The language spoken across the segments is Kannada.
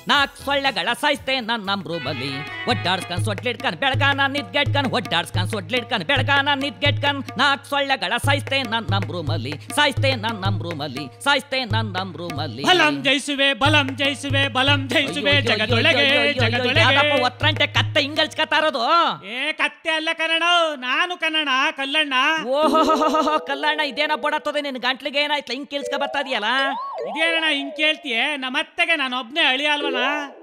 ನಾಕ್ ಸೊಳ್ಳೆಗಳ ಸಾಯಿಸ್ತೆ ನನ್ನ ನಮ್ ರೂಮಲ್ಲಿ ಒಡ್ಡಾಡ್ಸ್ಕನ್ ಸೊಟ್ಲಿಡ್ಕನ್ ಬೆಳಗಾನ ನಿದ್ಗೆಟ್ಕನ್ ಒಡ್ಡಾಡ್ಸ್ಕನ್ ಸೊಟ್ಲಿಡ್ಕನ್ ಬೆಳಗಾನ ನಿದ್ಗೆಟ್ಕನ್ ನಾಕ್ ಸೊಳ್ಳೆಗಳ ಸಾಯಿಸ್ತೆ ನನ್ನ ನಮ್ ರೂಮಲ್ಲಿ ಸಾಯಿಸ್ತೆ ನನ್ನ ನಮ್ ರೂಮಲ್ಲಿ ಸಾಯಿಸ್ತೆ ನನ್ನ ನಮ್ ರೂಮಲ್ಲಿ ಬಲಂ ಜಯಿಸುವೆ ಬಲಂ ಜಯಿಸುವೆ ಬಲಂ ಜಯಿಸುವೆ ಜಗದೊಳಗೆ ಜಗದೊಳಗೆ ಒತ್ತಂಟೆ ಕತ್ತೆ ಹಿಂಗಲ್ಸ್ಕತಾ ಇರೋದು ಏ ಕತ್ತೆ ಅಲ್ಲ ಕನ್ನಡ ನಾನು ಕನ್ನಡ ಕಲ್ಲಣ್ಣ ಓಹೋ ಕಲ್ಲಣ್ಣ ಇದೇನ ಬಡತ್ತದೆ ನಿನ್ ಗಂಟ್ಲಿಗೆ ಏನಾಯ್ತು ಹಿಂಗ್ ಕೇಳಿಸ್ಕ ಬರ್ತದಿಯಲ್ಲ ಇದೇನಣ್ಣ ಹಿಂಗ್ ಕೇಳ್ತೀಯ ನಮ್ಮತ್ತೆಗೆ ನಾನು ಒಬ್ನೇ ಅಳಿ ಅಲ್ವನ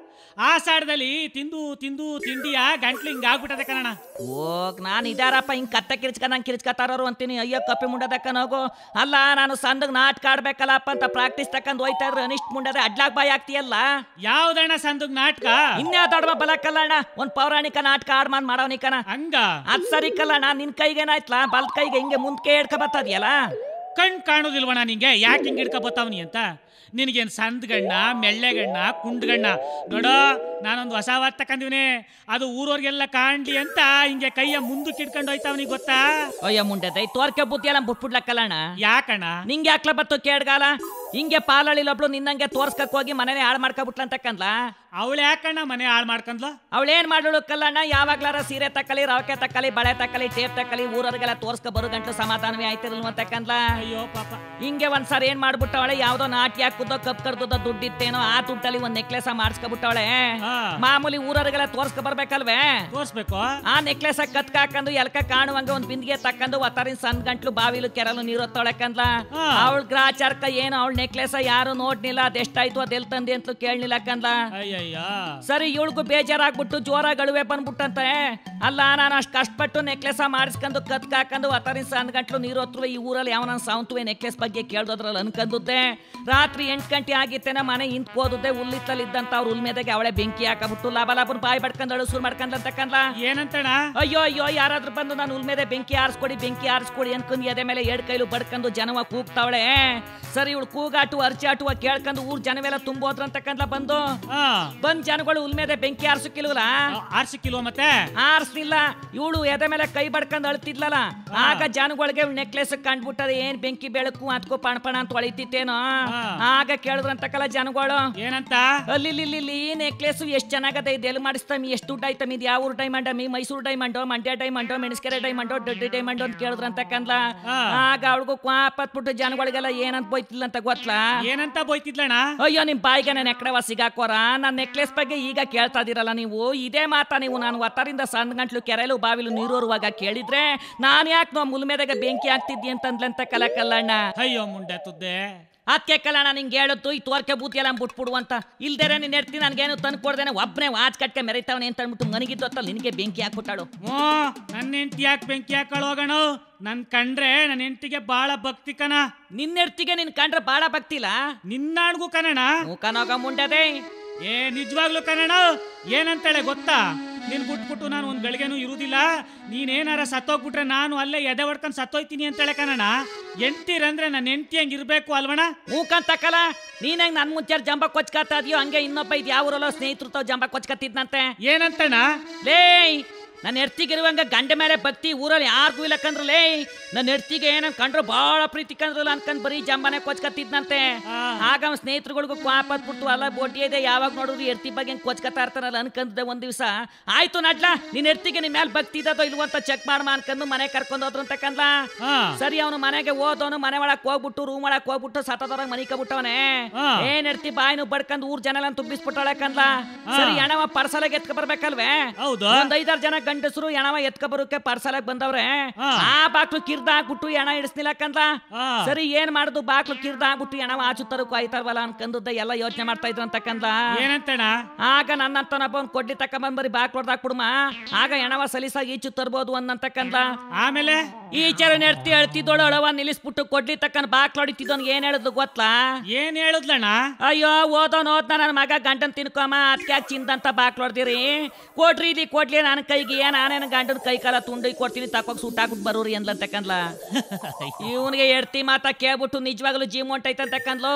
ಆ ಸಾಡದಲ್ಲಿ ತಿಂದು ತಿಂದು ತಿಂಡಿಯ ಗಂಟ್ಲು ಹಿಂಗ್ ಆಗ್ಬಿಟ್ಟದೆ ಕನ್ನಡ ಹೋಗ್ ನಾನು ಇದಾರಪ್ಪ ಹಿಂಗ್ ಕತ್ತೆ ಕಿರ್ಚ್ಕ ನಂಗೆ ಕಿರ್ಚ್ಕತಾರೋರು ಅಂತೀನಿ ಅಯ್ಯೋ ಕಪ್ಪಿ ಮುಂಡದಕ್ಕನ ಹೋಗು ಅಲ್ಲ ನಾನು ಸಂದಗ್ ನಾಟಕ ಆಡ್ಬೇಕಲ್ಲಪ್ಪ ಅಂತ ಪ್ರಾಕ್ಟೀಸ್ ತಕೊಂಡ್ ಹೋಯ್ತಾ ಇದ್ರೆ ಅನಿಷ್ಟ್ ಮುಂಡದೆ ಅಡ್ಲಾಗ್ ಬಾಯ್ ಆಗ್ತೀಯಲ್ಲ ಯಾವ್ದಣ್ಣ ಸಂದುಗ್ ನಾಟಕ ಇನ್ಯಾ ದೊಡ್ಡ ಬಲ ಕಲ್ಲಣ್ಣ ಒಂದ್ ಪೌರಾಣಿಕ ನಾಟಕ ಆಡ್ಮಾನ್ ಮಾಡೋನಿಕನ ಹಂಗ ಅದ್ ಸರಿ ಕಲ್ಲಣ್ಣ ನಿನ್ ಕೈಗೇನಾಯ್ತಲ್ಲ ಬಲ್ ಕೈಗೆ ಹಿಂಗೆ ಮುಂದ್ಕೆ ಹಿಡ್ಕ ಬರ್ತದಿಯಲ್ಲ ಕಣ್ ಕಾಣುದಿಲ್ವಣ ನಿಂಗೆ ಯಾಕೆ ಹಿಂಗ್ ಹಿಡ್ಕ ಬತ್ತಾವ್ನಿ ಅಂತ ನಿನಗೇನ್ ಸಂದ್ಗಣ್ಣ ಮೆಳ್ಳೆಗಣ್ಣ ಕುಂಡ್ಗಣ್ಣ ನೋಡೋ ನಾನೊಂದು ಹೊಸ ವಾರ್ತೆ ತಕಂದಿವ್ನಿ ಅದು ಊರವ್ರಿಗೆಲ್ಲ ಕಾಣ್ಲಿ ಅಂತ ಹಿಂಗೆ ಕೈಯ ಮುಂದಕ್ಕೆ ಇಟ್ಕೊಂಡು ಹೋಯ್ತಾವ್ನಿ ಗೊತ್ತಾ ಅಯ್ಯ ಮುಂಡೆ ತೋರ್ಕೆ ಬುದ್ಧಿ ಎಲ್ಲ ಬಿಟ್ಬಿಡ್ಲ ಕಲ್ಲಣ್ಣ ಯಾಕಣ್ಣ ನಿಂಗೆ ಯಾಕ್ಲ ಬತ್ತು ಕೇಡ್ಗಾಲ ಹಿಂಗೆ ಪಾಲಳಿಲೊಬ್ಳು ನಿನ್ನಂಗೆ ತೋರ್ಸ್ಕಕ್ ಹೋಗಿ ಮನೇನೆ ಹಾಳು ಮಾಡ್ಕೊಬಿಟ್ಲ ಅಂತಕ್ಕಂದ್ಲ ಅವಳು ಯಾಕಣ್ಣ ಮನೆ ಹಾಳು ಮಾಡ್ಕೊಂಡ್ಲು ಅವಳೇನ್ ಮಾಡಳು ಕಲ್ಲಣ್ಣ ಯಾವಾಗ್ಲಾರ ಸೀರೆ ತಕ್ಕಲಿ ರವಕೆ ತಕ್ಕಲಿ ಬಳೆ ತಕ್ಕಲಿ ಟೇಪ್ ತಕ್ಕಲಿ ಊರವ್ರಿಗೆಲ್ಲ ತೋರ್ಸ್ಕ ಬರೋ ಗಂಟು ಸಮಾಧಾನವೇ ಆಯ್ತಿರಲ್ವ ಅಂತಕ್ಕಂದ್ಲ ಅಯ್ಯೋ ಪಾಪ ಹಿಂಗೆ ಒಂದ್ಸರಿ ಏನ್ ಮಾಡ್ಬಿಟ್ಟವಳೆ ಯಾವ್ದೋ ನಾಟಿ ಹಾಕುದೋ ಕಪ್ ಕರ್ದೋ ದುಡ್ಡಿತ್ತೇನೋ ಆ ದುಡ್ಡಲ್ಲಿ ಒಂದ್ ನೆಕ್ಲೆಸ್ ಮಾಡಿಸ್ಕೊಬಿಟ್ಟವಳೆ ಹಾ. ಮಾಮೂಲಿ ಊರವ್ರಿಗೆಲ್ಲ ತೋರ್ಸ್ಕ ಬರ್ಬೇಕಲ್ವೇ ತೋರ್ಸ್ಬೇಕು ಆ ನೆಕ್ಲೆಸ್ ಕತ್ಕ ಹಾಕೊಂಡು ಎಲ್ಕ ಕಾಣುವಂಗ ಒಂದ್ ಬಿಂದಿಗೆ ತಕ್ಕಂಡು ಒತ್ತರಿನ ಸಣ್ಣ ಗಂಟ್ಲು ಬಾವಿಲು ಕೆರಲು ನೀರು ತೊಳಕಂದ್ಲ ಹಾ. ಅವಳ ಗ್ರಾಚಾರ್ಕ ಏನು ಅವಳ ನೆಕ್ಲೆಸ್ ಯಾರು ನೋಡ್ನಿಲ್ಲ ಅದೆಷ್ಟಾಯ್ತು ಅದೆಲ್ ತಂದಿ ಅಂತಲೂ ಕೇಳಲಿಲ್ಲ ಕಂದ್ಲ ಅಯ್ಯಯ್ಯ ಸರಿ ಇವಳಿಗೂ ಬೇಜಾರಾಗ್ಬಿಟ್ಟು ಜೋರಾಗಿ ಅಳುವೆ ಬಂದ್ಬಿಟ್ಟಂತೆ ಅಲ್ಲ ನಾನು ಅಷ್ಟು ಕಷ್ಟಪಟ್ಟು ನೆಕ್ಲೆಸ್ ಮಾಡಿಸ್ಕೊಂಡು ಕತ್ಕ ಹಾಕೊಂಡು ಒತ್ತರಿನ ಸಣ್ಣ ಗಂಟ್ಲು ನೀರು ಹೊತ್ತುವೆ ಈ ಊರಲ್ಲಿ ಯಾವನ ಸಾವಂತುವೆ ನೆಕ್ಲೆಸ್ ಬಗ್ಗೆ ಕೇಳ್ದೋದ್ರಲ್ಲಿ ಅನ್ಕಂದುದ್ದೆ ರಾತ್ರಿ ಎಂಟು ಗಂಟೆ ಆಗಿತ್ತೇನ ಮನೆ ಹಿಂದ್ಕೋದುದ್ದೆ ಹುಲ್ಲಿತ್ತಲ್ಲಿ ಇದ್ದಂತ ಅವ್ರ ಉಲ್ಮೇದಾಗೆ ಅವಳೆ ಬೆಂಕಿ ಹಾಕಬಿಟ್ಟು ಲಾಭ ಲಾಭನ್ ಬಾಯಿ ಬಡ್ಕೊಂಡಳು ಶುರು ಮಾಡ್ಕೊಂಡ್ಲಂತಕ್ಕಂದ್ಲ ಏನಂತಣ್ಣ ಅಯ್ಯೋ ಅಯ್ಯೋ ಯಾರಾದ್ರೂ ಬಂದು ನಾನು ಉಲ್ ಮೇಲೆ ಬೆಂಕಿ ಆರಿಸ್ಕೊಡಿ ಬೆಂಕಿ ಆರಿಸ್ಕೊಡಿ ಅನ್ಕೊಂಡು ಎದೆ ಮೇಲೆ ಎರಡ್ ಕೈಲು ಬಡ್ಕೊಂಡು ಜನವ ಕೂಗ್ತಾವಳೆ ಸರಿ ಇವಳು ಕೂಗಾಟು ಅರ್ಚಾಟುವ ಕೇಳ್ಕೊಂಡು ಊರ್ ಜನವೆಲ್ಲ ತುಂಬೋದ್ರಂತಕ್ಕಂತ ಬಂದು ಹಾ ಬಂದ್ ಜನಗಳು ಉಲ್ ಮೇಲೆ ಬೆಂಕಿ ಆರ್ಸಕ್ಕಿಲ್ವಲ್ಲ ಆರ್ಸಿಕ್ಕಿಲ್ವ ಮತ್ತೆ ಆರಿಸ್ಲಿಲ್ಲ ಇವಳು ಎದೆ ಮೇಲೆ ಕೈ ಬಡ್ಕೊಂಡು ಅಳ್ತಿದ್ಲಲ್ಲ ಆಗ ಜನಗಳಿಗೆ ನೆಕ್ಲೆಸ್ ಕಂಡ್ಬಿಟ್ಟದ ಏನ್ ಬೆಂಕಿ ಬೆಳಕು ಅದ್ಕೋ ಪಣ ಪಣ ಅಂತ ಹೊಳಿತಿತ್ತೇನೋ ಹಾ. ಆಗ ಕೇಳಿದ್ರಂತಕ್ಕಲ್ಲ ಜನಗಳು ಏನಂತ ಅಲ್ಲಿ ಇಲ್ಲಿ ಇಲ್ಲಿ ಈ ನೆಕ್ಲೆಸ್ ಎಷ್ಟು ಚೆನ್ನಾಗದೆ ಇದು ಎಲ್ಲಿ ಮಾಡಿಸ್ತಾಮಿ ಎಷ್ಟು ದುಡ್ಡು ಆಯ್ತಮ್ಮಿ ಇದು ಯಾವ ಊರು ಡೈಮಂಡ್ ಮೀ ಮೈಸೂರು ಡೈಮಂಡು ಮಂಡ್ಯ ಡೈಮಂಡು ಮೆಣಸ್ಕೆರೆ ಡೈಮಂಡು ದೊಡ್ಡ ಡೈಮಂಡು ಅಂತ ಕೇಳಿದ್ರು ಅಂತ ಕಂದ್ಲ ಹಾ. ಆಗ ಅವಳಿಗೂ ಕ್ವಾಪತ್ಬಿಟ್ಟು ಜನಗಳಿಗೆಲ್ಲ ಏನಂತ ಬೋಯ್ತಿಲ್ಲ ಅಂತ ಗೊತ್ತಲ್ಲ ಏನಂತ ಬೋಯ್ತಿದ್ಲಣ್ಣ ಅಯ್ಯೋ ನಿಮ್ ಬಾಯಿಗೆ ನಾನು ಎಕ್ಕಡವ ಸಿಗಾಕೋರ ನನ್ನ ನೆಕ್ಲೆಸ್ ಬಗ್ಗೆ ಈಗ ಕೇಳ್ತಾ ಇದೀರಲ್ಲ ನೀವು ಇದೇ ಮಾತಾ ನೀವು ನಾನು ಒತ್ತರಿಂದ ಸಣ್ಣ ಗಂಟ್ಲು ಕೆರೆಲು ಬಾವಿಲು ನೀರೋರುವಾಗ ಕೇಳಿದ್ರೆ ನಾನು ಯಾಕೆ ನಾವು ಮುಲ್ಮೇದಾಗ ಬೆಂಕಿ ಆಗ್ತಿದ್ದಿ ಅಂತಂದ್ಲಂತ ಕಲ ಕಲ್ಲಣ್ಣ ಅಯ್ಯೋ ಮುಂಡೆ ತುದ್ದೆ ಅದಕ್ಕೆ ಕಲ್ಲಣ್ಣ ನಿಂಗೆ ಹೇಳುತ್ತು ಈ ತೋರ್ಕೆ ಬೂತಿ ಎಲ್ಲ ಬಿಟ್ಬಿಡು ಅಂತ ಇಲ್ದೇರೆ ನೀನ್ ಎಡ್ತಿ ನನ್ಗೇನು ತಂದು ಕೊಡ್ದೇನೆ ಒಬ್ಬನೇ ವಾಚ್ ಕಟ್ಕೆ ಮೆರಿತಾವನೆ ಅಂತ ಅಂದ್ಬಿಟ್ಟು ಮನಗಿದ್ದೊತ್ತಲ್ಲಿ ನಿನಗೆ ಬೆಂಕಿ ಹಾಕ್ಬಿಟ್ಟಾಳು ಹ್ಞೂ ನನ್ನ ಹೆಂಡತಿ ಯಾಕೆ ಬೆಂಕಿ ಹಾಕೊಳ್ಳೋ ಹೋಗೋಣ ನನ್ ಕಂಡ್ರೆ ನನ್ನ ಹೆಂಡತಿಗೆ ಬಾಳ ಭಕ್ತಿ ಕಣ ನಿನ್ನೆಡ್ತಿಗೆ ನಿನ್ ಕಂಡ್ರೆ ಬಾಳ ಭಕ್ತಿಲ್ಲ ನಿನ್ನಾಣ್ಗೂ ಕಣಣ ಮೂಕನೋಗ ಮುಂಡದೆ ಏ ನಿಜವಾಗ್ಲೂ ಕಣಣ ಏನಂತಾಳೆ ಗೊತ್ತಾ ನೀನ್ ಬಿಟ್ಬಿಟ್ಟು ನಾನು ಒಂದ್ ಗಳಿಗೆನೂ ಇರುವುದಿಲ್ಲ ನೀನೇನಾರ ಸತ್ತೋಗ್ಬಿಟ್ರೆ ನಾನು ಅಲ್ಲೇ ಎದೆ ಹೊಡ್ಕೊಂಡು ಸತ್ತೋಯ್ತೀನಿ ಅಂತಾಳೆ ಕಣಣ ಎಂಟಿರಂದ್ರೆ ನನ್ನ ಹೆಂಡತಿ ಹಂಗೆ ಇರ್ಬೇಕು ಅಲ್ವಣ ಮೂಕಂತ ಕಲ ನೀನ್ ಹೆಂಗ್ ನನ್ ಮುಂಚೆ ಜಂಬ ಕೊಚ್ಕತ್ತಾ ಇದೆಯೋ ಹಂಗೆ ಇನ್ನೊಬ್ಬ ಇದು ಯಾವ ಊರಲ್ಲೋ ಸ್ನೇಹಿತರು ತಾವ್ ಜಂಬ ಕೊಚ್ಕತ್ತಿದ್ನಂತೆ ಏನಂತಣ್ಣ ಲೇ ನನ್ನ ಹೆಡ್ತಿಗಿರುವಂಗ ಗಂಡ ಮೇಲೆ ಭಕ್ತಿ ಊರಲ್ಲಿ ಯಾರಿಗೂ ಇಲ್ಲ ಕಂದ್ರ ಲೇ ನನ್ನ ಹೆಡ್ತಿಗೆ ಏನನ್ ಕಂಡ್ರು ಬಹಳ ಪ್ರೀತಿ ಕಂದ್ರಲ್ಲ ಅನ್ಕೊಂಡ್ ಬರೀ ಜಂಬನೆ ಕೊಚ್ಕತ್ತಿದ್ನಂತೆ ಆ. ಆಗ ಅವ್ನ್ ಸ್ನೇಹಿತರುಗಳಿಗೂ ಕ್ವಾಪತ್ ಬಿಟ್ಟು ಅಲ್ಲ ಬೋಟಿ ಇದೆ ಯಾವಾಗ ನೋಡಿದ್ರು ಎಡ್ತಿ ಬಗ್ಗೆ ಹೆಂಗ್ ಕೊಚ್ಕತಾ ಇರ್ತಾರಲ್ಲ ಅನ್ಕಂದಿದ್ದೆ ಒಂದ್ ದಿವಸ ಆಯ್ತು ನಡ್ಲ ನಿನ್ ಹೆಡ್ತಿಗೆ ನಿನ್ ಮೇಲೆ ಭಕ್ತಿ ಇದೋ ಇಲ್ವೋ ಅಂತ ಚೆಕ್ ಮಾಡಮ್ಮ ಅನ್ಕೊಂಡು ಮನೆ ಕರ್ಕೊಂಡ್ ಹೋದ್ರು ಅಂತ ಕಂದ್ಲ ಹಾ ಸರಿ ಅವನು ಮನೆಗೆ ಹೋದವನು ಮನೆ ಒಳಕ್ ಹೋಗ್ಬಿಟ್ಟು ರೂಮ್ ಒಳಕ್ ಹೋಗ್ಬಿಟ್ಟು ಸತದೊರಗ್ ಮನಿ ಕಬಿಟ್ಟವನೆ ಹಾ. ಏನ್ ಎಡ್ತಿ ಬಾಯಿನು ಬಡ್ಕಂದ್ ಊರ್ ಜನ ಎಲ್ಲ ತುಂಬಿಸ್ಬಿಟ್ಟವಳೆ ಕಂದ್ಲ ಸರಿ ಎಣವ ಪರ್ಸಲಾಗ ಎತ್ಕ ಬರ್ಬೇಕಲ್ವೇ ಹೌದು ಒಂದ್ ಐದಾರು ಜನ ಗಂಡಸರು ಎಣವ ಎತ್ಕ ಬರೋಕೆ ಪಾರ್ಸಲಾಗ್ ಬಂದವ್ರೆ ಹಾ. ಆ ಬಾಕ್ಲು ಕಿರ್ದ ಹಾಕ್ಬಿಟ್ಟು ಎಣ ಇಡಿಸ್ನಿಲ್ಲ ಕಂದ ಹಾ. ಸರಿ ಏನ್ ಮಾಡುದು ಬಾಕ್ಲು ಕಿರ್ದ ಹಾಕ್ಬಿಟ್ಟು ಎಣವ ಆಚು ತರಕು ಆಯ್ತಾರವಲ್ಲ ಅನ್ಕಂದದ್ದ ಎಲ್ಲ ಯೋಚನೆ ಮಾಡ್ತಾ ಇದ್ರು ಅಂತ ಕಂದ ಏನಂತಣ್ಣ ಆಗ ನನ್ನಂತನೊಬ್ಬ ಒಂದ್ ಕೊಡ್ಲಿ ತಕೊಂಬಂದ್ ಬರೀ ಬಾಕ್ಲು ಹೊಡ್ದಾಕ್ಬಿಡುಮ ಆಗ ಎಣವ ಸಲೀಸಾಗಿ ಈಚು ತರ್ಬೋದು ಅನ್ನಂತ ಕಂದ ಆಮೇಲೆ ಈಚರ ನೆಡ್ತಿ ಅಳ್ತಿದ್ದೋಳು ಅಳವ ನಿಲ್ಲಿಸ್ಬಿಟ್ಟು ಕೊಡ್ಲಿ ತಕ್ಕನ್ ಬಾಕ್ಲು ಹೊಡಿತಿದ್ದವನ್ಗೆ ಏನ್ ಹೇಳುದು ಗೊತ್ತಾ ಏನ್ ಹೇಳುದ್ಲಣ್ಣ ಅಯ್ಯೋ ಓದೋನ್ ಓದ್ನ ನನ್ನ ಮಗ ಗಂಡನ್ ತಿನ್ಕೊಮ್ಮ ಅದಕ್ಕೆ ಚಿಂದಂತ ಬಾಕ್ಲು ಹೊಡ್ದಿರಿ ಕೊಡ್ರಿ ಇಲ್ಲಿ ಕೊಡ್ಲಿ ನನ್ನ ಕೈಗೆ ಏನ್ ನಾನೇನು ಗಂಡನ ಕೈ ಕಾಲ ತುಂಡಿ ಕೊಡ್ತೀನಿ ತಕೋಕ್ ಸುಟ್ಟಾಕ್ಬಿಟ್ಟು ಬರೋರಿ ಅಂದ್ಲಂತಕ್ಕಂದ್ಲ ಇವನಿಗೆ ಎಡ್ತಿ ಮಾತ ಕೇಳ್ಬಿಟ್ಟು ನಿಜವಾಗ್ಲೂ ಜೀವ ಹೊಂಟೈತಂತಕ್ಕಂದ್ಲು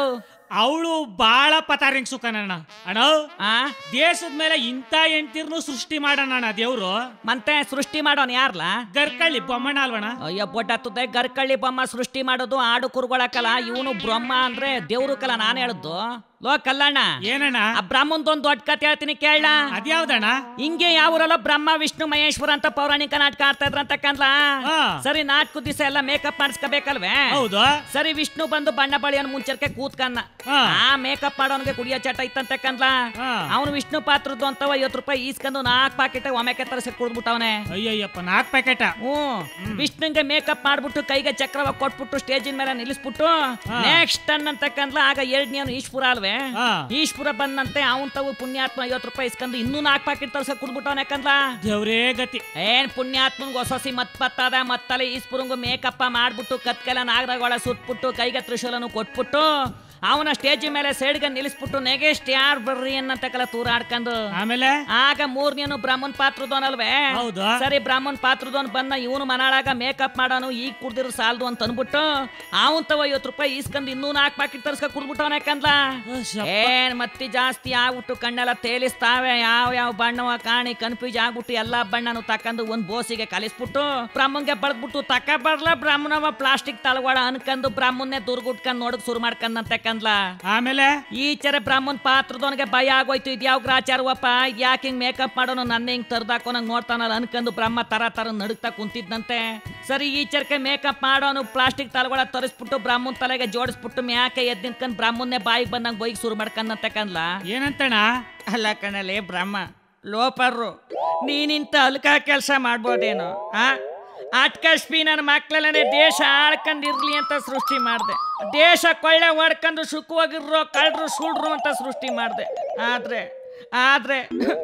ಅವಳು ಬಾಳ ಪತಾರಿಂಗ್ ಸುಖನಣ್ಣ ಅಣ್ಣ ಆ ದೇಶದ ಮೇಲೆ ಇಂಥ ಹೆಂಡ್ತಿರ್ನು ಸೃಷ್ಟಿ ಮಾಡೋಣ ಅಣ್ಣ ದೇವ್ರು ಮತ್ತೆ ಸೃಷ್ಟಿ ಮಾಡೋನ್ ಯಾರ್ಲ ಗರ್ಕಳ್ಳಿ ಬೊಮ್ಮಣ್ಣ ಅಲ್ವಣ್ಣ ಅಯ್ಯೋ ಬೊಡ್ಡತ್ತದೆ ಗರ್ಕಳ್ಳಿ ಬೊಮ್ಮ ಸೃಷ್ಟಿ ಮಾಡೋದು ಆಡು ಕುರುಗಳಕ್ಕಲ್ಲ ಇವನು ಬ್ರಹ್ಮ ಅಂದ್ರೆ ದೇವ್ರು ಕಲ ನಾನು ಹೇಳದ್ದು ಲೋ ಕಲ್ಲಣ್ಣ ಏನಣ್ಣ ಆ ಬ್ರಹ್ಮಂದೊಂದು ದೊಡ್ಡ ಕತೆ ಹೇಳ್ತೀನಿ ಕೇಳ ಅದ್ಯಾವ್ದಣ್ಣ ಹಿಂಗೆ ಯಾವೂರಲ್ಲ ಬ್ರಹ್ಮ ವಿಷ್ಣು ಮಹೇಶ್ವರ ಅಂತ ಪೌರಾಣಿಕ ನಾಟಕ ಆಡ್ತಾ ಇದ್ರಂತ ಕಂದ್ಲ ಹಾ. ಸರಿ ನಾಟಕ ದಿವಸ ಎಲ್ಲ ಮೇಕಪ್ ಮಾಡಿಸ್ಕೋಬೇಕಲ್ವೇ ಹೌದು ಸರಿ ವಿಷ್ಣು ಬಂದು ಬಣ್ಣ ಬಳಿಯನ್ನು ಮುಂಚರ್ಕೆ ಕೂತ್ಕನ್ನ ಹಾ. ಆ ಮೇಕಪ್ ಮಾಡೋನ್ಗೆ ಕುಡಿಯೋ ಚಟ ಇತ್ತಂತೆ ಕಂದ್ಲ ಹಾ. ಅವನು ವಿಷ್ಣು ಪಾತ್ರದ್ದು ಅಂತವ ಐವತ್ತು ರೂಪಾಯಿ ಈಸ್ಕೊಂಡು ನಾಲ್ಕು ಪಾಕೆಟ್ ಒಮೆಕೆ ತರಿಸಿ ಕುಡ್ದ್ಬಿಟ್ಟವನೆ ಅಯ್ಯಯ್ಯಪ್ಪ ನಾಲ್ಕು ಪ್ಯಾಕೆಟ ಹ್ಮ್ ವಿಷ್ಣುಂಗೆ ಮೇಕಪ್ ಮಾಡ್ಬಿಟ್ಟು ಕೈಗೆ ಚಕ್ರವ ಕೊಟ್ಬಿಟ್ಟು ಸ್ಟೇಜಿನ ಮೇಲೆ ನಿಲ್ಲಿಸ್ಬಿಟ್ಟು ಹಾ. ನೆಕ್ಸ್ಟ್ ಅನ್ನಂತಕ್ಕಂದ್ಲ ಆಗ ಎರಡನೇನು ಈಶ್ಪುರ ಅಲ್ವೇ ಹಾ. ಈಶ್ಪುರ ಬಂದಂತೆ ಅವನ್ ತಾವು ಪುಣ್ಯಾತ್ಮ ಐವತ್ತು ರೂಪಾಯಿ ಇಸ್ಕೊಂಡು ಇನ್ನೂ ನಾಲ್ಕು ಪಾಕೆಟ್ ತರ್ಸ ಕುಡ್ಬಿಟ್ಟವನೆ ಯಾಕಂದ್ಲ ದೇವ್ರೇ ಗತಿ ಏನ್ ಪುಣ್ಯಾತ್ಮಂಗ್ ಹೊಸಸಿ ಮತ್ ಬತ್ತದ ಮತ್ತಲೆ ಈಸ್ಪುರಂಗು ಮೇಕಪ್ಪ ಮಾಡ್ಬಿಟ್ಟು ಕತ್ಕೆಲ್ಲ ನಾಗರಗೊಳ ಸುಟ್ಬಿಟ್ಟು ಕೈಗೆ ತ್ರಿಶೂಲನು ಕೊಟ್ಬಿಟ್ಟು ಅವನ ಸ್ಟೇಜ್ ಮೇಲೆ ಸೈಡ್ಗೆ ನಿಲ್ಲಿಸ್ಬಿಟ್ಟು ನೆಗೆಸ್ಟ್ ಯಾರು ಬರ್ರಿ ಅನ್ನಂತಕಲ್ಲ ತೂರಾಡ್ಕೊಂಡು ಆಮೇಲೆ ಆಗ ಮೂರನೇನು ಬ್ರಾಹ್ಮಣ್ ಪಾತ್ರದವನಲ್ವೇ ಹೌದು. ಸರಿ ಬ್ರಾಹ್ಮಣ್ ಪಾತ್ರದವನ್ ಬಂದ ಇವನು ಮನಾಳಾಗ ಮೇಕಪ್ ಮಾಡೋನು ಈಗ ಕುಡ್ದಿರೋ ಸಾಲದು ಅಂತ ಅನ್ಬಿಟ್ಟು ಅವನ್ ತವ ಐವತ್ತು ರೂಪಾಯಿ ಈಸ್ಕೊಂಡು ಇನ್ನೂ ನಾಲ್ಕು ಪಾಕೆಟ್ ತರ್ಸ್ಕ ಕುಡ್ಬಿಟ್ಟವನ ಯಾಕಂದ್ಲ ಅಶ್ಯಪ್ಪ. ಏನ್ ಮತ್ತಿ ಜಾಸ್ತಿ ಆಗ್ಬಿಟ್ಟು ಕಣ್ಣೆಲ್ಲ ತೇಲಿಸ್ತಾವೆ ಯಾವ ಯಾವ ಬಣ್ಣವ ಕಾಣಿ ಕನ್ಫ್ಯೂಸ್ ಆಗ್ಬಿಟ್ಟು ಎಲ್ಲಾ ಬಣ್ಣನು ತಕೊಂಡು ಒಂದ್ ಬೋಸಿಗೆ ಕಲಿಸ್ಬಿಟ್ಟು ಬ್ರಾಹ್ಮಣ್ಗೆ ಬಳ್ದ್ಬಿಟ್ಟು ತಕ ಬರ್ಲ ಬ್ರಾಹ್ಮಣವ ಪ್ಲಾಸ್ಟಿಕ್ ತಳಗೊಳ ಅನ್ಕಂದು ಬ್ರಾಹ್ಮಣನೆ ದುರ್ಗುಟ್ಕೊಂಡ್ ನೋಡಕ್ ಶುರು ಮಾಡ್ಕಂದಂತೆ ಕಂದ್ಲ ಆಮೇಲೆ ಈಚರ ಬ್ರಾಹ್ಮಣ್ ಪಾತ್ರದವನಿಗೆ ಭಯ ಆಗೋಯ್ತು ಇದ್ಯಾವ ಗ್ರಾಚಾರವಪ್ಪ ಯಾಕೆ ಹಿಂಗ್ ಮೇಕಪ್ ಮಾಡೋನು ನನ್ನ ಹಿಂಗ್ ತರ್ದಾಕೋ ನಂಗೆ ನೋಡ್ತಾನಲ್ಲ ಅನ್ಕಂದು ಬ್ರಹ್ಮ ತರ ತರ ನಡುಕ್ತಾ ಕುಂತಿದ್ದಂತೆ ಸರಿ ಈಚರ್ಕೆ ಮೇಕಪ್ ಮಾಡೋನು ಪ್ಲಾಸ್ಟಿಕ್ ತಲೆಗಳ ತರಿಸ್ಬಿಟ್ಟು ಬ್ರಾಹ್ಮಣ್ ತಲೆಗೆ ಜೋಡಿಸ್ಬಿಟ್ಟು ಮ್ಯಾಕೆ ಎದ್ ನಿಂತ್ಕೊಂಡ್ ಬ್ರಾಹ್ಮಣನೆ ಬಾಯಿಗೆ ಬಂದಂಗ್ ಬೈಕ್ ಶುರು ಮಾಡ್ಕಂದಂತೆ ಕನ್ಲ ಏನಂತಣ್ಣ ಅಲ್ಲ ಕಣಲೆ ಬ್ರಹ್ಮ ಲೋಪರ್ರು ನೀನಿಂತ ಅಲ್ಕ ಕೆಲಸ ಮಾಡ್ಬೋದೇನೋ ಆ ಆಟ್ಕಶ್ಮಿ ನನ್ನ ಮಕ್ಳಲ್ಲೇ ದೇಶ ಆಳ್ಕೊಂಡಿರ್ಲಿ ಅಂತ ಸೃಷ್ಟಿ ಮಾಡಿದೆ ದೇಶ ಕೊಳ್ಳೆ ಹೊಡ್ಕೊಂಡು ಸುಖವಾಗಿರೋ ಕಳ್ರು ಸುಳ್ರು ಅಂತ ಸೃಷ್ಟಿ ಮಾಡಿದೆ ಆದ್ರೆ ಆದ್ರೆ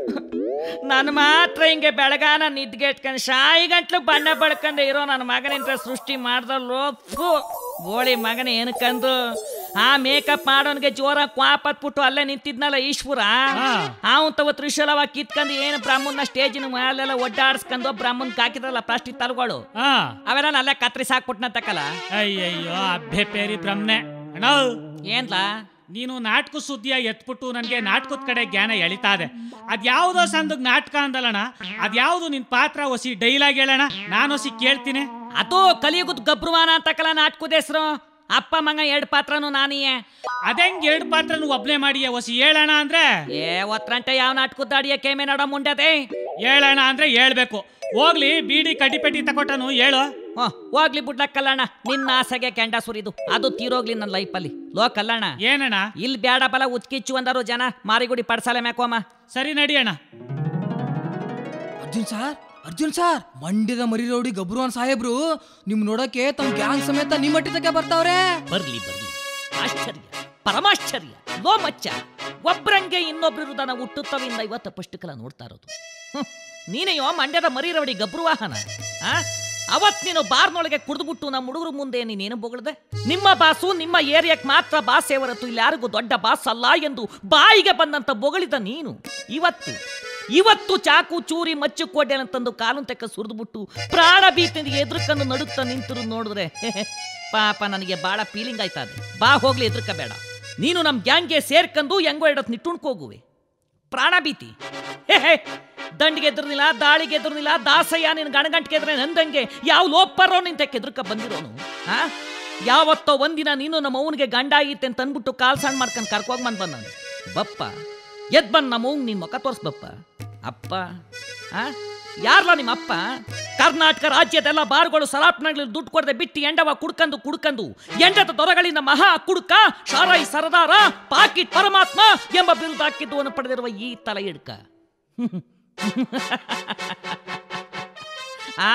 ನಾನು ಮಾತ್ರ ಹಿಂಗೆ ಬೆಳಗಾನ ನಿದ್ಗೆಟ್ಕೊಂಡು ಶಾಯಿ ಗಂಟ್ಲು ಬಣ್ಣ ಬಳ್ಕೊಂಡು ಇರೋ ನನ್ನ ಮಗನಿಂದ ಸೃಷ್ಟಿ ಮಾಡ್ದಲ್ಲೋ ಫು ಗೋಳಿ ಮಗನ ಏನಕ್ಕಂದು ಆ ಮೇಕಪ್ ಮಾಡೋನ್ಗೆ ಜೋರ ಕ್ವಾಪತ್ಬಿಟ್ಟು ಅಲ್ಲೇ ನಿಂತಿದ್ನಲ್ಲ ಈಶ್ವರ ಹಾ. ಅವನ್ ತವ ತ್ರಿಶೂಲವ ಕಿತ್ಕೊಂಡು ಏನು ಬ್ರಾಹ್ಮಣ ಸ್ಟೇಜಿನ ಮೇಲೆಲ್ಲ ಒಡ್ಡಾಡ್ಸ್ಕೊಂಡು ಬ್ರಾಹ್ಮಣ್ ಹಾಕಿದ್ರಲ್ಲ ಪ್ಲಾಸ್ಟಿಕ್ ತಲುಗಳು ಹಾ ಅವೆಲ್ಲ ಅಲ್ಲೇ ಕತ್ರಿಸಿ ಹಾಕ್ಬಿಟ್ನಂತಕ್ಕಲ್ಲ ಅಯ್ಯಯ್ಯೋ ಅಬ್ಬೆ ಪೇರಿ ಬ್ರಹ್ಮನೆ ಅಣ್ಣ ಏನ್ಲಾ ನೀನು ನಾಟಕ ಸುದ್ದಿಯ ಎತ್ಬಿಟ್ಟು ನನಗೆ ನಾಟಕದ ಕಡೆ ಜ್ಞಾನ ಎಳಿತಾದೆ ಅದ್ಯಾವುದೋ ಸಂದಗ್ ನಾಟಕ ಅಂದಲ್ಲಣ್ಣ ಅದ್ಯಾವುದು ನಿನ್ ಪಾತ್ರ ಹೊಸಿ ಡೈಲಾಗ್ ಹೇಳೋಣ ನಾನು ಹೊಸಿ ಕೇಳ್ತೀನಿ ಅದು ಕಲಿಯುಗದ ಗಬ್ರುವಾನ ಅಂತಕ್ಕಲ್ಲ ನಾಟಕದ ಹೆಸರು ಅಪ್ಪ ಮಂಗ ಎರಡ್ ಪಾತ್ರನು ನಾನಿಯೇ ಅದೆಂಗ್ ಎರಡು ಪಾತ್ರನು ಒಬ್ನೇ ಮಾಡಿ ಹೊಸಿ ಹೇಳೋಣ ಅಂದ್ರೆ ಏ ಒತ್ರಂಟೆ ಯಾವ ನಾಟಕದ ಅಡಿಯ ಕೇಮೆ ನಡ ಮುಂಡದೆ ಹೇಳೋಣ ಅಂದ್ರೆ ಹೇಳ್ಬೇಕು ಹೋಗ್ಲಿ ಬೀಡಿ ಕಡ್ಡಿಪೆಟ್ಟಿ ತಕೊಟ್ಟನು ಹೇಳು ಹ್ಮ್, ಹೋಗ್ಲಿ ಬುಡ್ಲ ಕಲ್ಲಣ್ಣ ನಿನ್ನ ಆಸೆಗೆ ಕೆಂಡ ಸುರಿದು ಅದು ತೀರೋಗ್ಲಿ ನನ್ನ ಲೈಫಲ್ಲಿ ಲೋ ಕಲ್ಲಣ್ಣ ಏನಣ್ಣ ಇಲ್ಲಿ ಬ್ಯಾಡ ಬಲ ಉಚ್ಕಿಚ್ಚು ಅಂದರು ಜನ ಮಾರಿಗುಡಿ ಪಡ್ಸಾಲೆ ಮ್ಯಾಕೋಮ ಸರಿ ನಡಿಯಣ್ಣ ಅರ್ಜುನ್ ಸಾರ್ ಅರ್ಜುನ್ ಸಾರ್ ಮಂಡ್ಯದ ಮರಿ ರೌಡಿ ಗಬ್ರುವನ್ ಸಾಹೇಬ್ರು ನಿಮ್ ನೋಡಕ್ಕೆ ತಮ್ಮ ಗ್ಯಾಂಗ್ ಸಮೇತ ನಿಮ್ಮ ತಕ್ಕೆ ಬರ್ತಾವ್ರೆ ಬರ್ಲಿ ಬರ್ಲಿ ಆಶ್ಚರ್ಯ ಪರಮಾಶ್ಚರ್ಯ ಲೋ ಮಚ್ಚ ಒಬ್ರಂಗೆ ಇನ್ನೊಬ್ರು ಹೃದಯನ ಹುಟ್ಟುತ್ತವಿಂದ ಇವತ್ತು ಪುಸ್ತಕಲ ನೋಡ್ತಾ ಇರೋದು ಹ್ಮ್. ನೀನೆಯೋ ಮಂಡ್ಯದ ಮರಿ ರವಡಿ ಗಬ್ರು ವಾಹನ ಆ? ಅವತ್ ನೀನು ಬಾರ್ನೊಳಗೆ ಕುಡಿದ್ಬಿಟ್ಟು ನಮ್ಮ ಹುಡುಗರು ಮುಂದೆ ನೀನೇನು ಬೊಗಳ್ದೆ ನಿಮ್ಮ ಬಾಸು ನಿಮ್ಮ ಏರಿಯಾಕ್ ಮಾತ್ರ ಬಾಸೇ ಹೊರತು ಇಲ್ಲಿ ಯಾರಿಗೂ ದೊಡ್ಡ ಬಾಸ್ ಅಲ್ಲ ಎಂದು ಬಾಯಿಗೆ ಬಂದಂತ ಬೊಗಳಿದ ನೀನು ಇವತ್ತು ಇವತ್ತು ಚಾಕು ಚೂರಿ ಮಚ್ಚು ಕೋಟೆ ಅಂತಂದು ಕಾಲುನ್ ತೆಕ್ಕ ಸುರಿದ್ಬಿಟ್ಟು ಪ್ರಾಣ ಭೀತಿಯಿಂದ ಎದುರ್ಕೊಂಡು ನಡುಕ್ತಾ ನಿಂತರು ನೋಡಿದ್ರೆ ಪಾಪ ನನಗೆ ಬಾಳ ಫೀಲಿಂಗ್ ಆಯ್ತದೆ ಬಾ ಹೋಗ್ಲಿ ಎದುರ್ಕ ಬೇಡ ನೀನು ನಮ್ ಗ್ಯಾಂಗ್ಗೆ ಸೇರ್ಕೊಂಡು ಹೆಂಗೋ ಇಡತ್ ನಿಟ್ಟುಣ್ಕೋಗುವೆ ಪ್ರಾಣ ಭೀತಿ ಹೇ ಹೇ ದಂಡಿಗೆ ಎದುರ್ನಿಲ್ಲ ದಾಳಿಗೆ ಎದುರ್ನಿಲ್ಲ ದಾಸಯ್ಯ ನಿನ್ ಗಣಗಂಟಿಗೆ ಎದ್ರೆ ನಂದಂಗೆ ಯಾವ ಲೋಪರೋ ನಿಂತಕ್ಕೆ ಎದುರ್ಕ ಬಂದಿರೋನು ಆ ಯಾವತ್ತೋ ಒಂದಿನ ನೀನು ನಮ್ಮ ಅವನಿಗೆ ಗಂಡ ಆಗಿತ್ತೆ ಅಂತ ಅಂದ್ಬಿಟ್ಟು ಕಾಲ್ ಸಣ್ಣ ಮಾಡ್ಕೊಂಡು ಕರ್ಕೋಗ್ ಬಂದ್ ಬಂದ ಬಪ್ಪ ಎದ್ ಬಂದ್ ನಮ್ಮ ಅವ್ನ್ ನಿನ್ ಮುಖ ತೋರ್ಸ್ ಬಪ್ಪ ಅಪ್ಪ ಆ ಯಾರ್ಲ ನಿಮ್ಮ ಅಪ್ಪ ಕರ್ನಾಟಕ ರಾಜ್ಯದೆಲ್ಲ ಬಾರ್ಗಳು ಸರಾಪ್ನಲ್ಲಿ ದುಡ್ಡು ಕೊಡದೆ ಬಿಟ್ಟು ಎಂಡವ ಕುಡ್ಕಂದು ಕುಡ್ಕಂದು ಎಂಡದ ದೊರೆಗಳಿಂದ ಮಹಾ ಕುಡುಕ ಶಾರಾಯಿ ಸರದಾರ ಪಾಕಿಟ್ ಪರಮಾತ್ಮ ಎಂಬ ಬಿರುದು ಹಾಕಿದ್ದು ಪಡೆದಿರುವ ಈ ತಲೆ ಹಿಡ್ಕ ಆ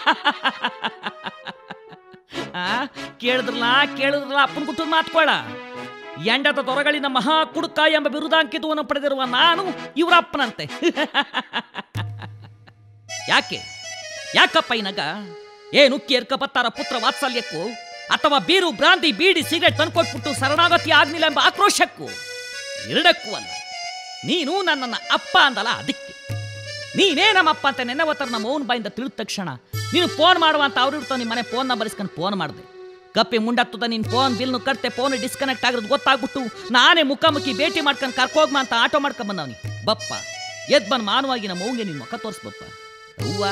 ಆ, ಕೇಳಿದ್ರಲ್ಲ ಕೇಳಿದ್ರಲ್ಲ ಅಪ್ಪನ ಗುಟ್ಟು ಮಾತ್ಕೊಳ್ಳ ಎಂಡದ ದೊರೆಗಳಿಂದ ಮಹಾ ಕುಡುಕ ಎಂಬ ಬಿರುದಾಂಕಿತವನ್ನು ಪಡೆದಿರುವ ನಾನು ಇವರ ಅಪ್ಪನಂತೆ ಯಾಕೆ ಯಾಕಪ್ಪ ಈ ನಗ ಏನು ಕೇರ್ಕ ಬತ್ತಾರ ಪುತ್ರ ವಾತ್ಸಲ್ಯಕ್ಕೂ ಅಥವಾ ಬೀರು ಬ್ರಾಂತಿ ಬೀಡಿ ಸಿಗರೆಟ್ ತಂದ್ಕೊಟ್ಬಿಟ್ಟು ಶರಣಾಗತಿ ಆಗ್ಲಿಲ್ಲ ಎಂಬ ಆಕ್ರೋಶಕ್ಕೂ ಎರಡಕ್ಕೂ ಅಲ್ಲ ನೀನು ನನ್ನನ್ನ ಅಪ್ಪ ಅಂದಲ್ಲ ಅದಕ್ಕೆ ನೀನೇ ನಮ್ಮಪ್ಪ ಅಂತ ನೆನ್ನೆ ಅವತ್ತರ ನಮ್ಮ ಓನ್ ಬಾಯಿಂದ ತಿಳಿದ ತಕ್ಷಣ ನೀನು ಫೋನ್ ಮಾಡುವ ಅಂತ ಅವ್ರು ಇರ್ತಾವ ನಿಮ್ಮ ಮನೆ ಫೋನ್ ನಂಬರ್ ಇಸ್ಕೊಂಡು ಫೋನ್ ಮಾಡಿದೆ ಕಪ್ಪಿ ಮುಂಡತ್ತದ ನಿನ್ ಫೋನ್ ಬಿಲ್ನು ಕಟ್ತೆ ಫೋನ್ ಡಿಸ್ಕನೆಕ್ಟ್ ಆಗಿರೋದು ಗೊತ್ತಾಗ್ಬಿಟ್ಟು ನಾನೇ ಮುಖಾಮುಖಿ ಭೇಟಿ ಮಾಡ್ಕೊಂಡು ಕರ್ಕೋಗ್ಮ ಅಂತ ಆಟೋ ಮಾಡ್ಕೊಂಡ್ ಬಂದವನಿ ಬಪ್ಪ ಎದ್ ಬಂದ್ ಮಾನವಾಗಿ ನಮ್ಮ ಅವ್ಗೆ ನಿನ್ ಮುಖ ತೋರಿಸ್ಬಪ್ಪ ಅವ್ವ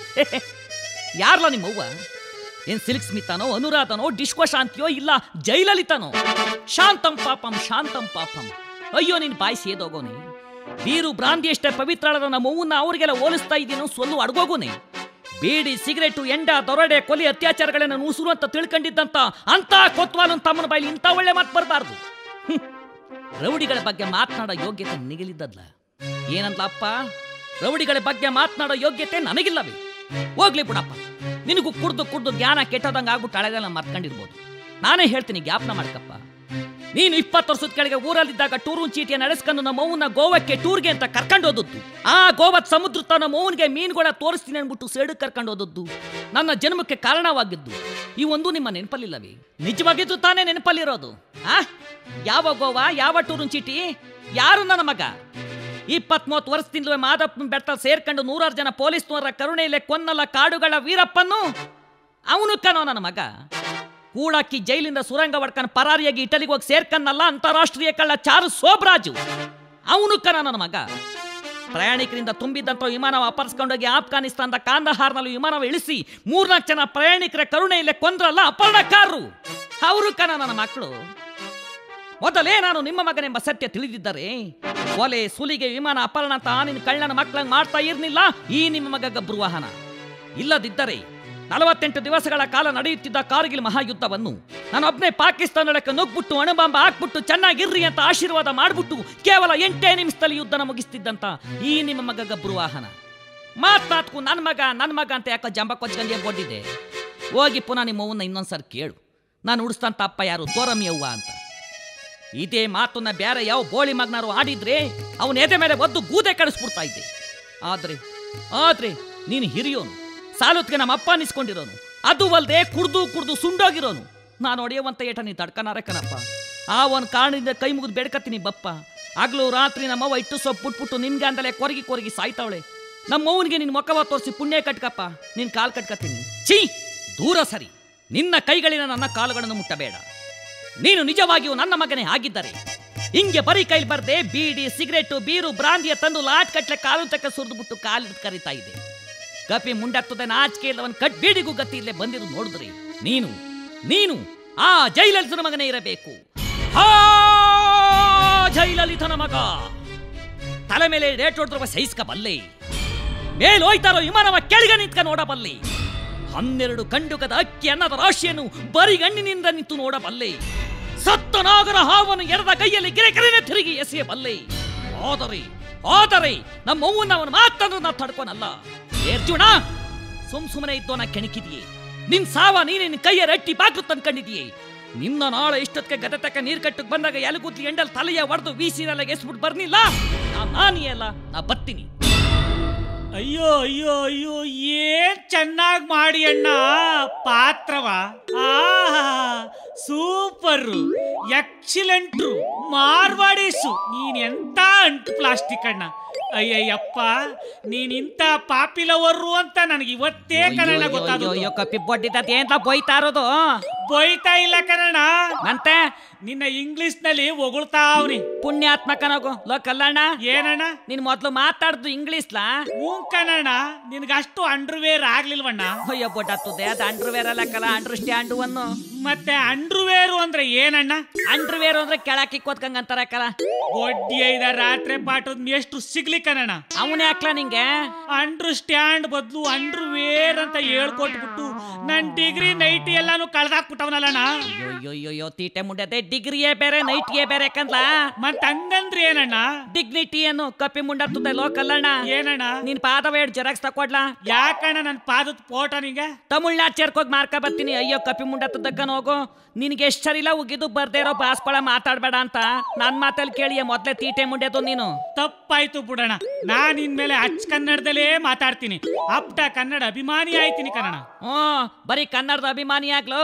ಯಾರ್ಲ ನಿಮ್ಮ ಅವ್ವ ಏನ್ ಸಿಲ್ಕ್ ಸ್ಮಿತಾನೋ ಅನುರಾಧನೋ ಡಿಶ್ಕೋ ಶಾಂತಿಯೋ ಇಲ್ಲ ಜೈಲಲಿತಾನೋ ಶಾಂತಂ ಪಾಪಂ ಶಾಂತಂ ಪಾಪಂ ಅಯ್ಯೋ ನಿನ್ ಬಾಯಿ ಸೇದೋಗೋನೆ ಬೀರು ಬ್ರಾಂದಿ ಎಷ್ಟೇ ಪವಿತ್ರಳದ ನಮ್ಮ ಅವ್ವನ್ನ ಅವ್ರಿಗೆಲ್ಲ ಹೋಲಿಸ್ತಾ ಇದ್ದೀನೋ ಸೊಲ್ಲು ಅಡ್ಗೋಗೋನೆ ಬೀಡಿ ಸಿಗರೇಟು ಎಂಡ ದೊರಡೆ ಕೊಲೆ ಅತ್ಯಾಚಾರಗಳನ್ನ ನೂಸುರು ಅಂತ ತಿಳ್ಕೊಂಡಿದ್ದಂತ ಅಂತ ಕೊತ್ವಾಲನ್ ತಮ್ಮನ ಬಾಯಲ್ಲಿ ಇಂಥ ಒಳ್ಳೆ ಮಾತು ಬರಬಾರ್ದು ರೌಡಿಗಳ ಬಗ್ಗೆ ಮಾತನಾಡೋ ಯೋಗ್ಯತೆ ನಿಗಲಿದ್ದದ್ಲ ಏನಂದ್ಲಪ್ಪ ರೌಡಿಗಳ ಬಗ್ಗೆ ಮಾತನಾಡೋ ಯೋಗ್ಯತೆ ನನಗಿಲ್ಲವೇ ಹೋಗ್ಲಿ ಬಿಡಪ್ಪ ನಿನಗೂ ಕುಡ್ದು ಕುಡ್ದು ಜ್ಞಾನ ಕೆಟ್ಟದಂಗ ಆಗ್ಬಿಟ್ಟು ಹಳೆದೆಲ್ಲ ಮರ್ಕೊಂಡಿರ್ಬೋದು ನಾನೇ ಹೇಳ್ತೀನಿ ಜ್ಞಾಪನ ಮಾಡ್ಕಪ್ಪ ನೀನು ಇಪ್ಪತ್ತು ವರ್ಷದ ಕೆಳಗೆ ಊರಲ್ಲಿದ್ದಾಗ ಟೂರೂನ್ ಚೀಟಿಯ ನಡೆಸ್ಕೊಂಡು ನಮ್ಮ ಅವ್ವನ್ನ ಗೋವಕ್ಕೆ ಟೂರ್ಗೆ ಅಂತ ಕರ್ಕೊಂಡು ಹೋದದ್ದು ಆ ಗೋವತ್ ಸಮುದ್ರ ತನ್ನ ಮೌನ್ಗೆ ಮೀನುಗಳ ತೋರಿಸ್ತೀನಿ ಅನ್ಬಿಟ್ಟು ಸೇಡು ಕರ್ಕೊಂಡು ಹೋದದ್ದು ನನ್ನ ಜನ್ಮಕ್ಕೆ ಕಾರಣವಾಗಿದ್ದು ಈ ಒಂದು ನಿಮ್ಮ ನೆನಪಲ್ಲಿಲ್ಲವೇ ನಿಜವಾಗಿದ್ದು ತಾನೇ ನೆನಪಲ್ಲಿರೋದು ಆ ಯಾವ ಗೋವಾ ಯಾವ ಟೂರೂನ್ ಚೀಟಿ ಯಾರು ನನ್ನ ಮಗ ಇಪ್ಪತ್ ಮೂವತ್ತು ವರ್ಷದಿಂದಲೂ ಮಾದಪ್ಪನ ಬೆಟ್ಟ ಸೇರ್ಕೊಂಡು ನೂರಾರು ಜನ ಪೊಲೀಸ್ನವರ ಕರುಣೆಯಲ್ಲೇ ಕೊನ್ನಲ್ಲ ಕಾಡುಗಳ ವೀರಪ್ಪನ್ನು ಅವನು ಕಣೋ ನನ್ನ ಮಗ ಕೂಡಾಕಿ ಜೈಲಿಂದ ಸುರಂಗ ಹೊಡ್ಕೊಂಡು ಪರಾರಿಯಾಗಿ ಇಟಲಿಗೆ ಹೋಗಿ ಸೇರ್ಕನ್ನಲ್ಲ ಅಂತಾರಾಷ್ಟ್ರೀಯ ಕಳ್ಳ ಚಾರು ಸೋಬ್ರಾಜು ಅವನು ಕಣ ನನ್ನ ಮಗ ಪ್ರಯಾಣಿಕರಿಂದ ತುಂಬಿದ್ದಂಥ ವಿಮಾನ ಅಪಹರಿಸ್ಕೊಂಡೋಗಿ ಆಫ್ಘಾನಿಸ್ತಾನದ ಕಾಂದಹಾರ್ನಲ್ಲಿ ವಿಮಾನವ ಇಳಿಸಿ ಮೂರ್ನಾಲ್ಕು ಜನ ಪ್ರಯಾಣಿಕರ ಕರುಣೆಯಲ್ಲೇ ಕೊಂದ್ರಲ್ಲ ಅಪಹರಣಕಾರರು ಅವರು ಕಣ ನನ್ನ ಮಕ್ಕಳು ಮೊದಲೇ ನಾನು ನಿಮ್ಮ ಮಗನೆಂಬ ಸತ್ಯ ತಿಳಿದಿದ್ದರೆ ಒಲೆ ಸುಲಿಗೆ ವಿಮಾನ ಅಪಹರಣ ಅಂತ ನಿನ್ನ ಕಳ್ಳನ ಮಕ್ಕಳಂಗೆ ಮಾಡ್ತಾ ಇರ್ಲಿಲ್ಲ ಈ ನಿಮ್ಮ ಮಗ ಗಬ್ರು ವಾಹನ ಇಲ್ಲದಿದ್ದರೆ ನಲವತ್ತೆಂಟು ದಿವಸಗಳ ಕಾಲ ನಡೆಯುತ್ತಿದ್ದ ಕಾರ್ಗಿಲ್ ಮಹಾಯುದ್ಧವನ್ನು ನಾನೊಬ್ಬನೇ ಪಾಕಿಸ್ತಾನಕ್ಕೆ ನುಗ್ಬಿಟ್ಟು ಅಣುಬಾಂಬ ಹಾಕ್ಬಿಟ್ಟು ಚೆನ್ನಾಗಿರ್ರಿ ಅಂತ ಆಶೀರ್ವಾದ ಮಾಡ್ಬಿಟ್ಟು ಕೇವಲ ಎಂಟೇ ನಿಮಿಷದಲ್ಲಿ ಯುದ್ಧನ ಮುಗಿಸ್ತಿದ್ದಂತ ಈ ನಿಮ್ಮ ಮಗ ಗಬ್ರು ವಾಹನ ಮಾತ್ನಾತ್ಕು ನನ್ನ ಮಗ ನನ್ನ ಮಗ ಅಂತ ಯಾಕೋ ಜಂಬ ಕೊಚ್ಗಂಗೆ ಬೋಡಿದೆ ಹೋಗಿ ಪುನಃ ನಿಮ್ಮ ಅವ್ವನ್ನ ಇನ್ನೊಂದ್ಸರಿ ಕೇಳು ನಾನು ಉಡಿಸ್ತಂತ ಅಪ್ಪ ಯಾರು ತೋರಮ್ಮಿ ಅವ್ವ ಅಂತ ಇದೇ ಮಾತನ್ನ ಬ್ಯಾರೆ ಯಾವ ಬೋಳಿ ಮಗನಾರು ಆಡಿದ್ರೆ ಅವನ ಎದೆ ಮೇಲೆ ಒದ್ದು ಗೂದೆ ಕಳಿಸ್ಬಿಡ್ತಾ ಇದ್ದೆ ಆದ್ರೆ ಆದ್ರೆ ನೀನು ಹಿರಿಯೋನು ಸಾಲುತ್ಗೆ ನಮ್ಮ ಅಪ್ಪ ಅನಿಸ್ಕೊಂಡಿರೋನು ಅದು ಅಲ್ದೆ ಕುಡ್ದು ಕುಡ್ದು ಸುಂಡೋಗಿರೋನು ನಾನು ಹೊಡೆಯುವಂತ ಏಟ ನೀ ತಡ್ಕನಾರೆ ಕಣಪ್ಪ ಆ ಒಂದು ಕಾರಣದಿಂದ ಕೈ ಮುಗಿದು ಬೇಡ್ಕತ್ತೀನಿ ಬಪ್ಪ ಆಗ್ಲೂ ರಾತ್ರಿ ನಮ್ಮವ್ವ ಇಟ್ಟು ಸೊಪ್ಪು ಬಿಟ್ಬಿಟ್ಟು ನಿನ್ಗೆ ಅಂದಲೇ ಕೊರಗಿ ಕೊರಗಿ ಸಾಯ್ತಾವಳೆ ನಮ್ಮವ್ವನಿಗೆ ನಿನ್ನ ಮೊಕ್ಕವ ತೋರಿಸಿ ಪುಣ್ಯ ಕಟ್ಕಪ್ಪ ನಿನ್ ಕಾಲ್ ಕಟ್ಕತ್ತೀನಿ ಛೀ ದೂರ ಸರಿ ನಿನ್ನ ಕೈಗಳಿನ ನನ್ನ ಕಾಲುಗಳನ್ನು ಮುಟ್ಟಬೇಡ ನೀನು ನಿಜವಾಗಿಯೂ ನನ್ನ ಮಗನೇ ಆಗಿದ್ದರೆ ಹಿಂಗೆ ಬರೀ ಕೈಲಿ ಬರ್ದೆ ಬೀಡಿ ಸಿಗರೇಟು ಬೀರು ಬ್ರಾಂದಿಯ ತಂದು ಲಾಟ್ ಕಟ್ಲೆ ಕಾಲು ತಕ್ಕ ಸುರಿದ್ಬಿಟ್ಟು ಕಾಲಿಡ್ ಕರಿತಾ ಇದೆ ಕಪಿ ಮುಂಡಾಗ್ತದೆ ನಾಚಿಕೆ ಇಲ್ಲವನ್ ಕಟ್ ಬೀಡಿಗೂ ಗತಿ ಇಲ್ಲೇ ಬಂದಿರು ನೋಡಿದ್ರಿ ನೀನು ನೀನು ಆ ಜೈಲಲಿತನ ಮಗನೇ ಇರಬೇಕು ಆ ಜೈಲಲಿತನ ಮಗ ತಲೆ ಮೇಲೆ ರೇಟ್ ಹೊಡೆದ್ರವ ಸಹಿಸ್ಕಬಲ್ಲೆ ಮೇಲೋಯ್ತಾರೋ ವಿಮಾನವ ಕೆಳಗೆ ನಿಂತ್ಕ ನೋಡಬಲ್ಲೆ ಹನ್ನೆರಡು ಕಂಡುಕದ ಅಕ್ಕಿ ಅನ್ನದ ರಾಶಿಯನ್ನು ಬರಿಗಣ್ಣಿನಿಂದ ನಿಂತು ನೋಡಬಲ್ಲೆ ಸತ್ತ ನಾಗರ ಹಾವನ್ನು ಎರದ ಕೈಯಲ್ಲಿ ಗಿರೆಕರಿನ ತಿರುಗಿ ಎಸೆಯಬಲ್ಲೆ ಆದರೆ ಆದರೆ ನಮ್ಮ ಅವ್ವನ್ನ ಅವನ ಮಾತನ್ನು ನಾ ತಡ್ಕೊನಲ್ಲ ಏರ್ಜುಣ ಸುಮ್ ಸುಮ್ಮನೆ ಇದ್ದೋನ ಕೆಣಕಿದೆಯೇ ನಿನ್ ಸಾವ ನೀನೇ ನಿನ್ ಕೈಯ ರಟ್ಟಿ ಬಾಕ್ಲು ತಂದ್ಕೊಂಡಿದೀಯೇ ನಿನ್ನ ನಾಳೆ ಇಷ್ಟೊತ್ತಿಗೆ ಗದ ತಕ್ಕ ನೀರ್ ಕಟ್ಟಕ್ ಬಂದಾಗ ಎಲಗುತ್ಲಿ ಎಂಡಲ್ ತಲೆಯ ಒಡೆದು ಬೀಸಿನೆಲ್ಲ ಎಸ್ಬಿಟ್ಟು ಬರ್ನಿಲ್ಲ ನಾ ನಾನಿಯಲ್ಲ ನಾ ಬತ್ತೀನಿ ಅಯ್ಯೋ ಅಯ್ಯೋ ಅಯ್ಯೋ ಏನ್ ಚೆನ್ನಾಗಿ ಮಾಡಿ ಅಣ್ಣ ಪಾತ್ರವ ಆ ಸೂಪರ್ ಎಕ್ಸಿಲೆಂಟ್ರು ಮಾರ್ವಾಡೀಸು ನೀನ್ ಎಂತ ಅಂಟು ಪ್ಲಾಸ್ಟಿಕ್ ಅಣ್ಣ ಅಯ್ಯಯ್ಯಪ್ಪ ನೀನ್ ಇಂಥ ಪಾಪಿಲವರು ಅಂತ ನನಗೆ ಇವತ್ತೇ ಕನ್ನಡ ಗೊತ್ತಾದ ಅಯ್ಯೋ ಕಪ್ಪಿ ಬೊಡ್ಡಿದ್ದ ಏಂತ ಬೊಯ್ತಾ ಇರೋದು ಬೈತಾ ಇಲ್ಲ ಕನ್ನಡ ನಂತೆ ನಿನ್ನ ಇಂಗ್ಲಿಷ್ ನಲ್ಲಿ ಹೊಗಳ್ತಾವ್ನಿ ಪುಣ್ಯಾತ್ಮಕನಾಗು ಲೋ ಕಲ್ಲಣ್ಣ ಏನಣ್ಣ ನೀನ್ ಮೊದ್ಲು ಮಾತಾಡ್ದು ಇಂಗ್ಲಿಷ್ಲಾ ಹ್ಞೂ ಕನ್ನಡ ನಿನ್ಗಷ್ಟು ಅಂಡರ್ವೇರ್ ಆಗ್ಲಿಲ್ವಣ್ಣ ಅಯ್ಯೋ ಬೊಡ್ಡತ್ತದೆ ಅದು ಅಂಡರ್ವೇರ್ ಅಲ್ಲ ಕಲ ಅಂಡರ್ ಸ್ಟ್ಯಾಂಡು ಅನ್ನು ಮತ್ತೆ ಅಂಡರ್ವೇರು ಅಂದ್ರೆ ಏನಣ್ಣ ಅಂಡರ್ವೇರ್ ಅಂದ್ರೆ ಕೆಳಕಿ ಕೋತ್ಕಂಗ್ ಅಂತಾರ ಕಲ ಒಡ್ಡಿ ಐದ ರಾತ್ರಿ ಪಾಠದ ಎಷ್ಟು ಸಿಗ್ಲಿ ಕನ್ನಡ ಅವನೇ ಹಾಕ್ಲಾ ನಿಂಗೆ ಅಂಡರ್ ಸ್ಟ್ಯಾಂಡ್ ಬದಲು ಅಂಡರ್ವೇರ್ ಅಂತ ಹೇಳ್ಕೊಟ್ಬಿಟ್ಟು ನನ್ ಡಿಗ್ರಿ ನೈಟಿ ಎಲ್ಲಾನು ಕಳ್ದಾಕ್ಬಿಟ್ಟವನಲ್ಲಣ್ಣ ಅಯ್ಯೋ ಅಯ್ಯೋ ಅಯ್ಯೋ, ಅಯ್ಯೋ ತೀಟೆ ಮುಂಡತೆ ಡಿಗ್ರಿಯೇ ಬೇರೆ ನೈಟ್ಗೆ ಬೇರೆ ಕಂದ್ಲ ಮತ್ ಹಂಗಂದ್ರೆ ಏನಣ್ಣ ಡಿಗ್ನಿಟಿ ಅನ್ನು ಕಪ್ಪಿ ಮುಂಡತ್ತದೆ ಲೋ ಕಲ್ಲಣ್ಣ ಏನಣ್ಣ ನಿನ್ ಪಾದ ವೇಡ್ ಜೆರಾಕ್ಸ್ ತಕೊಡ್ಲಾ ಯಾಕಣ್ಣ ನನ್ ಪಾದದ ಫೋಟೋ ನಿಂಗೆ ತಮಿಳ್ನಾಡ್ ಸೇರ್ಕೋಗ್ ಮಾರ್ಕ ಬರ್ತೀನಿ ಅಯ್ಯೋ ಕಪ್ಪಿ ಮುಂಡತ್ತದಕ್ಕನ ಹೋಗು ನಿನ್ಗೆ ಎಷ್ಟ್ ಸರಿಲ್ಲ ಉಗಿದು ಬರ್ದೇ ಇರೋ ಬಾಸ್ಕೊಳ ಮಾತಾಡ್ಬೇಡ ಅಂತ ನನ್ ಮಾತಲ್ಲಿ ಕೇಳಿಯ ಮೊದ್ಲೇ ತೀಟೆ ಮುಂಡೆದು ನೀನು ತಪ್ಪಾಯ್ತು ಬಿಡಣ ನಾನ್ ಇನ್ಮೇಲೆ ಅಚ್ಚ ಕನ್ನಡದಲ್ಲೇ ಮಾತಾಡ್ತೀನಿ ಅಪ್ಟ ಕನ್ನಡ ಅಭಿಮಾನಿ ಆಯ್ತೀನಿ ಕನ್ನಡ ಹ್ಮ್ ಬರೀ ಕನ್ನಡದ ಅಭಿಮಾನಿ ಆಗ್ಲು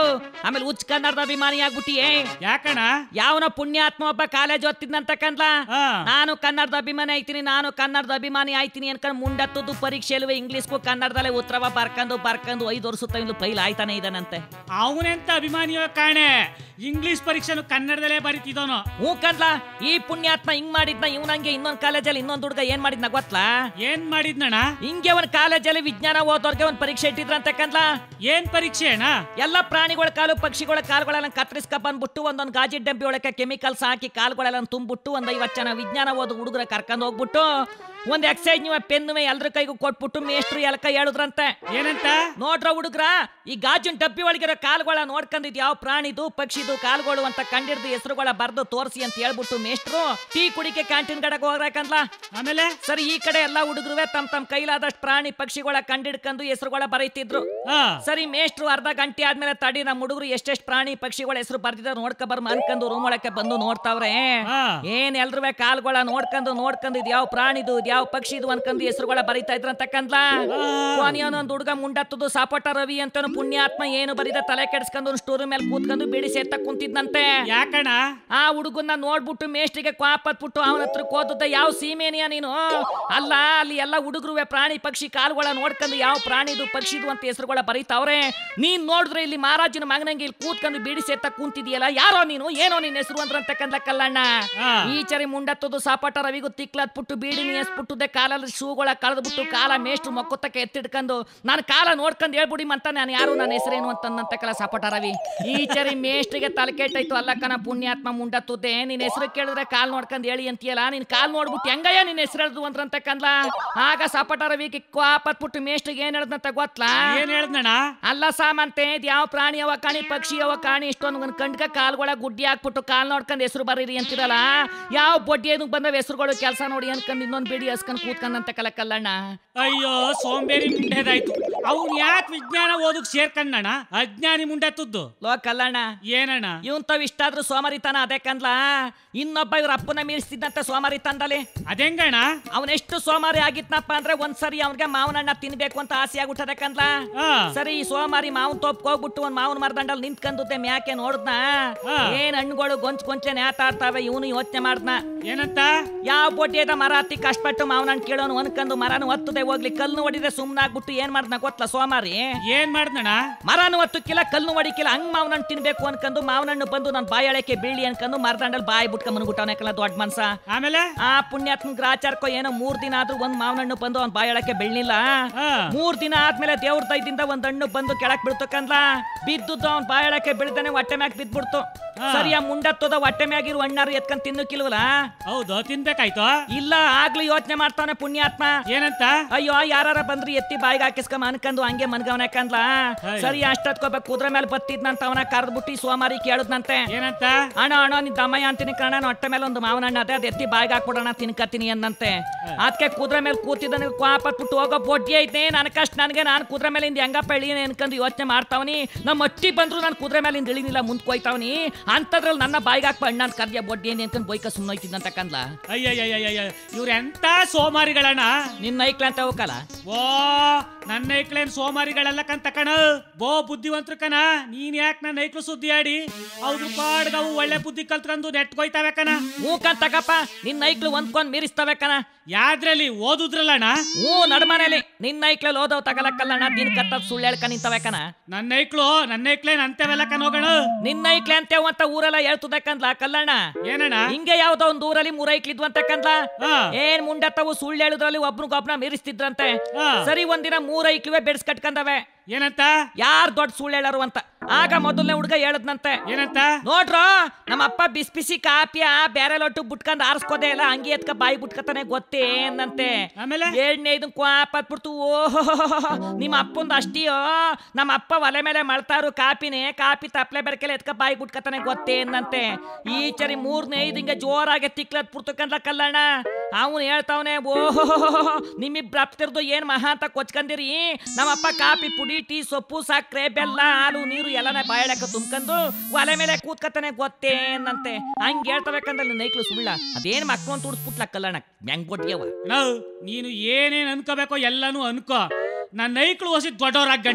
ಆಮೇಲೆ ಉಚ್ಚ ಕನ್ನಡದ ಅಭಿಮಾನಿ ಆಗ್ಬಿಟ್ಟಿಯೇ ಯಾಕಣ ಯಾವನ ಪುಣ್ಯಾತ್ಮ ಒಬ್ಬ ಕಾಲೇಜ್ ಓದ್ತಿದ್ನಂತಕ್ಕಂದ್ಲ ಹಾ ನಾನು ಕನ್ನಡದ ಅಭಿಮಾನಿ ಆಯ್ತೀನಿ ನಾನು ಕನ್ನಡದ ಅಭಿಮಾನಿ ಆಯ್ತೀನಿ ಅನ್ಕೊಂಡು ಮುಂಡತ್ತದ್ದು ಪರೀಕ್ಷೆಲ್ವೇ ಇಂಗ್ಲೀಷ್ಗೂ ಕನ್ನಡದಲ್ಲೇ ಉತ್ತರವ ಬರ್ಕೊಂಡು ಬರ್ಕೊಂಡು ಐದು ವರ್ಷ ಇನ್ನು ಫೈಲ್ ಆಯ್ತಾನೆ ಇದಾನಂತೆ ಅವನೆಂತ ಅಭಿಮಾನಿಯೋ ಕಾಣೆ ಇಂಗ್ಲಿಷ್ ಪರೀಕ್ಷೆನು ಕನ್ನಡದಲ್ಲೇ ಬರೀತಿದವನು ಹ್ಞೂ ಕನ್ಲ ಈ ಪುಣ್ಯಾತ್ಮ ಹಿಂಗ್ ಮಾಡಿದ್ನ ಇವ್ನಂಗೆ ಇನ್ನೊಂದ್ ಕಾಲೇಜಲ್ಲಿ ಇನ್ನೊಂದ್ ಹುಡುಗ ಏನ್ ಮಾಡಿದ್ನ ಗೊತ್ತಾ ಏನ್ ಮಾಡಿದ್ನಣ ಹಿಂಗೆ ಒಂದ್ ಕಾಲೇಜಲ್ಲಿ ವಿಜ್ಞಾನ ಓದೋರ್ಗೆ ಒಂದ್ ಪರೀಕ್ಷೆ ಇಟ್ಟಿದ್ರಂತೆ ಕನ್ಲ ಏನ್ ಪರೀಕ್ಷೆ ಅಣ್ಣ ಎಲ್ಲ ಪ್ರಾಣಿಗಳ ಕಾಲು ಪಕ್ಷಿಗಳ ಕಾಲುಗಳೆಲ್ಲ ಕತ್ತರಿಸ್ಕ ಬಂದ್ಬಿಟ್ಟು ಒಂದೊಂದು ಗಾಜಿ ಡಬ್ಬಿ ಒಳಗೆ ಕೆಮಿಕಲ್ಸ್ ಹಾಕಿ ಕಾಲುಗಳೆಲ್ಲ ತುಂಬಿಟ್ಟು ಒಂದ್ ಐವತ್ತು ಜನ ವಿಜ್ಞಾನ ಓದು ಹುಡುಗರ ಕರ್ಕೊಂಡು ಹೋಗ್ಬಿಟ್ಟು ಒಂದ್ ಎಕ್ಸೈಸ್ ನೀವು ಪೆನ್ ಎಲ್ರ ಕೈಗೂ ಕೊಟ್ಬಿಟ್ಟು ಮೇಷ್ಟ್ರು ಎಲ್ಕ ಹೇಳಿದ್ರಂತೆ ಏನಂತ ನೋಡ್ರ ಹುಡುಗ್ರ ಈ ಗಾಜಿನ ಡಬ್ಬಿ ಒಳಗಿರೋ ಕಾಲುಗಳ ನೋಡ್ಕೊಂಡಿದ್ ಯಾವ ಪ್ರಾಣಿದು ಪಕ್ಷಿದು ಕಾಲುಗಳು ಅಂತ ಕಂಡಿಡ್ದು ಹೆಸರುಗಳ ಬರ್ದು ತೋರಿಸಿ ಅಂತ ಹೇಳ್ಬಿಟ್ಟು ಮೇಷ್ಟ್ರು ಟೀ ಕುಡಿಕೆ ಕ್ಯಾಂಟೀನ್ ಕಡೆಗೆ ಹೋಗ್ಬೇಕಂದ್ಲ ಆಮೇಲೆ ಸರಿ ಈ ಕಡೆ ಎಲ್ಲಾ ಹುಡುಗರುವೆ ತಮ್ ತಮ್ ಕೈಲಾದಷ್ಟು ಪ್ರಾಣಿ ಪಕ್ಷಿಗಳ ಕಂಡಿಡ್ಕೊಂಡು ಹೆಸರುಗಳ ಬರೀತಿದ್ರು ಹಾ ಸರಿ ಮೇಷ್ಟ್ರು ಅರ್ಧ ಗಂಟೆ ಆದ್ಮೇಲೆ ತಡಿ ನಮ್ಮ ಹುಡುಗರು ಎಷ್ಟೆಷ್ಟು ಪ್ರಾಣಿ ಪಕ್ಷಿಗಳ ಹೆಸರು ಬರ್ದಿದ್ದಾರೆ ನೋಡ್ಕೊ ಬರ್ಮ ಅನ್ಕೊಂಡು ರೂಮ್ ಒಳಕ್ಕೆ ಬಂದು ನೋಡ್ತಾವ್ರೆ ಹಾ. ಏನ್ ಎಲ್ರುವೆ ಕಾಲ್ಗಳ ನೋಡ್ಕೊಂಡು ನೋಡ್ಕೊಂಡು ಇದ್ ಯಾವ ಪ್ರಾಣಿದು ಇದ್ ಯಾವ ಪಕ್ಷಿದು ಅನ್ಕೊಂಡು ಹೆಸರುಗಳ ಬರಿತಾ ಇದ್ರಂತಕ್ಕಂದ್ಲ ಕೊನೆಯವನೊಂದ್ ಹುಡುಗ ಮುಂಡತ್ತದು ಸಾಪಟ ರವಿ ಅಂತನು ಪುಣ್ಯಾತ್ಮ ಏನು ಬರಿದ ತಲೆ ಕೆಡ್ಸ್ಕೊಂಡು ಸ್ಟೋರ್ ಮೇಲೆ ಕೂತ್ಕೊಂಡು ಬಿಡಿ ಸೇತ ಕುಂತಿದ್ನಂತೆ ಯಾಕಣ ಆ ಹುಡುಗನ್ನ ನೋಡ್ಬಿಟ್ಟು ಮೇಷ್ಟ್ರಿಗೆ ಕ್ವಾಪತ್ಬಿಟ್ಟು ಅವನ ಹತ್ರ ಕೋದದ್ದ ಯಾವ ಸೀಮೆನಿಯ ನೀನು ಅಲ್ಲ ಅಲ್ಲಿ ಎಲ್ಲ ಹುಡುಗರುವೆ ಪ್ರಾಣಿ ಪಕ್ಷಿ ಕಾಲುಗಳ ನೋಡ್ಕೊಂಡು ಯಾವ ಪ್ರಾಣಿದು ಪಕ್ಷಿದು ಅಂತ ಹೆಸರುಗಳ ಬರೀತಾವ್ರೆ ನೀನ್ ನೋಡಿದ್ರೆ ಇಲ್ಲಿ ಮಹಾರಾಜನ ಮಗನಂಗೆ ಇಲ್ಲಿ ಕೂತ್ಕೊಂಡು ಬಿಡಿ ಸೇತ ಕುಂತಿದ್ಯಲ್ಲ ಯಾರೋ ನೀನು ಏನೋ ನಿನ್ ಹೆಸರು ಅಂದ್ರಂತಕ್ಕಂದ ಕಲ್ಲಣ್ಣ ಹಾ. ಈ ಚರಿ ಮುಂಡತ್ತದು ಸಾಪಾಟ ರವಿಗೂ ತಿಕ್ಲತ್ಬಿಟ್ಟು ಬೀಡಿನಿ ಎಸ್ಬಿಟ್ಟುದೆ ಕಾಲಲ್ಲಿ ಶೂಗಳ ಕಳೆದ್ಬಿಟ್ಟು ಕಾಲ ಮೇಷ್ಟ್ರು ಮೊಕ್ಕತ್ತಕ್ಕೆ ಎತ್ತಿಡ್ಕೊಂಡು ನಾನು ಕಾಲ ನೋಡ್ಕೊಂಡು ಹೇಳ್ಬಿಡಿ ಅಂತ ನಾನು ಯಾರು ನನ್ನ ಹೆಸರೇನು ಅಂತಂದಂತ ಕಲ ಸಾಪಾಟ ರವಿ ಈ ಚರಿ ಮೇಷ್ಟ್ರಿಗೆ ತಲೆ ಕೆಟ್ಟಾಯ್ತು ಅಲ್ಲಕ್ಕನ ಪುಣ್ಯಾತ್ಮ ಮುಂಡತ್ತುದ್ದೆ ನಿನ್ ಹೆಸರು ಕೇಳಿದ್ರೆ ಕಾಲ್ ನೋಡ್ಕೊಂಡು ಹೇಳಿ ಅಂತೀಯಲ್ಲ ನಿನ್ ಕಾಲ್ ನೋಡ್ಬಿಟ್ಟು ಹೆಂಗಯ್ಯ ನಿನ್ ಹೆಸರು ಹೇಳ್ದು ಅಂದ್ರಂತ ಕಂದ್ಲ ಆಗ ಸಾಪಾಟ ರವಿಗೆ ಕ್ವಾಪತ್ಬಿಟ್ಟು ಮೇಷ್ಟ್ರಿಗೆ ಏನ್ ಹೇಳ್ದಂತ ಗೊತ್ತಾ ಏನ್ ಹೇಳ್ದಣ್ಣ ಅಲ್ಲ ಸಾಮಂತೆ ಇದ್ ಯಾವ ಪ್ರಾಣಿ ಅವ ಕಾಣಿ ಪಕ್ಷಿ ಅವ ಕಾಣಿ ಇಷ್ಟೊಂದು ಒಂದ್ ಕಂಡ್ಕ ಕಾಲ್ಗೊಳ ಗುಡ್ಡಿ ಹಾಕ್ಬಿಟ್ಟು ಕಾಲ್ ನೋಡ್ಕೊಂಡು ಹೆಸರು ಬರೀರಿ ಅಂತಿರಲ್ಲ ಯಾವ ಬೊಡ್ಡಿ ಏನಕ್ಕೆ ಬಂದವ ಹೆಸರುಗಳು ಕೆಲಸ ನೋಡಿ ಅನ್ಕೊಂಡು ಇನ್ನೊಂದ್ ಬಿಡಿ ಹಸ್ಕೊಂಡ್ ಕೂತ್ಕೊಂಡಂತ ಕಲ ಕಲ್ಲಣ್ಣ ಅಯ್ಯೋ ಸೋಂಬೇರಿ ಮುಂಡೆದಾಯ್ತು ಅವ್ನು ಯಾಕೆ ವಿಜ್ಞಾನ ಓದಕ್ ಸೇರ್ಕಂಡಣ ಅಜ್ಞಾನಿ ಮುಂಡೆತ್ತದ್ದು ಲೋ ಕಲ್ಲಣ್ಣ ಏನಣ್ಣ ಇವನ್ ತಾವ್ ಇಷ್ಟಾದ್ರೂ ಸೋಮಾರಿತನ ಅದೇ ಕಂದ್ಲ ಇನ್ನೊಬ್ಬ ಇವ್ರ ಅಪ್ಪನ ಮೀರಿಸ್ತಿದ್ದಂತ ಸೋಮಾರಿತನದಲ್ಲಿ ಅದೇಂಗಣ್ಣ ಅವನೆಷ್ಟು ಸೋಮಾರಿ ಆಗಿತ್ನಪ್ಪ ಅಂದ್ರೆ ಒಂದ್ಸರಿ ಅವನ್ಗೆ ಮಾವನಣ್ಣ ತಿನ್ಬೇಕು ಅಂತ ಆಸೆ ಆಗ್ಬಿಟ್ಟದೆ ಕಂದ್ಲ ಹಾ ಸರಿ ಈ ಸೋಮಾರಿ ಮಾವನ್ ತೋಪ್ಗೆ ಹೋಗ್ಬಿಟ್ಟು ಒಂದ್ ಮಾವನ್ ಮರದಂಡಲ್ಲಿ ನಿಂತ್ಕೊಂಡುತ್ತೆ ಮ್ಯಾಕೆ ನೋಡ್ದ್ನ ಹಾ. ಏನ್ ಹಣ್ಣುಗಳು ಗೊಂಚ್ ಗೊಂಚೆ ನೇತಾಡ್ತಾವೆ ಇವನು ಯೋಚನೆ ಮಾಡ್ದ್ನ ಏನಂತ ಯಾವ ಬೊಡ್ಡಿಯದ ಮರ ಹತ್ತಿ ಕಷ್ಟಪಟ್ಟು ಮಾವನ ಹಣ್ಣು ಕೇಳೋನು ಅನ್ಕೊಂಡು ಮರನು ಒತ್ತದೆ ಹೋಗ್ಲಿ ಕಲ್ಲು ಹೊಡಿದ್ರೆ ಸುಮ್ನಾಗ್ಬಿಟ್ಟು ಏನ್ ಮಾಡ್ದ್ನ ಗೊತ್ತಲ್ಲ ಸೋಮಾರಿ ಏನ್ ಮಾಡ್ದಣ್ಣ ಮರನು ಒತ್ತಕ್ಕಿಲ್ಲ ಕಲ್ಲು ಹೊಡಿಕಿಲ್ಲ ಹಂಗ್ ಮಾವನ ಹಣ್ಣು ತಿನ್ಬೇಕು ಅನ್ಕೊಂಡು ಮಾವನ ಹಣ್ಣು ಬಂದು ನಾನು ಬಾಯಳಕ್ಕೆ ಬೀಳಿ ಅನ್ಕೊಂಡು ಮರದಂಡಲ್ಲಿ ಬಾಯಿ ಬಿಟ್ಕೊಂಡ್ ಬಂದ್ಬಿಟ್ಟವನಕ್ಕಲ್ಲ ದೊಡ್ಡ ಮನ್ಸ ಆಮೇಲೆ ಆ ಪುಣ್ಯಾತ್ಮ ಗ್ರಾಚಾರಕ್ಕೋ ಏನೋ ಮೂರ್ ದಿನ ಆದ್ರೂ ಒಂದ್ ಮಾವನ ಹಣ್ಣು ಬಂದು ಅವ್ನ್ ಬಾಯಳಕ್ಕೆ ಬೆಳ್ಳಿಲ್ಲ ಹಾ ಮೂರ್ ದಿನ ಆದ್ಮೇಲೆ ದೇವ್ರ ದಯದಿಂದ ಒಂದ್ ಹಣ್ಣು ಬಂದು ಕೆಳಕ್ ಬೀಳ್ತಕ್ಕಂದ್ಲ ಬಿದ್ದುದ್ದು ಅವ್ನ್ ಬಾಯಳಕ್ಕೆ ಬೀಳ್ದಾನೆ ಹೊಟ್ಟೆ ಮ್ಯಾಗ್ ಬಿದ್ಬಿಡ್ತು ಹಾ. ಸರಿ ಆ ಮುಂಡತ್ತದ ಹೊಟ್ಟೆ ಮ್ಯಾಗಿರೋ ಹಣ್ಣಾರು ಎತ್ಕೊಂಡ್ ತಿನ್ನಕ್ಕಿಲ್ವಲ್ಲ ಹೌದು ತಿನ್ಬೇಕಾಯ್ತು ಇಲ್ಲ ಆಗ್ಲೂ ಯೋಚನೆ ಮಾಡ್ತಾನೆ ಪುಣ್ಯಾತ್ಮ ಏನಂತ ಅಯ್ಯೋ ಯಾರ ಬಂದ್ರು ಎತ್ತಿ ಬಾಯಿಗೆ ಹಾಕಿಸ್ಕೊಂಡ್ ಅನ್ಕಂದು ಹಂಗೆ ಮನ್ಗವನ ಕಂದ್ಲ ಅಯ್ಯೋ. ಸರಿ ಅಷ್ಟೊತ್ಕೋಬೇಕು ಕುದುರೆ ಮೇಲೆ ಬತ್ತಿದ್ನಂತ ಅವನ ಕರ್ದ್ಬಿಟ್ಟು ಈ ಸೋಮಾರಿ ಕೇಳದ್ನಂತೆ ಏನಂತ ಅಣ್ಣ ಅಣ್ಣ ನಿನ್ ದಮ್ಮಯ್ಯ ಅಂತೀನಿ ಕಣ ನಾನ್ ಹೊಟ್ಟೆ ಮೇಲೆ ಒಂದು ಮಾವನ ಹಣ್ಣು ಅದೇ ಅದ್ ಎತ್ತಿ ಬಾಯಿಗೆ ಹಾಕ್ಬಿಡೋಣ ತಿನ್ಕತ್ತೀನಿ ಅನ್ನಂತೆ ಅದಕ್ಕೆ ಕುದುರೆ ಮೇಲೆ ಕೂತಿದ್ದನ ಕ್ವಾಪಟ್ಬಿಟ್ಟು ಹೋಗೋ ಬೊಡ್ಡಿ ಐತೆ ನನ್ ಕಷ್ಟ ನನಗೆ ನಾನು ಕುದುರೆ ಮೇಲಿಂದ ಹೆಂಗಪ್ಪ ಇಳಿ ಅನ್ಕೊಂಡು ಯೋಚನೆ ಮಾಡ್ತಾವನಿ ನಮ್ಮ ಅಟ್ಟಿ ಬಂದ್ರು ನಾನು ಕುದುರೆ ಮೇಲಿಂದ ಇಳಿನಿಲ್ಲ ಮುಂದ್ ಕೊಯ್ತಾವನಿ ಅಂತದ್ರಲ್ಲಿ ನನ್ನ ಬಾಯಿಗೆ ಹಾಕ್ಪ ಅಣ್ಣ ಅಂತ ಕರ್ದಿಯ ಬೊಡ್ಡಿ ಏನ್ ಅನ್ಕೊಂಡು ಬೈಕ ಸುಮ್ಮನೆ ಕಂದ್ಲ ಅಯ್ಯಯ್ಯಯ್ಯಯ್ಯ ಇವ್ರ ಎಂತ ಸೋಮಾರಿಗಳಣ್ಣ ನಿನ್ನ ಐಕ್ಲ ಅಂತ ಹೋಗಲ್ಲ ಓ ನನ್ನ ಐಕ್ಳೇನ್ ಸೋಮಾರಿಗಳೆಲ್ಲ ಕಂತ ಕಣ ಬೋ ಬುದ್ಧಿವಂತ್ರ ಕಣ ನೀನ್ ಯಾಕೆ ನನ್ನ ಐಕ್ಳು ಸುದ್ದಿ ಆಡಿ ಅವ್ರ ಪಾಡ್ಗ ಅವು ಒಳ್ಳೆ ಬುದ್ಧಿ ಕಲ್ತ್ಕೊಂಡು ನೆಟ್ಕೊಯ್ತಾವೆ ಕಣ ಹ್ಞೂ ಕಂತಕಪ್ಪ ನಿನ್ನ ಐಕ್ಳು ಒಂದ್ಕೊಂಡ್ ಮೀರಿಸ್ತವೆ ಕಣ ಯಾದ್ರಲ್ಲಿ ಓದುದ್ರಲ್ಲಣ್ಣ ಹ್ಞೂ ನಡ್ಮನೇಲಿ ನಿನ್ನ ಐಕ್ಳಲ್ಲಿ ಓದವ್ ತಗಲಕ್ಕಲ್ಲಣ್ಣ ದಿನ ಕತ್ತದ್ ಸುಳ್ಳು ಹೇಳ್ಕ ನಿಂತವೆ ಕಣ ನನ್ನ ಐಕ್ಳು ನನ್ನ ಐಕ್ಳೇನ್ ಅಂತವೆಲ್ಲ ಕಣ ಹೋಗೋಣ ನಿನ್ನ ಐಕ್ಲೆ ಅಂತೇವ್ ಅಂತ ಊರೆಲ್ಲ ಹೇಳ್ತದೆ ಕಂದ್ಲ ಕಲ್ಲಣ್ಣ ಏನಣ್ಣ ಹಿಂಗೆ ಯಾವ್ದೋ ಒಂದ್ ಊರಲ್ಲಿ ಮೂರ್ ಐಕ್ಳಿದ್ವು ಅಂತ ಕಂದ್ಲ ಹಾ ಏನ್ ಮುಂಡತ್ತವು ಸುಳ್ಳು ಹೇಳುದ್ರಲ್ಲಿ ಒಬ್ರಿಗೊಬ್ನ ಮೀರಿಸ್ತಿದ್ರಂತೆ ಹಾ. ಸರಿ ಒಂದಿನ ಮೂರ್ ಐಕ್ಳುವೆ ಬೆಡ್ಸ್ ಕಟ್ಕಂದವೆ ಏನಂತ ಯಾರ್ ದೊಡ್ಡ ಸುಳ್ಳು ಹೇಳರು ಅಂತ ಆಗ ಮೊದಲನೇ ಹುಡುಗ ಹೇಳದ್ನಂತೆ ಏನಂತ ನೋಡ್ರ ನಮ್ಮಪ್ಪ ಬಿಸಿ ಬಿಸಿ ಕಾಪಿಯ ಬೇರೆ ಲೊಟ್ಟು ಬುಟ್ಕೊಂಡ್ ಆರಿಸ್ಕೋದೆ ಇಲ್ಲ ಹಂಗೆ ಎತ್ಕ ಬಾಯಿ ಬುಟ್ಕತಾನೆ ಗೊತ್ತೇ ಅಂದಂತೆ ಆಮೇಲೆ ಎರಡನೇ ಇದನ್ ಕ್ವಾಪತ್ಬಿಡ್ತು ಓಹೋ ನಿಮ್ಮ ಅಪ್ಪಂದು ಅಷ್ಟಿಯೋ ನಮ್ಮ ಅಪ್ಪ ಒಲೆ ಮೇಲೆ ಮಳ್ತಾರು ಕಾಪಿನೇ ಕಾಪಿ ತಪ್ಲೆ ಬೆರಕೆಲ್ಲ ಎತ್ಕ ಬಾಯಿ ಬಿಟ್ಕತಾನೆ ಗೊತ್ತೇ ಅಂದಂತೆ ಈ ಚರಿ ಮೂರನೇ ಐದು ಹಿಂಗೆ ಜೋರಾಗಿ ತಿಕ್ಲತ್ ಪುರ್ತಕಂದ್ಲ ಕಲ್ಲಣ್ಣ ಅವನು ಹೇಳ್ತಾವನೆ ಓಹೋ ನಿಮ್ಮಿಬ್ರು ಅಪ್ತಿರ್ದು ಏನ್ ಮಹಾ ಅಂತ ಕೊಚ್ಕಂದಿರಿ ನಮ್ಮಪ್ಪ ಕಾಪಿ ಪುಡಿ ಟೀ ಸೊಪ್ಪು ಸಕ್ಕರೆ ಬೆಲ್ಲ ಹಾಲು ನೀರು ಎಲ್ಲನೇ ಬಾಯಳಕ ತುಂಬ್ಕೊಂಡು ಒಲೆ ಮೇಲೆ ಕೂತ್ಕತಾನೆ ಗೊತ್ತೇ ಅಂದಂತೆ ಹಂಗೆ ಹೇಳ್ತಬೇಕಂದ್ರೆ ನೈಕ್ಲು ಸುಳ್ಳ ಅದೇನ್ ಮಕ್ಳು ಅಂತ ಉಡ್ಸ್ಬಿಟ್ಲ ಕಲ್ಲಣ್ಣ ಹೆಂಗ್ ಬಡ್ಡಿಯವ ನವ್ ನೀನು ಏನೇನ್ ಅನ್ಕೋಬೇಕೋ ಎಲ್ಲಾನು ಅನ್ಕೋ ನನ್ನ ಐಕ್ಳು ಹೊಸಿ ದೊಡ್ಡವ್ರಾಗ ಗಂಟ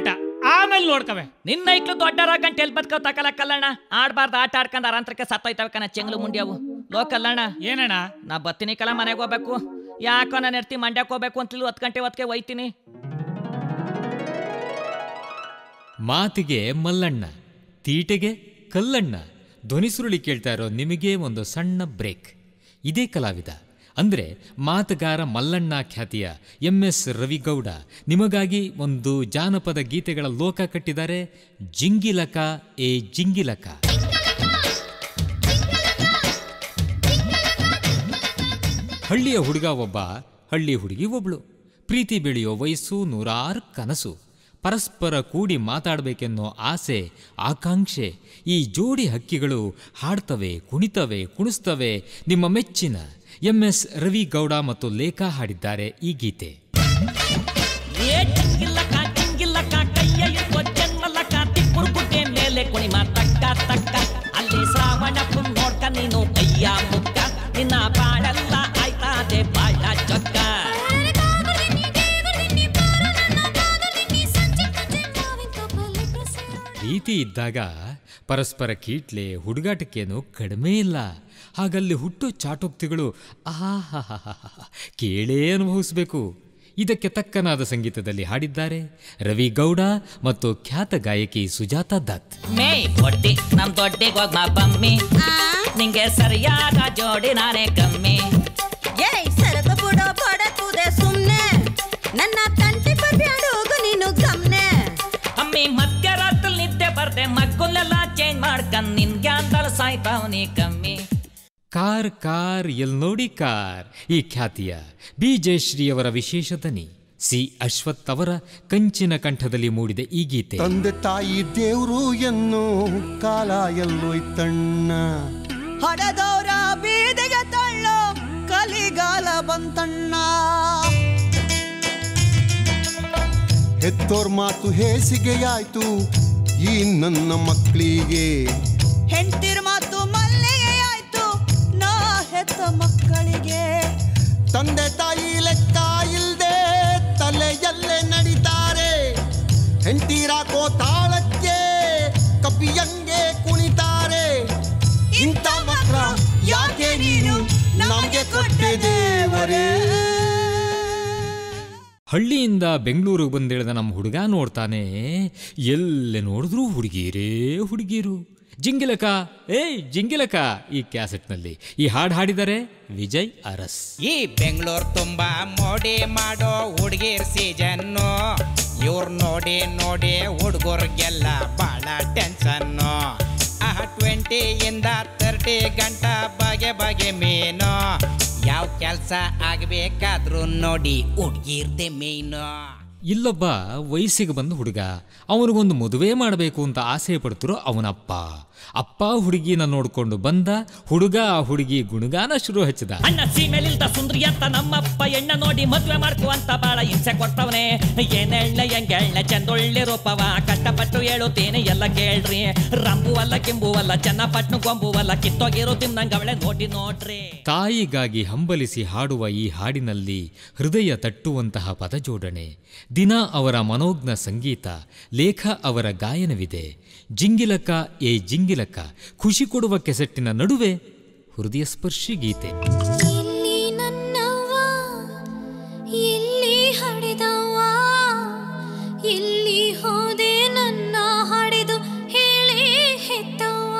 ಆಮೇಲೆ ನೋಡ್ಕವೆ ನಿನ್ನ ಇಕ್ಲು ದೊಡ್ಡರ ಗಂಟೆ ಎಲ್ ಬದ್ಕೋ ತಕಲ ಕಲ್ಲಣ್ಣ ಆಡ್ಬಾರ್ದು ಆಟ ಆಡ್ಕೊಂಡ್ ಅರಾಂತರಕ್ಕೆ ಸತ್ತೋಯ್ತವೆ ಕಣ ಚೆಂಗ್ಲು ಮುಂಡ್ಯಾವು ಲೋ ಕಲ್ಲಣ್ಣ ಏನಣ್ಣ ನಾ ಬತ್ತೀನಿ ಕಲ ಮನೆಗೆ ಹೋಗ್ಬೇಕು ಯಾಕೋ ನಾನು ಎರ್ತಿ ಮಂಡ್ಯಕ್ಕೆ ಹೋಗ್ಬೇಕು ಅಂತಲೂ ಹತ್ತು ಗಂಟೆ ಹೊತ್ತಿಗೆ ಒಯ್ತೀನಿ ಮಾತಿಗೆ ಮಲ್ಲಣ್ಣ ತೀಟೆಗೆ ಕಲ್ಲಣ್ಣ ಧ್ವನಿ ಸುರುಳಿ ಕೇಳ್ತಾ ಇರೋ ನಿಮಗೆ ಒಂದು ಸಣ್ಣ ಬ್ರೇಕ್ ಇದೇ ಕಲಾವಿದ ಅಂದರೆ ಮಾತುಗಾರ ಮಲ್ಲಣ್ಣ ಖ್ಯಾತಿಯ ಎಂ ಎಸ್ ರವಿಗೌಡ ನಿಮಗಾಗಿ ಒಂದು ಜಾನಪದ ಗೀತೆಗಳ ಲೋಕ ಕಟ್ಟಿದ್ದಾರೆ ಜಿಂಗಿಲಕ ಎ ಜಿಂಗಿಲಕ ಹಳ್ಳಿಯ ಹುಡುಗ ಒಬ್ಬ ಹಳ್ಳಿ ಹುಡುಗಿ ಒಬ್ಳು ಪ್ರೀತಿ ಬೆಳೆಯೋ ವಯಸ್ಸು ನೂರಾರು ಕನಸು ಪರಸ್ಪರ ಕೂಡಿ ಮಾತಾಡಬೇಕೆನ್ನೋ ಆಸೆ ಆಕಾಂಕ್ಷೆ ಈ ಜೋಡಿ ಹಕ್ಕಿಗಳು ಹಾಡ್ತವೆ ಕುಣಿತವೆ ಕುಣಿಸ್ತವೆ ನಿಮ್ಮ ಮೆಚ್ಚಿನ ಎಂ ಎಸ್ ರವಿ ಗೌಡ ಮತ್ತು ಲೇಖಾ ಹಾಡಿದ್ದಾರೆ ಈ ಗೀತೆ ಏ ಟಿಂಗಿಲ್ಲಕ ಟಿಂಗಿಲ್ಲಕ ಕೈಯ ಇಟ್ಕೋ ಚೆನ್ನಲಕ ತಿಪ್ಪುರು ಗುಡ್ಡೆ ಮೇಲೆ ಕುಣಿಮ ತಕ್ಕ ತಕ್ಕ ಅಲ್ಲಿ ಶ್ರಾವಣ ಪುನ್ ನೋಡ್ಕ ನೀನು ಕೈಯ ಮುಕ್ಕ ನಿನ್ನ ಬಾಳೆಲ್ಲ ಆಯ್ತಾದೆ ಬಾಳ ಚೊಕ್ಕ ಪ್ರೀತಿ ಇದ್ದಾಗ ಪರಸ್ಪರ ಕೀಟ್ಲೆ ಹುಡುಗಾಟಕ್ಕೇನು ಕಡಿಮೆ ಇಲ್ಲ ಹಾಗಲ್ಲಿ ಹುಟ್ಟೋ ಚಾಟೋಕ್ತಿಗಳು ಆಹಾಹಾಹಾ ಕೇಳೇ ಅನುಭವಿಸಬೇಕು ಇದಕ್ಕೆ ತಕ್ಕನಾದ ಸಂಗೀತದಲ್ಲಿ ಹಾಡಿದ್ದಾರೆ ರವಿ ಗೌಡ ಮತ್ತು ಖ್ಯಾತ ಗಾಯಕಿ ಸುಜಾತ ದತ್ ಮೇ ದೊಡ್ಡಿ ನಮ್ ದೊಡ್ಡಿಗೆ ಹೋಗ್ ಮಾ ಬಮ್ಮಿ ನಿಂಗೆ ಸರಿಯಾದ ಜೋಡಿ ನಾನೇ ಕಮ್ಮಿ ಏಯ್ ಸರಕ ಬುಡ ಬಡಕುದೆ ಸುಮ್ನೆ ನನ್ನ ತಂಟೆ ಬರ್ಬ್ಯಾಡೋಗು ನೀನು ಗಮ್ನೆ ಅಮ್ಮಿ ಮಧ್ಯರಾತ್ರಿ ನಿದ್ದೆ ಬರ್ದೆ ಮಗ್ಗುಲೆಲ್ಲ ಚೇಂಜ್ ಮಾಡ್ಕಂದ್ ನಿನ್ಗೆ ಅಂತಳ ಸಾಯ್ತಾವ್ ನೀ ಕಮ್ಮಿ ಕಾರ್ ಕಾರ್ ಎಲ್ ನೋಡಿ ಕಾರ್ ಈ ಖ್ಯಾತಿಯ ಬಿ ಜಯಶ್ರೀಯವರ ವಿಶೇಷ ದನಿ ಸಿ ಅಶ್ವಥ್ ಅವರ ಕಂಚಿನ ಕಂಠದಲ್ಲಿ ಮೂಡಿದ ಈ ಗೀತೆ ತಂದೆ ತಾಯಿ ದೇವ್ರು ಎನ್ನು ಕಾಲ ಎಲ್ಲೋಯ್ತಣ್ಣ ಹಡದವ್ರ ಬೀದಿಗೆ ತಳ್ಳೋ ಕಲಿಗಾಲ ಬಂತಣ್ಣ ಹೆತ್ತೋರ್ ಮಾತು ಹೇಸಿಗೆಯಾಯ್ತು ಈ ನನ್ನ ಮಕ್ಕಳಿಗೆ ಹೆಂಡ್ತಿರ್ ಮಾತು ಮಲ್ಲಿಗೆ ಆಯ್ತು ನಾ ಹೆತ್ತ ಮಕ್ಕಳಿಗೆ ತಂದೆ ತಾಯಿ ಲೆಕ್ಕ ಇಲ್ದೆ ತಲೆಯಲ್ಲೇ ನಡಿತಾರೆ ಹೆಂಡತಿರಾಕೋ ತಾಳಕ್ಕೆ ಕಪಿಯಂಗೆ ಕುಣಿತಾರೆ ಇಂಥ ಮಕ್ಕಳ ಯಾಕೆ ನೀನು ನಮಗೆ ಕೊಟ್ಟೆ ದೇವರೇ ಹಳ್ಳಿಯಿಂದ ಬೆಂಗಳೂರಿಗೆ ಬಂದಿಳಿದ ನಮ್ಮ ಹುಡುಗ ನೋಡ್ತಾನೆ ಎಲ್ಲೆ ನೋಡಿದ್ರೂ ಹುಡುಗೀರೇ ಹುಡುಗೀರು ಜಿಂಗಿಲಕ ಏಯ್ ಜಿಂಗಿಲಕ ಈ ಕ್ಯಾಸೆಟ್ನಲ್ಲಿ ಈ ಹಾಡು ಹಾಡಿದರೆ ವಿಜಯ್ ಅರಸ್ ಈ ಬೆಂಗಳೂರು ತುಂಬಾ ಮೋಡಿ ಮಾಡೋ ಹುಡುಗಿರ್ ಸೀಸನ್ನು ಇವ್ರು ನೋಡಿ ನೋಡಿ ಹುಡುಗರಿಗೆಲ್ಲ ಬಹಳ ಟೆನ್ಷನ್ನು ಆ ಟ್ವೆಂಟಿಯಿಂದ ತರ್ಟಿ ಗಂಟ ಬಗೆ ಬಗೆ ಮೀನು ಯಾವ ಕೆಲಸ ಆಗ್ಬೇಕಾದ್ರೂ ನೋಡಿ ಹುಡುಗಿರ್ದೆ ಮೇನು ಇಲ್ಲೊಬ್ಬ ವಯಸ್ಸಿಗೆ ಬಂದ ಹುಡುಗ ಅವನಿಗೊಂದು ಮದುವೆ ಮಾಡಬೇಕು ಅಂತ ಆಸೆ ಪಡ್ತಿರೋ ಅವನಪ್ಪ ಅಪ್ಪ ಹುಡುಗಿನ ನೋಡ್ಕೊಂಡು ಬಂದ ಹುಡುಗ ಆ ಹುಡುಗಿ ಗುಣಗಾನ ಶುರು ಹಚ್ಚಿದ ಅಣ್ಣ ಸೀಮೆಲಿಲ್ದ ಸುಂದ್ರಿ ಅಂತ ನಮ್ಮಪ್ಪ ಎಣ್ಣ ನೋಡಿ ಮದ್ವೆ ಮಾಡ್ಕೊ ಅಂತ ಬಾಳ ಹಿಂಸೆ ಕೊಡ್ತವನೆ ಏನೆಳ್ಳ ಹೆಂಗೆಳ್ಳ ಚಂದೊಳ್ಳೆ ರೂಪವ ಕಷ್ಟಪಟ್ಟು ಹೇಳುತ್ತೇನೆ ಎಲ್ಲ ಕೇಳ್ರಿ ರಂಬು ಅಲ್ಲ ಕೆಂಬು ಅಲ್ಲ ಚನ್ನಪಟ್ನು ಗೊಂಬು ಅಲ್ಲ ಕಿತ್ತೋಗಿರೋ ತಿನ್ನಂಗವಳೆ ನೋಡಿ ನೋಡ್ರಿ ತಾಯಿಗಾಗಿ ಹಂಬಲಿಸಿ ಹಾಡುವ ಈ ಹಾಡಿನಲ್ಲಿ ಹೃದಯ ತಟ್ಟುವಂತಹ ಪದಜೋಡಣೆ ದಿನ ಅವರ ಮನೋಜ್ಞ ಸಂಗೀತ ಲೇಖ ಅವರ ಗಾಯನವಿದೆ ಜಿಂಗಿಲಕ ಎ ಜಿಂಗಿಲಕ ಖುಷಿ ಕೊಡುವ ಕೆಸಟ್ಟಿನ ನಡುವೆ ಹೃದಯ ಸ್ಪರ್ಶಿ ಗೀತೆ ಇಲ್ಲಿ ನನ್ನವ್ವ ಎಲ್ಲಿ ಹಡೆದವ್ವ ಎಲ್ಲಿ ಹೋದೆ ನನ್ನ ಹಡೆದು ಹೇಳಿ ಹೆತ್ತವ್ವ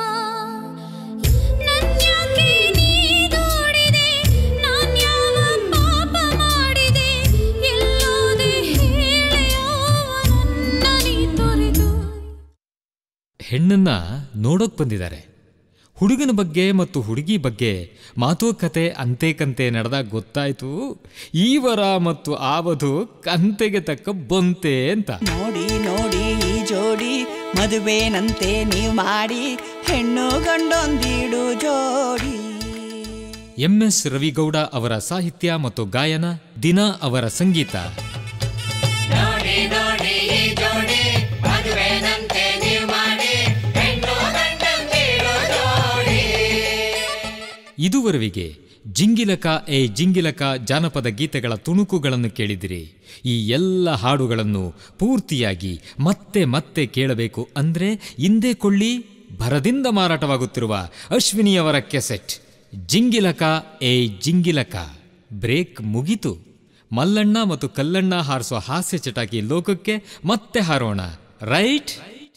ನನ್ಯಾಕೆ ನೀ ದೂಡಿದೆ ನಾನ್ಯಾವ ಪಾಪ ಮಾಡಿದೆ ಎಲ್ಲೋದೆ ಹೇಳೆಯವ್ವ ನನ್ನ ನೀ ತೊರೆದು ಹೆಣ್ಣನ್ನ ನೋಡೋಕ್ ಬಂದಿದ್ದಾರೆ ಹುಡುಗನ ಬಗ್ಗೆ ಮತ್ತು ಹುಡುಗಿ ಬಗ್ಗೆ ಮಾತುಕತೆ ಅಂತೆ ಕಂತೆ ನಡೆದಾಗ ಗೊತ್ತಾಯ್ತು ಈ ವರ ಮತ್ತು ಆ ವಧು ಕಂತೆಗೆ ತಕ್ಕ ಬೊಂತೆ ಅಂತ ನೋಡಿ ನೋಡಿ ಈ ಜೋಡಿ ಮದುವೆನಂತೆ ನೀವ್ ಮಾಡಿ ಹೆಣ್ಣು ಗಂಡೊಂದಿಡು ಜೋಡಿ ಎಂ ಎಸ್ ರವಿಗೌಡ ಅವರ ಸಾಹಿತ್ಯ ಮತ್ತು ಗಾಯನ ದಿನ ಅವರ ಸಂಗೀತ ಇದುವರೆಗೆ ಜಿಂಗಿಲಕ ಎ ಜಿಂಗಿಲಕ ಜಾನಪದ ಗೀತೆಗಳ ತುಣುಕುಗಳನ್ನು ಕೇಳಿದಿರಿ ಈ ಎಲ್ಲ ಹಾಡುಗಳನ್ನು ಪೂರ್ತಿಯಾಗಿ ಮತ್ತೆ ಮತ್ತೆ ಕೇಳಬೇಕು ಅಂದ್ರೆ ಹಿಂದೆ ಕೊಳ್ಳಿ ಭರದಿಂದ ಮಾರಾಟವಾಗುತ್ತಿರುವ ಅಶ್ವಿನಿಯವರ ಕೆಸೆಟ್ ಜಿಂಗಿಲಕ ಎ ಜಿಂಗಿಲಕ ಬ್ರೇಕ್ ಮುಗಿತು ಮಲ್ಲಣ್ಣ ಮತ್ತು ಕಲ್ಲಣ್ಣ ಹಾರಿಸುವ ಹಾಸ್ಯ ಚಟಾಕಿ ಲೋಕಕ್ಕೆ ಮತ್ತೆ ಹಾರೋಣ ರೈಟ್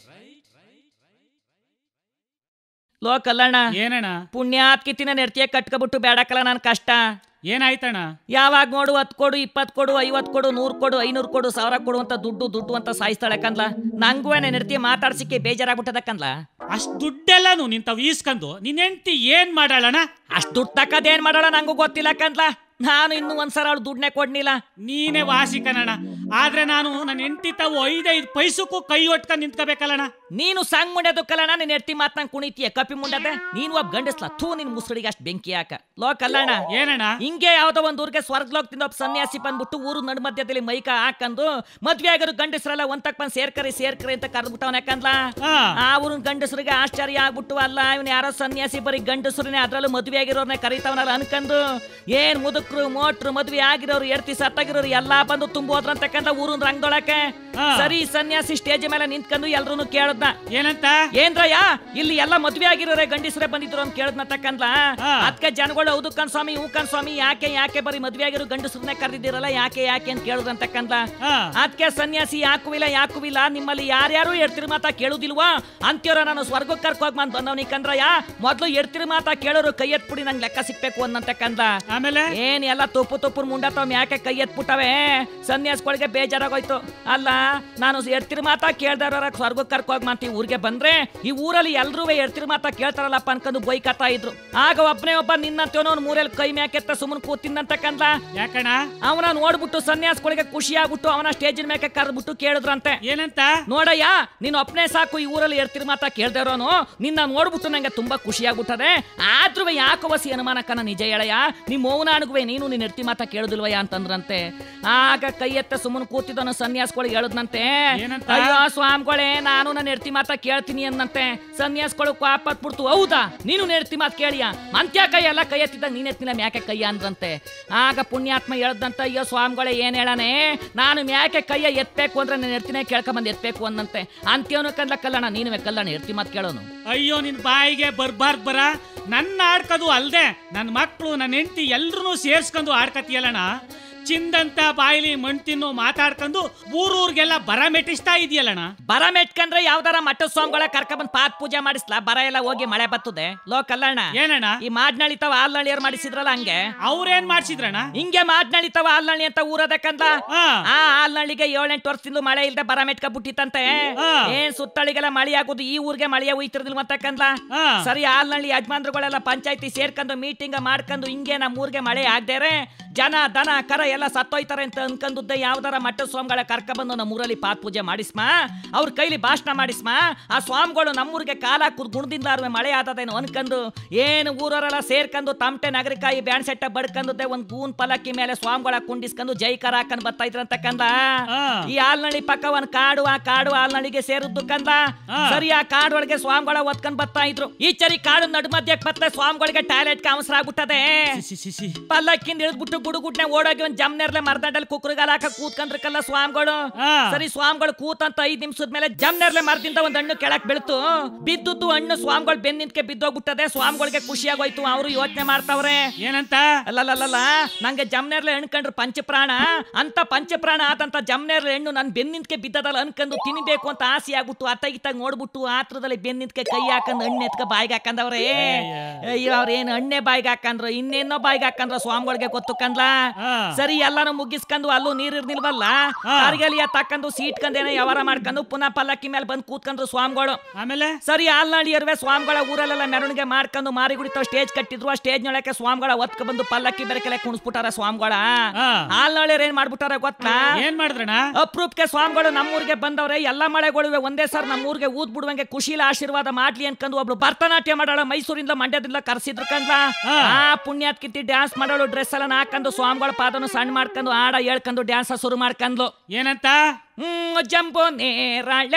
ಲೋ ಕಲ್ಲಣ್ಣ ಏನಣ್ಣ ಪುಣ್ಯಾತ್ಕಿತ್ತಿನ ನೆಡ್ತಿಯ ಕಟ್ಕೊಬಿಟ್ಟು ಬೇಡಕ್ಕಲ್ಲ ನನ್ನ ಕಷ್ಟ ಏನಾಯ್ತಣ್ಣ ಯಾವಾಗ ನೋಡು ಹತ್ತು ಕೊಡು ಇಪ್ಪತ್ತು ಕೊಡು ಐವತ್ತು ಕೊಡು ನೂರು ಕೊಡು ಐನೂರು ಕೊಡು ಸಾವಿರ ಕೊಡು ಅಂತ ದುಡ್ಡು ದುಡ್ಡು ಅಂತ ಸಾಯಿಸ್ತಾಳೆ ಕಂದ್ಲ ನಂಗೂ ನೆಡ್ತಿ ಮಾತಾಡ್ಸಿಕ್ಕೆ ಬೇಜಾರಾಗ್ಬಿಟ್ಟದ ಕಂದ್ಲ ಅಷ್ಟ್ ದುಡ್ಡೆಲ್ಲನು ನಿಂತವ್ ಈಸ್ಕೊಂಡು ನಿನ್ ಹೆಂಡ್ತಿ ಏನ್ ಮಾಡಾಳಣ್ಣ ಅಷ್ಟು ದುಡ್ಡು ತಕ್ಕದೇನ್ ಮಾಡೋಣ ನಂಗೂ ಗೊತ್ತಿಲ್ಲ ಕಂದ್ಲ ನಾನು ಇನ್ನೂ ಒಂದ್ಸಲ ಅವಳು ದುಡ್ಡನ್ನೇ ಕೊಡ್ನಿಲ್ಲ ನೀನೇ ವಾಸಿ ಕಣಣ್ಣ ಆದ್ರೆ ನಾನು ನನ್ನ ಹೆಂಡತಿ ತಾವು ಐದೈದು ಪೈಸಕ್ಕೂ ಕೈ ಒಟ್ಕೊಂಡು ನಿಂತ್ಕೋಬೇಕಲ್ಲಣ್ಣ ನೀನು ಸಂಗ್ ಮುಂಡೆದು ಕಲ್ಲಣ್ಣ ನೀನ್ ಎಡ್ತಿ ಮಾತಂಗ್ ಕುಣಿತೀಯ ಕಪಿ ಮುಂಡದೆ ನೀನು ಒಬ್ಬ ಗಂಡಸ್ಲ ಥೂ ನಿನ್ ಮುಸುಡಿಗೆ ಅಷ್ಟು ಬೆಂಕಿ ಹಾಕ ಲೋ ಕಲ್ಲಣ್ಣ ಏನಣ್ಣ ಹಿಂಗೆ ಯಾವ್ದೋ ಒಂದ್ ಊರಿಗೆ ಸ್ವರ್ಗಲೋಕದಿಂದ ಒಬ್ಬ ಸನ್ಯಾಸಿ ಬಂದ್ಬಿಟ್ಟು ಊರು ನಡು ಮಧ್ಯದಲ್ಲಿ ಮೈಕ ಹಾಕಂದು ಮದ್ವೆ ಆಗಿರೋ ಗಂಡಸ್ರಲ್ಲ ಒಂತಕ್ ಬಂದ್ ಸೇರ್ಕರಿ ಸೇರ್ಕರಿ ಅಂತ ಕರೆದ್ಬಿಟ್ಟವನ ಯಾಕಂದ್ಲ ಹಾ. ಆ ಊರಿನ ಗಂಡಸರಿಗೆ ಆಶ್ಚರ್ಯ ಆಗ್ಬಿಟ್ಟು ಅಲ್ಲ ಇವನ್ ಯಾರೋ ಸನ್ಯಾಸಿ ಬರೀ ಗಂಡಸರನ್ನೇ ಅದ್ರಲ್ಲೂ ಮದ್ವೆ ಆಗಿರೋರ್ನೇ ಕರೀತಾವನಲ್ಲ ಅನ್ಕಂದು ಏನ್ ಮುದುಕ್ರು ಮೋಟ್ರು ಮದ್ವೆ ಆಗಿರೋರು ಎಡ್ತಿ ಸತ್ತಾಗಿರೋರು ಎಲ್ಲಾ ಬಂದು ತುಂಬೋದ್ರಂತಕ್ಕಂತ ಊರಿನ ರಂಗದೊಳಕ್ಕೆ ಹಾ. ಸರಿ ಸನ್ಯಾಸಿ ಸ್ಟೇಜ್ ಮೇಲೆ ನಿಂತ್ಕೊಂಡು ಎಲ್ರು ಕೇಳದ್ನ ಏನಂತ ಏನ್ರಯ್ಯ ಇಲ್ಲಿ ಎಲ್ಲ ಮದ್ವೆ ಆಗಿರೋರೆ ಗಂಡಸರೇ ಬಂದಿದ್ರು ಅಂತ ಕೇಳದ್ನ ತಕ್ಕಂದ್ಲ ಹಾ. ಅದಕ್ಕೆ ಜನಗಳು ಹೌದು ಕಣ್ ಸ್ವಾಮಿ ಹೂ ಕಣ್ ಸ್ವಾಮಿ ಯಾಕೆ ಯಾಕೆ ಬರೀ ಮದ್ವೆ ಆಗಿರೋ ಗಂಡಸರನ್ನೇ ಕರೆದಿದ್ದೀರಲ್ಲ ಯಾಕೆ ಯಾಕೆ ಅಂತ ಕೇಳುದಂತಕ್ಕಂದ್ಲ ಹಾ. ಅದಕ್ಕೆ ಸನ್ಯಾಸಿ ಯಾಕುವಿಲ್ಲ ಯಾಕುವಿಲ್ಲ ನಿಮ್ಮಲ್ಲಿ ಯಾರ್ಯಾರು ಎಡ್ತಿರ್ ಮಾತಾ ಕೇಳುದಿಲ್ವಾ ಅಂತ್ಯೋರ ನಾನು ಸ್ವರ್ಗಕ್ಕೆ ಕರ್ಕೋಗ್ ಬಂದ್ ಬಂದವನಿ ಕಂದ್ರಯ್ಯ ಮೊದ್ಲು ಎಡ್ತಿರ್ ಮಾತಾ ಕೇಳೋರು ಕೈ ಎತ್ಬಿಡಿ ನಂಗೆ ಲೆಕ್ಕ ಸಿಕ್ಬೇಕು ಅನ್ನಂತಕ್ಕಂದ ಆಮೇಲೆ ಏನ್ ಎಲ್ಲ ತುಪ್ಪು ತುಪ್ಪು ಮುಂಡತ್ತವ್ ಯಾಕೆ ಕೈ ಎತ್ಬಿಟ್ಟವೆ ಸನ್ಯಾಸಗಳಿಗೆ ಬೇಜಾರಾಗೋಯ್ತು ಅಲ್ಲ ನಾನು ಎಡ್ತಿರ್ ಮಾತಾ ಕೇಳ್ದಾರ ಸ್ವರ್ಗಕ್ಕೆ ಕರ್ಕೋಗ್ ಮಾತಿ ಊರಿಗೆ ಬಂದ್ರೆ ಈ ಊರಲ್ಲಿ ಎಲ್ರೂ ಎಡ್ತಿರ್ ಮಾತಾ ಕೇಳ್ತಾರಲ್ಲಪ್ಪ ಅನ್ಕೊಂಡು ಬೈಕತ್ತಾ ಇದ್ರು ಆಗ ಒಬ್ಬನೇ ಒಬ್ಬ ನಿನ್ನಂತೇನೋ ಅವ್ನ್ ಮೂರಲ್ಲಿ ಕೈ ಮ್ಯಾಕೆತ್ತ ಸುಮ್ಮನೆ ಕೂತಿಂದಂತಕ್ಕಂದ ಯಾಕಣ್ಣ ಅವನ ನೋಡ್ಬಿಟ್ಟು ಸನ್ಯಾಸಗಳಿಗೆ ಖುಷಿ ಆಗ್ಬಿಟ್ಟು ಅವನ ಸ್ಟೇಜಿನ ಮೇಲೆ ಕರೆದ್ಬಿಟ್ಟು ಕೇಳಿದ್ರಂತೆ ಏನಂತ ನೋಡಯ್ಯ ನೀನ್ ಒಪ್ನೇ ಸಾಕು ಈ ಊರಲ್ಲಿ ಎಡ್ತಿರ್ ಮಾತಾ ಕೇಳ್ದಿರೋನು ನಿನ್ನ ನೋಡ್ಬಿಟ್ಟು ನಂಗೆ ತುಂಬಾ ಖುಷಿ ಆಗ್ಬಿಟ್ಟದೆ ಆದ್ರೂ ಯಾಕೋ ವಸಿ ಅನುಮಾನಕ್ಕನ ನಿಜ ಹೇಳಯ್ಯ ನಿಮ್ಮ ಮೌನ ಅಣಗುವೆ ನೀನು ನಿನ್ನ ಎಡ್ತಿ ಮಾತಾ ಕೇಳುದಿಲ್ವಯ್ಯ ಅಂತಂದ್ರಂತೆ ಆಗ ಕೈ ಎತ್ತ ಸುಮ್ಮನೆ ಕೂತಿದ್ದನು ಸನ್ಯಾಸಗಳು ಹೇಳದ್ನಂತೆ ಏನಂತ? ಅಯ್ಯೋ ಸ್ವಾಮಿಗಳೇ ನಾನು ನನ್ನ ಹೆಡ್ತಿ ಮಾತಾ ಕೇಳ್ತೀನಿ ಅನ್ನಂತೆ ಸನ್ಯಾಸಗಳು ಕಾಪತ್ಬಿಡ್ತು ಹೌದಾ ನೀನು ನೆಡ್ತಿ ಮಾತು ಕೇಳಿಯ ಅಂತ್ಯ ಕೈ ಎಲ್ಲ ಕೈ ಎತ್ತಿದಾಗ ನೀನ್ ಎತ್ತಿನ ಮ್ಯಾಕೆ ಕೈಯ ಅಂದ್ರಂತೆ ಆಗ ಪುಣ್ಯಾತ್ಮ ಹೇಳ್ದಂತ ಅಯ್ಯೋ ಸ್ವಾಮಿಗಳೇ ಏನ್ ಹೇಳನೆ ನಾನು ಮ್ಯಾಕೆ ಕೈಯ ಎತ್ತಬೇಕು ಅಂದ್ರೆ ನಾನು ಎಡ್ತಿನೇ ಕೇಳ್ಕೊಂಬಂದು ಎತ್ತಬೇಕು ಅನ್ನಂತೆ ಅಂತ್ಯವನು ಕಲ್ಲ ಕಲ್ಲಣ ನೀನುವೆ ಕಲ್ಲಣ ಎಡ್ತಿ ಮಾತು ಕೇಳೋನು ಅಯ್ಯೋ ನಿನ್ ಬಾಯಿಗೆ ಬರ್ಬಾರ್ದು ಬರ ನನ್ನ ಆಡ್ಕೋದು ಅಲ್ದೆ ನನ್ನ ಮಕ್ಕಳು ನನ್ನ ಹೆಂಡತಿ ಎಲ್ರೂ ಸೇರ್ಸ್ಕೊಂಡು ಆಡ್ಕತಿಯಲ್ಲಣ್ಣ ಚಿಂದಂತ ಬಾಯಿಲಿ ಮಣ್ ತಿನ್ನು ಮಾತಾಡ್ಕೊಂಡು ಊರೂರ್ಗೆಲ್ಲ ಬರ ಮೆಟ್ಟಿಸ್ತಾ ಇದೆಯಲ್ಲಣ್ಣ ಬರ ಮೆಟ್ಕಂದ್ರೆ ಯಾವ್ದಾರ ಮಠ ಸ್ವಾಮಿಗಳ ಕರ್ಕೊಂಬಂದ್ ಪಾತ್ ಪೂಜೆ ಮಾಡಿಸ್ಲಾ ಬರ ಎಲ್ಲ ಹೋಗಿ ಮಳೆ ಬರ್ತದೆ ಲೋ ಕಲ್ಲಣ್ಣ ಏನಣ್ಣ ಈ ಮಾಡ್ನಳಿತಾವ ಹಾಲ್ನಳ್ಳಿಯರ್ ಮಾಡಿಸಿದ್ರಲ್ಲ ಹಂಗೆ ಅವ್ರೇನ್ ಮಾಡ್ಸಿದ್ರಣ್ಣ ಹಿಂಗೆ ಮಾಡ್ನಳಿತಾವ ಹಾಲ್ನಳ್ಳಿ ಅಂತ ಊರದಕ್ಕಂದ ಹಾ. ಆ ಹಾಲ್ನಳ್ಳಿಗೆ ಏಳೆಂಟು ವರ್ಷದಿಂದ ಮಳೆ ಇಲ್ದೆ ಬರ ಮೆಟ್ಕ ಬಿಟ್ಟಿತ್ತಂತೆ ಹಾ. ಏನ್ ಸುತ್ತಳಿಗೆಲ್ಲ ಮಳೆ ಆಗುದು ಈ ಊರಿಗೆ ಮಳೆಯ ಉಯ್ತಿರ್ದಿಲ್ವಂತಕ್ಕಂದ ಹಾ. ಸರಿ ಹಾಲ್ನಳ್ಳಿ ಯಜಮಾನ್ರುಗಳೆಲ್ಲ ಪಂಚಾಯತಿ ಸೇರ್ಕೊಂಡು ಮೀಟಿಂಗ್ ಮಾಡ್ಕೊಂಡು ಹಿಂಗೆ ನಮ್ಮ ಊರಿಗೆ ಮಳೆ ಆಗ್ದೇರೆ ಜನ ದನ ಕರ ಎಲ್ಲ ಸತ್ತೋಯ್ತಾರೆ ಅಂತ ಅನ್ಕಂದುದ್ದೆ ಯಾವ್ದಾರ ಮಠ ಸ್ವಾಮಿಗಳ ಕರ್ಕೊಂಡ್ಬಂದು ನಮ್ಮ ಊರಲ್ಲಿ ಪಾತ್ ಪೂಜೆ ಮಾಡಿಸ್ಮಾ ಅವ್ರ ಕೈಲಿ ಭಾಷಣ ಮಾಡಿಸ್ಮಾ ಆ ಸ್ವಾಮಿಗಳು ನಮ್ಮೂರಿಗೆ ಕಾಲ ಹಾಕುದ್ ಗುಣದಿಂದಾರುವೆ ಮಳೆ ಆದದೇನು ಅನ್ಕಂದು ಏನು ಊರವರೆಲ್ಲ ಸೇರ್ಕೊಂಡು ತಮಟೆ ನಗರಿಕಾಯಿ ಬ್ಯಾಣ್ ಸೆಟ್ಟ ಬಡ್ಕಂದುದ್ದೆ ಒಂದ್ ಗೂನ್ ಪಲಕ್ಕಿ ಮೇಲೆ ಸ್ವಾಮಿಗಳ ಕುಂಡಿಸ್ಕೊಂಡು ಜೈಕಾರ ಹಾಕೊಂಡ್ ಬರ್ತಾ ಇದ್ರಂತಕ್ಕಂದ ಹಾ. ಈ ಹಾಲ್ನಳ್ಳಿ ಪಕ್ಕ ಒಂದ್ ಕಾಡು ಆ ಕಾಡು ಹಾಲ್ನಳ್ಳಿಗೆ ಸೇರುದ್ದು ಕಂದ ಹಾ. ಸರಿ ಆ ಕಾಡು ಒಳಗೆ ಸ್ವಾಮಿಗಳ ಒತ್ಕೊಂಡ್ ಬರ್ತಾ ಇದ್ರು ಈ ಚರಿ ಕಾಡು ನಡು ಮಧ್ಯಕ್ಕೆ ಬರ್ತಾ ಸ್ವಾಮಿಗಳಿಗೆ ಟಾಯ್ಲೆಟ್ ಅವಸರ ಆಗ್ಬಿಟ್ಟದೆ ಸಿ, ಸಿ, ಸಿ. ಪಲ್ಲಕ್ಕಿಂದ ಇಳಿದ್ಬಿಟ್ಟು ಗುಡುಗುಡ್ನೆ ಓಡೋಗಿ ಒಂದ್ ಜಮ್ನೆರ್ಲೆ ಮರದಂಡಲ್ಲಿ ಕುಕ್ರಿಗಾಲ ಹಾಕ ಕೂತ್ಕೊಂಡ್ರಕಲ್ಲ ಸ್ವಾಮಿಗಳು ಹಾ. ಸರಿ ಸ್ವಾಮಿಗಳು ಕೂತಂತ ಐದ್ ನಿಮಿಷದ ಮೇಲೆ ಜಮ್ನೆರ್ಲೆ ಮರದಿಂದ ಒಂದ್ ಹಣ್ಣು ಕೆಳಕ್ ಬೀಳ್ತು ಬಿದ್ದುದ್ದು ಹಣ್ಣು ಸ್ವಾಮಿಗಳು ಬೆನ್ನಿಂದಕ್ಕೆ ಬಿದ್ದೋಗ್ಬಿಟ್ಟದೆ ಸ್ವಾಮಿಗಳಿಗೆ ಖುಷಿಯಾಗೋಯ್ತು ಅವರು ಯೋಚನೆ ಮಾಡ್ತಾವ್ರೆ ಏನಂತ ಅಲ್ಲಲ್ಲಲ್ಲ ನಂಗೆ ಜಮ್ನೇರ್ಲೆ ಹಣ್ಣು ಕಂಡ್ರು ಪಂಚಪ್ರಾಣ ಅಂತ ಪಂಚಪ್ರಾಣ ಆದಂತ ಜಮ್ನೇರ್ಲೆ ಹಣ್ಣು ನನ್ ಬೆನ್ನಿಂದಕ್ಕೆ ಬಿದ್ದದಲ್ಲ ಅನ್ಕೊಂಡು ತಿನ್ಬೇಕು ಅಂತ ಆಸೆ ಆಗ್ಬಿಟ್ಟು ಅತ್ತಾಗಿತ್ತಾಗ ನೋಡ್ಬಿಟ್ಟು ಆತ್ರದಲ್ಲಿ ಬೆನ್ನಿಂದಕ್ಕೆ ಕೈ ಹಾಕಂದ್ ಹಣ್ಣು ಎತ್ಕ ಬಾಯಿಗೆ ಹಾಕಂದವ್ರೆ ಅಯ್ಯೋ ಅವ್ರ ಏನ್ ಹಣ್ಣೆ ಬಾಯಿಗೆ ಹಾಕಂದ್ರು ಇನ್ನೇನೋ ಬಾಯಿಗೆ ಹಾಕಂದ್ರ ಸ್ವಾಮಿಗಳಿಗೆ ಗೊತ್ತು ಕಂದ್ಲ ಹಾ. ಸರಿ ಎಲ್ಲಾನು ಮುಗಿಸ್ಕೊಂಡು ಅಲ್ಲೂ ನೀರ್ ಇರ್ನಿಲ್ವಲ್ಲ ಹಾ. ಕಾರ್ಗೆಲಿಯ ತಕ್ಕಂದು ಸೀಟ್ ಕಂದೇನೆ ವ್ಯವಹಾರ ಮಾಡ್ಕೊಂಡು ಪುನಃ ಪಲ್ಲಕ್ಕಿ ಮೇಲೆ ಬಂದು ಕೂತ್ಕೊಂಡ್ರು ಸ್ವಾಮಿಗಳು ಆಮೇಲೆ ಸರಿ ಹಾಲ್ನಾಡಿಯರ್ವೆ ಸ್ವಾಮಿಗಳ ಊರಲ್ಲೆಲ್ಲ ಮೆರವಣಿಗೆ ಮಾಡ್ಕೊಂಡು ಮಾರಿ ಕುಡಿತಾವ್ ಸ್ಟೇಜ್ ಕಟ್ಟಿದ್ರು ಆ ಸ್ಟೇಜ್ ನೊಳಕ್ಕೆ ಸ್ವಾಮಿಗಳ ಒತ್ಕ ಬಂದು ಪಲ್ಲಕ್ಕಿ ಬೆರಕೆಲೆ ಕುಣಿಸ್ಬಿಟ್ಟಾರ ಸ್ವಾಮಿಗಳ ಹಾ. ಹಾಲ್ನಾಳಿಯರ್ ಏನ್ ಮಾಡ್ಬಿಟ್ಟಾರ ಗೊತ್ತಾ ಏನ್ ಮಾಡಿದ್ರಣ್ಣ ಅಪ್ರೂಪ್ಗೆ ಸ್ವಾಮಿಗಳು ನಮ್ಮೂರಿಗೆ ಬಂದವ್ರೆ ಎಲ್ಲ ಮಳೆಗಳಿವೆ ಒಂದೇ ಸರ್ ನಮ್ಮೂರಿಗೆ ಊದ್ ಬಿಡುವಂಗೆ ಖುಷಿಲ ಆಶೀರ್ವಾದ ಮಾಡ್ಲಿ ಅನ್ಕೊಂಡು ಒಬ್ಳು ಭರತನಾಟ್ಯ ಮಾಡಾಳ ಮೈಸೂರಿಂದ ಮಂಡ್ಯದಿಂದ ಕರ್ಸಿದ್ರು ಕಂದ್ಲ ಹಾ. ಆ ಪುಣ್ಯಾತ್ಕಿತ್ತಿ ಡ್ಯಾನ್ಸ್ ಮಾಡೋಳು ಡ್ರೆಸ್ ಎಲ್ಲ ಹಾಕೊಂಡು ಸ್ವಾಮಿಗಳ ಪಾದನು ಸಣ್ಣ ಮಾಡ್ಕೊಂಡು ಆಡ ಹೇಳ್ಕೊಂಡು ಡ್ಯಾನ್ಸ್ ಶುರು ಮಾಡ್ಕೊಂಡ್ಲು ಏನಂತ ಹ್ಮ್ ಜಂಬೋ ನೇರಳೆ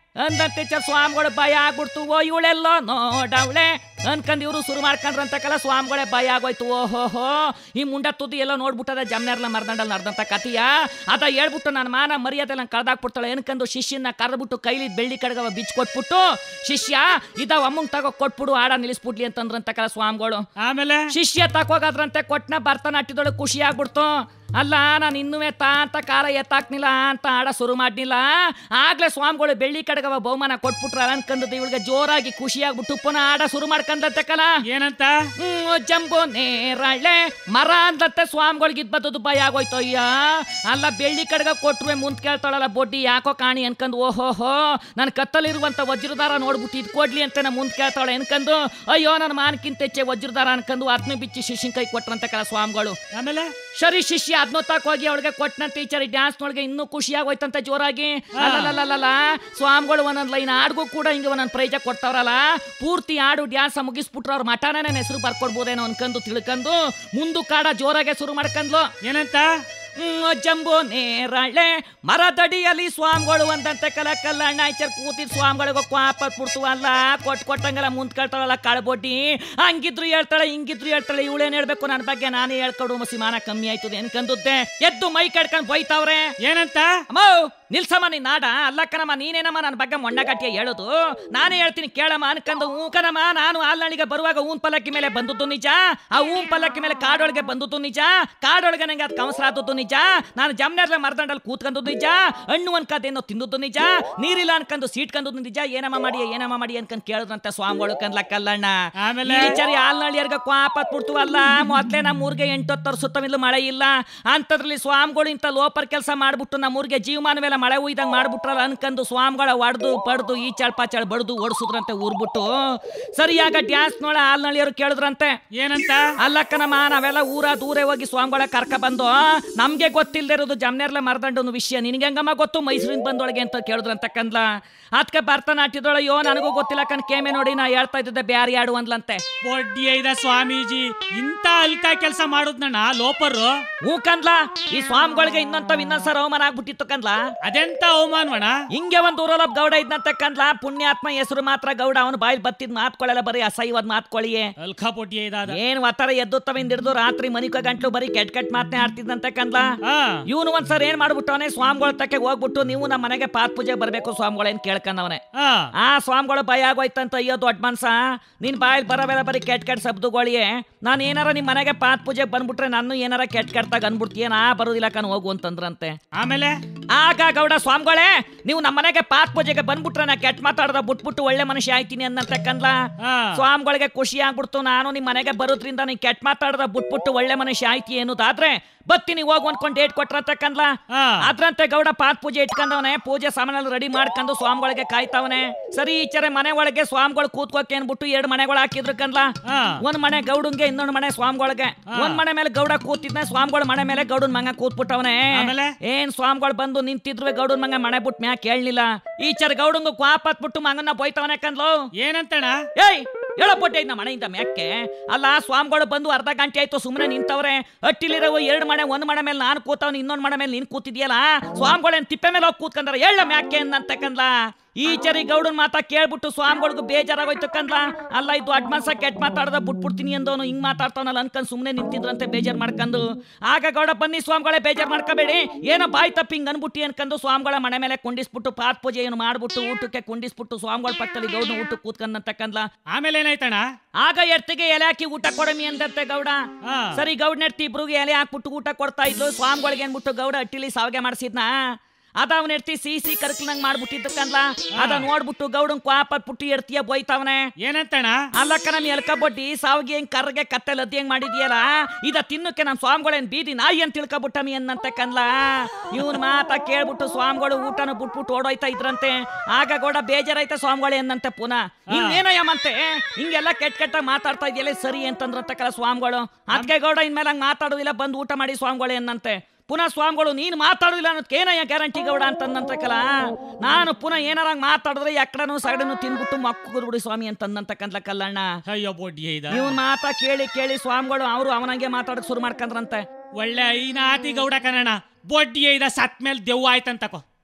ಅಂದಂತೆ ಚ ಸ್ವಾಮಿಗಳು ಭಯ ಆಗ್ಬಿಡ್ತು ಓ ಇವಳೆಲ್ಲೋ ನೋಡವಳೆ ಅನ್ಕಂದ್ ಇವರು ಶುರು ಮಾಡ್ಕೊಂಡ್ರಂತಕಲ್ಲ ಸ್ವಾಮಿಗಳೇ ಭಯ ಆಗೋಯ್ತು ಓಹೋಹೋ ಈ ಮುಂಡ ತುದಿ ಎಲ್ಲ ನೋಡ್ಬಿಟ್ಟದ ಜಮ್ನೆರ್ಲ ಮರ್ದಂಡಲ್ ನಡ್ದಂತ ಕತಿಯ ಅದ ಹೇಳ್ಬಿಟ್ಟು ನನ್ನ ಮಾನ ಮರ್ಯಾದೆ ನಂಗೆ ಕಳ್ದಾಕ್ಬಿಡ್ತಾಳೆ ಅನ್ಕಂದು ಶಿಷ್ಯನ ಕರೆದ್ಬಿಟ್ಟು ಕೈಲಿ ಬೆಳ್ಳಿ ಕಡ್ಗವ ಬಿಚ್ಚಿ ಕೊಟ್ಬಿಟ್ಟು ಶಿಷ್ಯ ಇದಾವ ಅಮ್ಮಂಗ್ ತಗೋ ಕೊಟ್ಬಿಡು ಆಡ ನಿಲ್ಲಿಸ್ಬಿಡ್ಲಿ ಅಂತಂದ್ರಂತಕಲ್ಲ ಸ್ವಾಮಿಗಳು ಆಮೇಲೆ ಶಿಷ್ಯ ತಕೋಗಾದ್ರಂತೆ ಕೊಟ್ನ ಭರತನಾಟ್ಯದೊಳಗೆ ಖುಷಿ ಆಗ್ಬಿಡ್ತು ಅಲ್ಲ ನಾನು ಇನ್ನುವೆ ತಾ ಅಂತ ಕಾರ ಎತ್ತಾಕ್ನಿಲ್ಲ ಅಂತ ಆಡ ಶುರು ಮಾಡ್ನಿಲ್ಲ ಆಗ್ಲೇ ಸ್ವಾಮಿಗಳು ಬೆಳ್ಳಿ ಕಡೆಗವ ಬಹುಮಾನ ಕೊಟ್ಬಿಟ್ರ ಅನ್ಕಂದದ್ದು ಇವಳಿಗೆ ಜೋರಾಗಿ ಖುಷಿ ಆಗ್ಬಿಟ್ಟು ಪುನಃ ಆಡ ಶುರು ಮಾಡ್ಕಂದತ್ತೆ ಕಲ ಏನಂತ ಹ್ಮ್, ಜಂಬು ನೇರಳೆ ಮರ ಅಂದತ್ತೆ ಸ್ವಾಮಿಗಳಿಗೆ ಇದ್ ಬದ್ದದು ಭಯ ಆಗೋಯ್ತು ಅಯ್ಯ ಅಲ್ಲ ಬೆಳ್ಳಿ ಕಡೆಗ ಕೊಟ್ರುವೆ ಮುಂದ್ ಕೇಳ್ತಾಳಲ್ಲ ಬೊಡ್ಡಿ ಯಾಕೋ ಕಾಣಿ ಅನ್ಕಂದು ಓಹೋಹೋ ನನ್ನ ಕತ್ತಲಿರುವಂತ ವಜ್ರದಾರ ನೋಡ್ಬಿಟ್ಟು ಇದ್ ಕೊಡ್ಲಿ ಅಂತ ನಾ ಮುಂದ್ ಕೇಳ್ತಾಳೆ ಅನ್ಕಂದು ಅಯ್ಯೋ ನನ್ನ ಮಾನಕ್ಕಿಂತ ಹೆಚ್ಚೆ ವಜ್ರದಾರ ಅನ್ಕಂದು ಅದನ್ನ ಬಿಚ್ಚಿ ಶಿಷ್ಯನ್ ಕೈ ಕೊಟ್ರಂತ ಕಲ ಸ್ವಾಮಿಗಳು ಆಮೇಲೆ ಸರಿ ಶಿಷ್ಯ ಅದ್ನೊತ್ತಾಕ್ ಹೋಗಿ ಅವಳಿಗೆ ಕೊಟ್ಟನ ಟೀಚರ್ ಡ್ಯಾನ್ಸ್ ನೊಳಗೆ ಇನ್ನೂ ಖುಷಿ ಆಗೋಯ್ತಂತ ಜೋರಾಗಿ ಅಲ್ಲಲ್ಲ ಸ್ವಾಮಿಗಳು ಒಂದೊಂದ್ ಲೈನ್ ಹಾಡ್ಗೂ ಕೂಡ ಹಿಂಗೆ ಒಂದೊಂದು ಪ್ರೈಜ ಕೊಡ್ತಾವ್ರಲ್ಲ ಪೂರ್ತಿ ಹಾಡು ಡ್ಯಾನ್ಸ್ ಮುಗಿಸ್ಬಿಟ್ರು ಅವ್ರ ಮಠನೇ ನನ್ನ ಹೆಸರು ಬರ್ಕೊಡ್ಬೋದೇನೋ ಅನ್ಕಂದು ತಿಳ್ಕಂದು ಮುಂದು ಕಾಡ ಜೋರಾಗೆ ಶುರು ಮಾಡ್ಕಂದ್ಲು ಏನಂತ ಹ್ಮ್, ಜಂಬು ನೇರಳೆ ಮರದಡಿಯಲ್ಲಿ ಸ್ವಾಮಿಗಳು ಒಂದಂತೆ ಕಲ ಕಲ್ಲಣ್ಣ ಆಯ್ಚರ್ ಕೂತಿದ್ ಸ್ವಾಮಿಗಳಿಗೆ ಕ್ವಾಪತ್ ಬಿಡ್ತು ಅಲ್ಲ ಕೊಟ್ ಕೊಟ್ಟಂಗೆಲ್ಲ ಮುಂದ್ ಕೇಳ್ತಾಳಲ್ಲ ಕಾಳ್ಬೊಡ್ಡಿ ಹಂಗಿದ್ರು ಹೇಳ್ತಾಳೆ ಹಿಂಗಿದ್ರು ಹೇಳ್ತಾಳೆ ಇವಳೇನ್ ಹೇಳ್ಬೇಕು ನನ್ನ ಬಗ್ಗೆ ನಾನೇ ಹೇಳ್ಕೊಡು ಮಸಿಮಾನ ಕಮ್ಮಿ ಆಯ್ತದೆ ಅನ್ಕಂದುದ್ದೆ ಎದ್ದು ಮೈ ಕಡ್ಕೊಂಡ್ ಬೈತಾವ್ರೆ ಏನಂತ ಅಮ್ಮ ನಿಲ್ಸಮ್ಮ ನೀನ್ ನಾಡ ಅಲ್ಲ ಕಣಮ್ಮ ನೀನೇನಮ್ಮ ನನ್ನ ಬಗ್ಗೆ ಮೊಣ್ಣಗಟ್ಟಿಯ ಹೇಳೋದು ನಾನೇ ಹೇಳ್ತೀನಿ ಕೇಳಮ್ಮ ಅನ್ಕಂದು ಹೂ ಕಣಮ್ಮ ನಾನು ಆಲ್ನಳಿಗೆ ಬರುವಾಗ ಊನ್ ಪಲ್ಲಕ್ಕಿ ಮೇಲೆ ಬಂದದ್ದು ನಿಜ ಆ ಊನ್ ಪಲ್ಲಕ್ಕಿ ಮೇಲೆ ಕಾಡೊಳಗೆ ಬಂದದ್ದು ನಿಜ ಕಾಡೊಳಗೆ ನಂಗೆ ಅದು ಕಮಸ್ರ ಆದದ್ದು ನಿಜ ನಾನು ಜಮ್ನೆರ್ಲೆ ಮರದಂಡಲ್ಲಿ ಕೂತ್ಕೊಂಡದ್ದು ನಿಜ ಹಣ್ಣು ಅನ್ಕದೇನೋ ತಿಂದದ್ದು ನಿಜ ನೀರಿಲ್ಲ ಅನ್ಕಂದು ಸೀಟ್ ಕಂದದ್ದು ನಿಜ ಏನಮ್ಮ ಮಾಡಿ ಏನಮ್ಮ ಮಾಡಿ ಅನ್ಕಂದ್ ಕೇಳಿದ್ರಂತೆ ಸ್ವಾಮಿಗಳು ಕನ್ಲ ಕಲ್ಲಣ್ಣ ಆಮೇಲೆ? ಈ ವಿಚಾರ ಆಲ್ನಳ್ಳಿಯರ್ಗ ಕ್ವಾಪತ್ ಬಿಡ್ತು ಅಲ್ಲ ಮೊದ್ಲೇ ನಮ್ಮ ಊರಿಗೆ ಎಂಟೊತ್ತರ ಸುತ್ತಮಿಲ್ಲ ಮಳೆ ಇಲ್ಲ ಅಂತದ್ರಲ್ಲಿ ಸ್ವಾಮಿಗಳು ಇಂಥ ಲೋಪರ್ ಕೆಲಸ ಮಾಡ್ಬಿಟ್ಟು ನಮ್ಮ ಊರಿಗೆ ಜೀವಮಾನ ಮೇಲೆ ಮಳೆ ಉಯ್ದಂಗ್ ಮಾಡ್ಬಿಟ್ರಲ್ಲ ಅನ್ಕಂದು ಸ್ವಾಮಿಗಳ ಹೊಡ್ದು ಪಡ್ದು ಈ ಚಳ್ ಪಾಚಳ್ ಬಡ್ದು ಓಡಿಸಿದ್ರಂತೆ ಊರ್ಬಿಟ್ಟು ಸರಿಯಾಗ ಡ್ಯಾನ್ಸ್ ನೋಡ ಆಲ್ನಳ್ಳಿಯರು ಕೇಳಿದ್ರಂತೆ ಏನಂತ ಅಲ್ಲಕ್ಕನಮ್ಮ ನಾವೆಲ್ಲ ಊರ ದೂರ ಹೋಗಿ ಸ್ವಾಮಿಗಳ ಕರ್ಕ ಬಂದು ನಮ್ಗೆ ಗೊತ್ತಿಲ್ಲದೆ ಇರೋದು ಜಮ್ನೆರ್ಲೆ ಮರದಂಡು ವಿಷಯ ನಿನ್ಗೆ ಹೆಂಗಮ್ಮ ಗೊತ್ತು ಮೈಸೂರಿಂದ ಬಂದೊಳಗೆ ಅಂತ ಕೇಳಿದ್ರಂತ ಕಂದ್ಲ ಅದಕ್ಕೆ ಭರತನಾಟ್ಯದೊಳಗೆ ಯೋ ನನಗೂ ಗೊತ್ತಿಲ್ಲ ಕಣ್ ಕೇಮೆ ನೋಡಿ ನಾ ಹೇಳ್ತಾ ಇದ್ದೆ ಬ್ಯಾರಿ ಆಡು ಅಂದ್ಲಂತೆ ಬೊಡ್ಡಿ ಐದ ಸ್ವಾಮೀಜಿ ಇಂತ ಅಲ್ಕ ಕೆಲಸ ಮಾಡುದ್ನಣ್ಣ ಲೋಪರು ಹೂ ಕಂದ್ಲ ಈ ಸ್ವಾಮಿಗಳಿಗೆ ಇನ್ನೊಂತವ್ ಇನ್ನೊಂದ್ಸರ ಅವಮಾನ ಆಗ್ಬಿಟ್ಟಿತ್ತು ಕಂದ್ಲ ಅದೆಂತ ಅವಮಾನವಣ ಹಿಂಗೆ ಒಂದ್ ಊರಲ್ಲೊಬ್ಬ ಗೌಡ ಇದ್ನಂತ ಕಂದ್ಲ ಪುಣ್ಯಾತ್ಮ ಹೆಸರು ಮಾತ್ರ ಗೌಡ ಅವನು ಬಾಯಿಲ್ ಬತ್ತಿದ್ ಮಾತ್ಕೊಳ್ಳಲ್ಲ ಬರೀ ಅಸಹ್ಯವಾದ ಮಾತ್ಕೊಳ್ಳಿಯೇ ಅಲ್ಕ ಪೊಟ್ಟಿ ಐದಾದ ಏನ್ ಒತ್ತರ ಎದ್ದು ತವಿಂದ ಹಿಡಿದು ರಾತ್ರಿ ಮನಿಕ ಗಂಟ್ಲು ಬರೀ ಕೆಟ್ಟ ಕೆಟ್ಟ ಮಾತನೇ ಆಡ್ತಿದ್ದಂತೆ ಕಂದ್ಲ ಹಾ ಇವನು ಒಂದ್ಸಲ ಏನ್ ಮಾಡ್ಬಿಟ್ಟವನೆ ಸ್ವಾಮಿಗಳ ತಕ್ಕೆ ಹೋಗ್ಬಿಟ್ಟು ನೀವು ನಮ್ಮ ಮನೆಗೆ ಪಾತ್ ಪೂಜೆ ಬರ್ಬೇಕು ಸ್ವಾಮಿಗಳೇನ್ ಕೇಳ್ಕೊಂಡವನೆ ಹಾ ಆ ಸ್ವಾಮಿಗಳು ಭಯ ಆಗೋಯ್ತಂತ ಅಯ್ಯೋ ದೊಡ್ಡ ಮನ್ಸ ನಿನ್ ಬಾಯಲ್ಲಿ ಬರಬೇಡ ಬರೀ ಕೆಟ್ಟ ಕೆಟ್ಟ ಶಬ್ದಗಳಿಯೇ ನಾನು ಏನಾರ ನಿಮ್ ಮನೆಗೆ ಪಾತ್ ಪೂಜೆಗೆ ಬಂದ್ಬಿಟ್ರೆ ನಾನು ಏನಾರ ಕೆಟ್ಟ ಕೆಟ್ಟದಾಗ ಅನ್ಬಿಡ್ತೀಯ ನಾ ಬರೋದಿಲ್ಲ ಕಣ್ ಹೋಗು ಅಂತಂದ್ರಂತೆ ಆಮೇಲೆ ಆಗ ಗೌಡ ಸ್ವಾಮಿಗಳೇ ನೀವು ನಮ್ಮ ಮನೆಗೆ ಪಾತ್ ಪೂಜೆಗೆ ಬಂದ್ಬಿಟ್ರೆ ನಾ ಕೆಟ್ಟ ಮಾತಾಡ್ದ ಬಿಟ್ಬಿಟ್ಟು ಒಳ್ಳೆ ಮನುಷ್ಯ ಆಯ್ತೀನಿ ಅನ್ನಂತೆ ಕಂದ್ಲ ಹಾ ಸ್ವಾಮಿಗಳಿಗೆ ಖುಷಿ ಆಗ್ಬಿಡ್ತು ನಾನು ನಿಮ್ ಮನೆಗೆ ಬರೋದ್ರಿಂದ ನೀ ಕೆಟ್ಟ ಮಾತಾಡ್ದ ಬಿಟ್ಬಿಟ್ಟು ಒಳ್ಳೆ ಮನುಷ್ಯ ಆಯ್ತಿ ಅನ್ನೋದಾದ್ರೆ ಬತ್ತೀನಿ ಹೋಗು ಅನ್ಕೊಂಡು ಡೇಟ್ ಕೊಟ್ರಂತ ಕಂದ್ಲ ಹಾ ಅದ್ರಂತೆ ಗೌಡ ಪಾತ್ ಪೂಜೆ ಇಟ್ಕೊಂಡವನೆ ಪೂಜೆ ಸಾಮಾನಲ್ಲಿ ರೆಡಿ ಮಾಡ್ಕೊಂಡು ಸ್ವಾಮಿಗಳಿಗೆ ಕಾಯ್ತಾವನೆ ಸರಿ ಈಚರೆ ಮನೆ ಒಳಗೆ ಸ್ವಾಮಿಗಳು ಕೂತ್ಕೋಕೆ ಅನ್ಬಿಟ್ಟು ಎರಡು ಮನೆಗಳು ಹಾಕಿದ್ರು ಕಂದ್ಲ ಹಾ ಒಂದ್ ಮನೆ ಗೌಡಂಗೆ ಇನ್ನೊಂದ್ ಮನೆ ಸ್ವಾಮಿಗಳಿಗೆ ಒಂದ್ ಮನೆ ಮೇಲೆ ಗೌಡ ಕೂತಿದ್ನ ಸ್ವಾಮಿಗಳ ಮನೆ ಮೇಲೆ ಗೌಡನ್ ಮಂಗ ಕೂತ್ಬಿಟ್ಟವನೆ ಆಮೇಲೆ? ಏನ್ ಸ್ವಾಮಿಗಳು ಬಂದು ನಿಂತಿದ್ರು ಗೌಡನ್ ಮಂಗ ಮನೆ ಬಿಟ್ಟು ಮ್ಯಾಕ್ ಕೇಳಲಿಲ್ಲ ಈಚರ್ ಗೌಡಂಗು ಕ್ವಾಪತ್ ಬಿಟ್ಟು ಮಂಗನ ಬೈತವನೆ ಕಂದ್ಲು ಏನಂತಣ್ಣ ಏಯ್ ಹೇಳಪ್ಪಟ್ಟೆ ಇದ್ನ ಮನೆಯಿಂದ ಮ್ಯಾಕ್ಕೆ ಅಲ್ಲ ಸ್ವಾಮಿಗಳು ಬಂದು ಅರ್ಧ ಗಂಟೆ ಆಯ್ತು ಸುಮ್ಮನೆ ನಿಂತವ್ರೆ ಅಟ್ಟಿಲಿರೋ ಎರಡು ಮನೆ ಒಂದ್ ಮನೆ ಮೇಲೆ ನಾನು ಕೂತವ್ನ ಇನ್ನೊಂದ್ ಮನೆ ಮೇಲೆ ನೀನ್ ಕೂತಿದ್ಯಲ್ಲ ಸ್ವಾಮಿಗಳೇನ್ ತಿಪ್ಪೆ ಮೇಲೆ ಹೋಗಿ ಕೂತ್ಕೊಂಡ್ರ ಹೇಳ ಮ್ಯಾಕೆ ಅಂತಕ್ಕಂದ್ಲ ಈಚರಿ ಗೌಡನ್ ಮಾತಾ ಕೇಳ್ಬಿಟ್ಟು ಸ್ವಾಮಿಗಳಿಗೂ ಬೇಜಾರಾಗೋಯ್ತು ಕಂದ್ಲ ಅಲ್ಲ ಇದು ಅಡ್ವಾನ್ಸ್ ಕೆಟ್ಟ ಮಾತಾಡ್ದ ಬಿಟ್ಬಿಡ್ತೀನಿ ಅಂದವನು ಹಿಂಗ್ ಮಾತಾಡ್ತಾವನಲ್ಲ ಅನ್ಕೊಂಡ್ ಸುಮ್ಮನೆ ನಿಂತಿದ್ರಂತೆ ಬೇಜಾರ್ ಮಾಡ್ಕೊಂಡು ಆಗ ಗೌಡ ಬನ್ನಿ ಸ್ವಾಮಿಗಳೇ ಬೇಜಾರ್ ಮಾಡ್ಕೋಬೇಡಿ ಏನೋ ಬಾಯ್ ತಪ್ಪಿ ಹಿಂಗ್ ಅನ್ಬಿಟ್ಟಿ ಅನ್ಕೊಂಡು ಸ್ವಾಮಿಗಳ ಮನೆ ಮೇಲೆ ಕುಂಡಿಸ್ಬಿಟ್ಟು ಪಾತ್ ಪೂಜೆ ಏನು ಮಾಡ್ಬಿಟ್ಟು ಊಟಕ್ಕೆ ಕುಂಡಿಸ್ಬಿಟ್ಟು ಸ್ವಾಮಿಗಳ ಪಕ್ಕದಲ್ಲಿ ಗೌಡ ಊಟಕ್ಕೆ ಕೂತ್ಕೊಂಡಂತಕ್ಕಂದ್ಲ ಆಮೇಲೆ ಏನಾಯ್ತಣ್ಣ ಆಗ ಎರ್ತಿಗೆ ಎಲೆ ಹಾಕಿ ಊಟ ಕೊಡಮಿ ಅಂದತ್ತೆ ಗೌಡ ಹಾ. ಸರಿ ಗೌಡ ನೆಡ್ತಿ ಇಬ್ರಿಗೆ ಎಲೆ ಹಾಕ್ಬಿಟ್ಟು ಊಟ ಕೊಡ್ತಾ ಇದ್ಲು ಸ್ವಾಮಿಗಳಿಗೆ ಅನ್ಬಿಟ್ಟು ಗೌಡ ಅಟ್ಟಿಲಿ ಸಾವಿಗೆ ಮಾಡಿಸಿದ್ನ ಅದ ಅವನ ಎಡ್ತಿ ಸಿ ಸಿ ಕರ್ಕಲ್ನಂಗ್ ಮಾಡ್ಬಿಟ್ಟಿದ್ದಕ್ಕಂದ್ಲ ಅದ ನೋಡ್ಬಿಟ್ಟು ಗೌಡನ್ ಕ್ವಾಪತ್ ಪುಟ್ಟಿ ಎಡ್ತಿಯ ಬೋಯ್ತಾವನೆ ಏನಂತಣ್ಣ ಅಲ್ಲಕ್ಕ ನಮ್ ಎಲ್ಕ ಬೊಡ್ಡಿ ಸಾವಿಗೆ ಹೆಂಗ್ ಕರ್ಗೆ ಕತ್ತೆ ಲದ್ದಿ ಹೆಂಗ್ ಮಾಡಿದ್ಯಲ್ಲ ಇದ ತಿನ್ನಕ್ಕೆ ನಮ್ ಸ್ವಾಮಿಗಳೇನ್ ಬೀದಿ ನಾಯಿ ಅಂತ ತಿಳ್ಕೊಬಿಟ್ಟಮಿ ಅನ್ನಂತೆ ಕನ್ಲ ಇವನ್ ಮಾತ ಕೇಳ್ಬಿಟ್ಟು ಸ್ವಾಮಿಗಳು ಊಟನ ಬಿಟ್ಬಿಟ್ಟು ಓಡೋಯ್ತಾ ಇದ್ರಂತೆ ಆಗ ಗೌಡ ಬೇಜಾರಾಯ್ತ ಸ್ವಾಮಿಗಳೇ ಅನ್ನಂತೆ ಪುನಃ ಇನ್ನೇನೋ ಯಮಂತೆ ಹಿಂಗೆಲ್ಲ ಕೆಟ್ಟ ಕೆಟ್ಟ ಮಾತಾಡ್ತಾ ಇದೆಯಲ್ಲ ಸರಿ ಅಂತಂದ್ರಂತೆ ಕಲ ಸ್ವಾಮಿಗಳು ಅದಕ್ಕೆ ಗೌಡ ಇನ್ಮೇಲೆ ಹಂಗ್ ಮಾತಾಡುದಿಲ್ಲ ಬಂದು ಊಟ ಮಾಡಿ ಸ್ವಾಮಿಗಳೇ ಅನ್ನಂತೆ ಪುನಃ ಸ್ವಾಮಿಗಳು ನೀನು ಮಾತಾಡುದಿಲ್ಲ ಅನ್ನೋದಕ್ಕೆ ಏನಯ್ಯ ಗ್ಯಾರಂಟಿ ಗೌಡ ಅಂತಂದಂತ ಕಲ ನಾನು ಪುನಃ ಏನಾರ ಹಂಗ್ ಮಾತಾಡಿದ್ರೆ ಎಕ್ಕಡನು ಸಗಡನು ತಿನ್ಬಿಟ್ಟು ಮಕ್ಕು ಬಿಡಿ ಸ್ವಾಮಿ ಅಂತಂದಂತಕ್ಕಂತ ಕಲ್ಲಣ್ಣ ಅಯ್ಯೋ ಬೊಡ್ಡಿ ಐದ ಇವನ್ ಮಾತಾ ಕೇಳಿ ಕೇಳಿ ಸ್ವಾಮಿಗಳು ಅವರು ಅವನಂಗೆ ಮಾತಾಡಕ್ ಶುರು ಮಾಡ್ಕೊಂಡ್ರಂತೆ ಒಳ್ಳೆ ಐನಾತಿ ಗೌಡ ಕನ್ನಡ ಬೊಡ್ಡಿ ಐದ ಸತ್ ಮೇಲೆ ದೆವ್ವ ಆಯ್ತಂತಕೋ